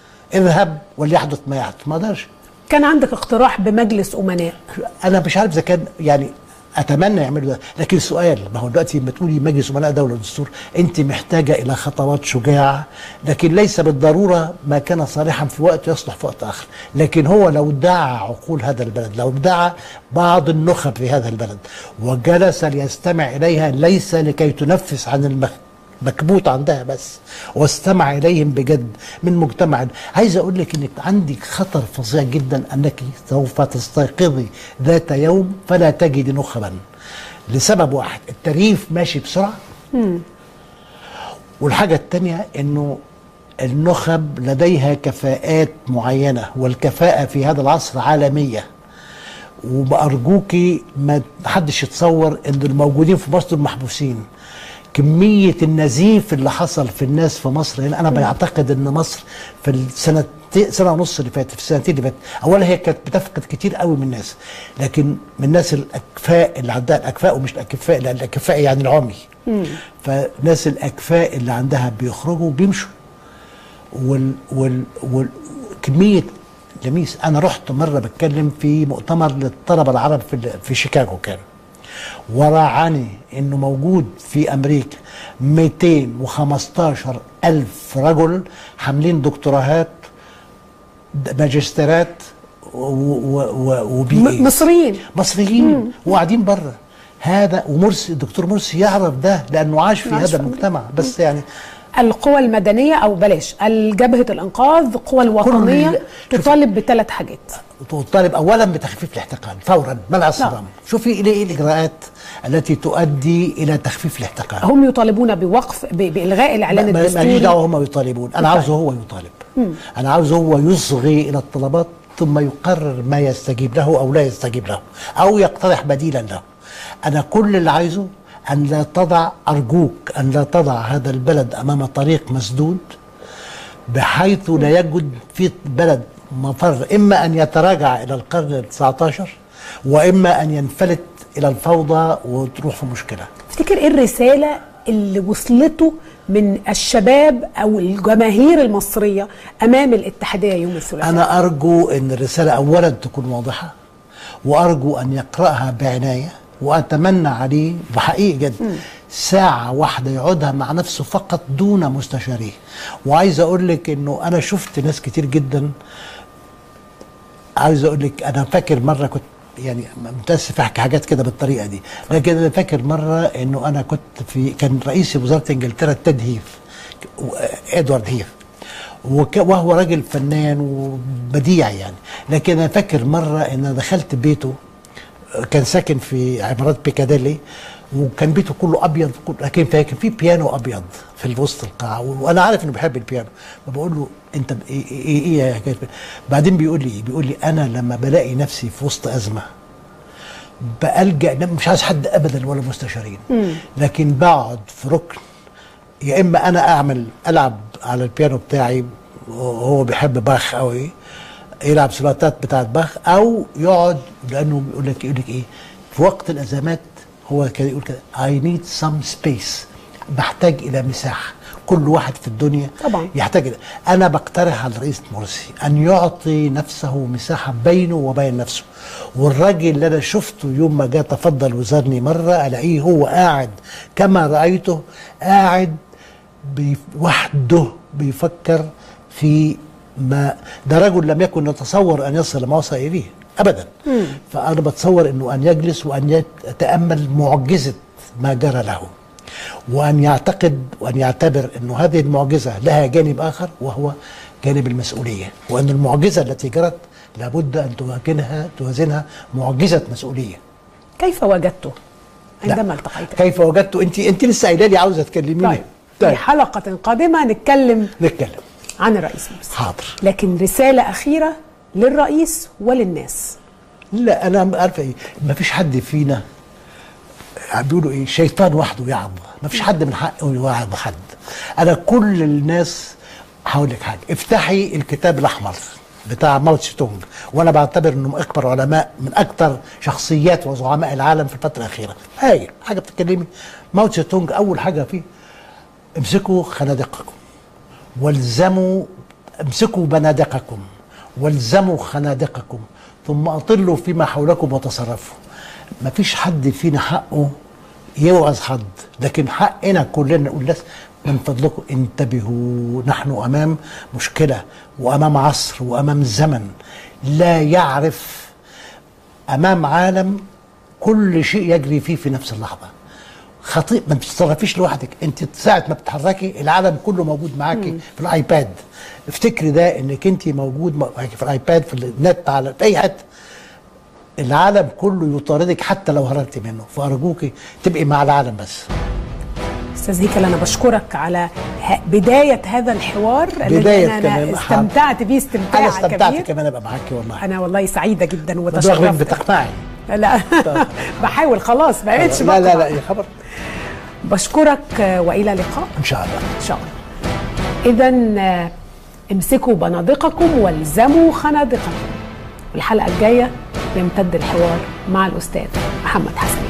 اذهب وليحدث ما يحدث ما اقدرش كان عندك اقتراح بمجلس امناء انا مش عارف اذا كان يعني اتمنى يعملوا ده لكن السؤال ما هو دلوقتي لما تقولي مجلس امناء دوله ودستور انت محتاجه الى خطوات شجاعه لكن ليس بالضروره ما كان صالحا في وقت يصلح في وقت اخر لكن هو لو دعا عقول هذا البلد لو دعا بعض النخب في هذا البلد وجلس ليستمع اليها ليس لكي تنفس عن المخ مكبوت عندها بس واستمع اليهم بجد من مجتمع عايز اقول لك انك عندك خطر فظيع جدا انك سوف تستيقظي ذات يوم فلا تجد نخبا لسبب واحد التريف ماشي بسرعه والحاجه الثانيه انه النخب لديها كفاءات معينه والكفاءه في هذا العصر عالميه وبأرجوكي ما حدش يتصور ان الموجودين في مصر دول محبوسين كمية النزيف اللي حصل في الناس في مصر هنا أنا بعتقد إن مصر في السنة سنة ونص اللي فاتت في السنتين اللي فاتت أولا هي كانت بتفقد كتير قوي من الناس لكن من الناس الأكفاء اللي عندها الأكفاء ومش الأكفاء لأن الأكفاء يعني العمي فناس الأكفاء اللي عندها بيخرجوا وبيمشوا وال وال وال كمية لميس أنا رحت مرة بتكلم في مؤتمر للطلبة العرب في في شيكاغو كان وراعني انه موجود في امريكا 215 الف رجل حاملين دكتوراهات ماجستيرات وبي م- مصريين مصريين وقاعدين بره هذا ومرسي الدكتور مرسي يعرف ده لانه عاش في عاش هذا في المجتمع بس يعني القوى المدنيه او بلاش جبهه الانقاذ القوى الوطنيه كل- شوف- تطالب بثلاث حاجات تطالب اولا بتخفيف الاحتقان فورا منع الصدام شوفي ايه الاجراءات التي تؤدي الى تخفيف الاحتقان هم يطالبون بوقف ب- بالغاء الاعلان ما- ماليش الدستوري دعوه هم يطالبون انا عاوزه هو يطالب انا عاوزه هو يصغي الى الطلبات ثم يقرر ما يستجيب له او لا يستجيب له او يقترح بديلا له انا كل اللي عايزه ان لا تضع ارجوك ان لا تضع هذا البلد امام طريق مسدود بحيث لا يجد في بلد مفر اما ان يتراجع الى القرن ال 19 واما ان ينفلت الى الفوضى وتروح في مشكله تفتكر ايه الرساله اللي وصلته من الشباب او الجماهير المصريه امام الاتحاديه يوم الثلاثاء أنا أرجو أن الرسالة أولا تكون واضحة وأرجو أن يقرأها بعناية وأتمنى عليه بحقيقة جد ساعة واحدة يقعدها مع نفسه فقط دون مستشاريه وعايز أقول لك أنه أنا شفت ناس كتير جدا عايز أقول لك أنا فاكر مرة كنت يعني متاسف احكي حاجات كده بالطريقه دي لكن انا فاكر مره انه انا كنت في كان رئيس وزاره انجلترا تيد هيف ادوارد هيف وك- وهو راجل فنان وبديع يعني لكن انا فاكر مره ان انا دخلت بيته كان ساكن في عمارات بيكاديلي وكان بيته كله ابيض كل- لكن في- كان في بيانو ابيض في وسط القاعه وانا عارف انه بيحب البيانو فبقول له انت ب- ايه ايه, إيه يا حكاية البيانو؟ بعدين بيقول لي إيه؟ بيقول لي انا لما بلاقي نفسي في وسط ازمه بلجا لا، مش عايز حد ابدا ولا مستشارين لكن بقعد في ركن يا اما انا اعمل العب على البيانو بتاعي وهو بيحب باخ قوي يلعب سلوتات بتاعت باخ او يقعد لانه بيقول لك يقول لك ايه في وقت الازمات هو كان يقول كده I need some space بحتاج الى مساحه كل واحد في الدنيا طبعاً. يحتاج إلى انا بقترح على الرئيس مرسي ان يعطي نفسه مساحه بينه وبين نفسه والراجل اللي انا شفته يوم ما جاء تفضل وزارني مره الاقيه هو قاعد كما رايته قاعد بي- وحده بيفكر في ما ده رجل لم يكن يتصور ان يصل ما وصل اليه ابدا فانا بتصور انه ان يجلس وان يتامل معجزه ما جرى له وان يعتقد وان يعتبر انه هذه المعجزه لها جانب اخر وهو جانب المسؤوليه وان المعجزه التي جرت لابد ان توازنها توازنها معجزه مسؤوليه كيف وجدته لا. عندما التقيت كيف وجدت انت انت لسه قايله لي عاوزه تكلميني طيب في حلقة قادمة نتكلم نتكلم عن الرئيس مرسي حاضر لكن رسالة أخيرة للرئيس وللناس لا انا عارفه ايه ما فيش حد فينا بيقولوا ايه شيطان وحده يعظ ما فيش حد من حقه يوعظ حد انا كل الناس هقول لك حاجه افتحي الكتاب الاحمر بتاع ماو تسي تونج وانا بعتبر انه من اكبر علماء من اكثر شخصيات وزعماء العالم في الفتره الاخيره هاي حاجه بتتكلمي ماو تسي تونج اول حاجه فيه امسكوا خنادقكم والزموا امسكوا بنادقكم والزموا خنادقكم ثم اطلوا فيما حولكم وتصرفوا ما فيش حد فينا حقه يوعظ حد لكن حقنا كلنا نقول للناس من فضلكم انتبهوا نحن امام مشكله وامام عصر وامام زمن لا يعرف امام عالم كل شيء يجري فيه في نفس اللحظه خطير ما بتتصرفيش لوحدك انت ساعه ما بتتحركي العالم كله موجود معاكي في الايباد افتكري ده انك انت موجود معاكي في الايباد في النت على في اي حته العالم كله يطاردك حتى لو هربتي منه فارجوكي تبقي مع العالم بس أستاذ هيكل أنا بشكرك على ه- بداية هذا الحوار الذي بداية أنا كمان. استمتعت به استمتاع انا استمتعت كبير كمان ابقى معاكي والله أنا والله سعيدة جدا مدرغ وتشرفت بتقنعي لا بحاول خلاص ما بقتش لا لا بقنع. لا يا خبر بشكرك آه، وإلى لقاء ان شاء الله إن شاء الله إذا امسكوا بنادقكم والزموا خنادقكم الحلقة الجاية يمتد الحوار مع الأستاذ محمد حسن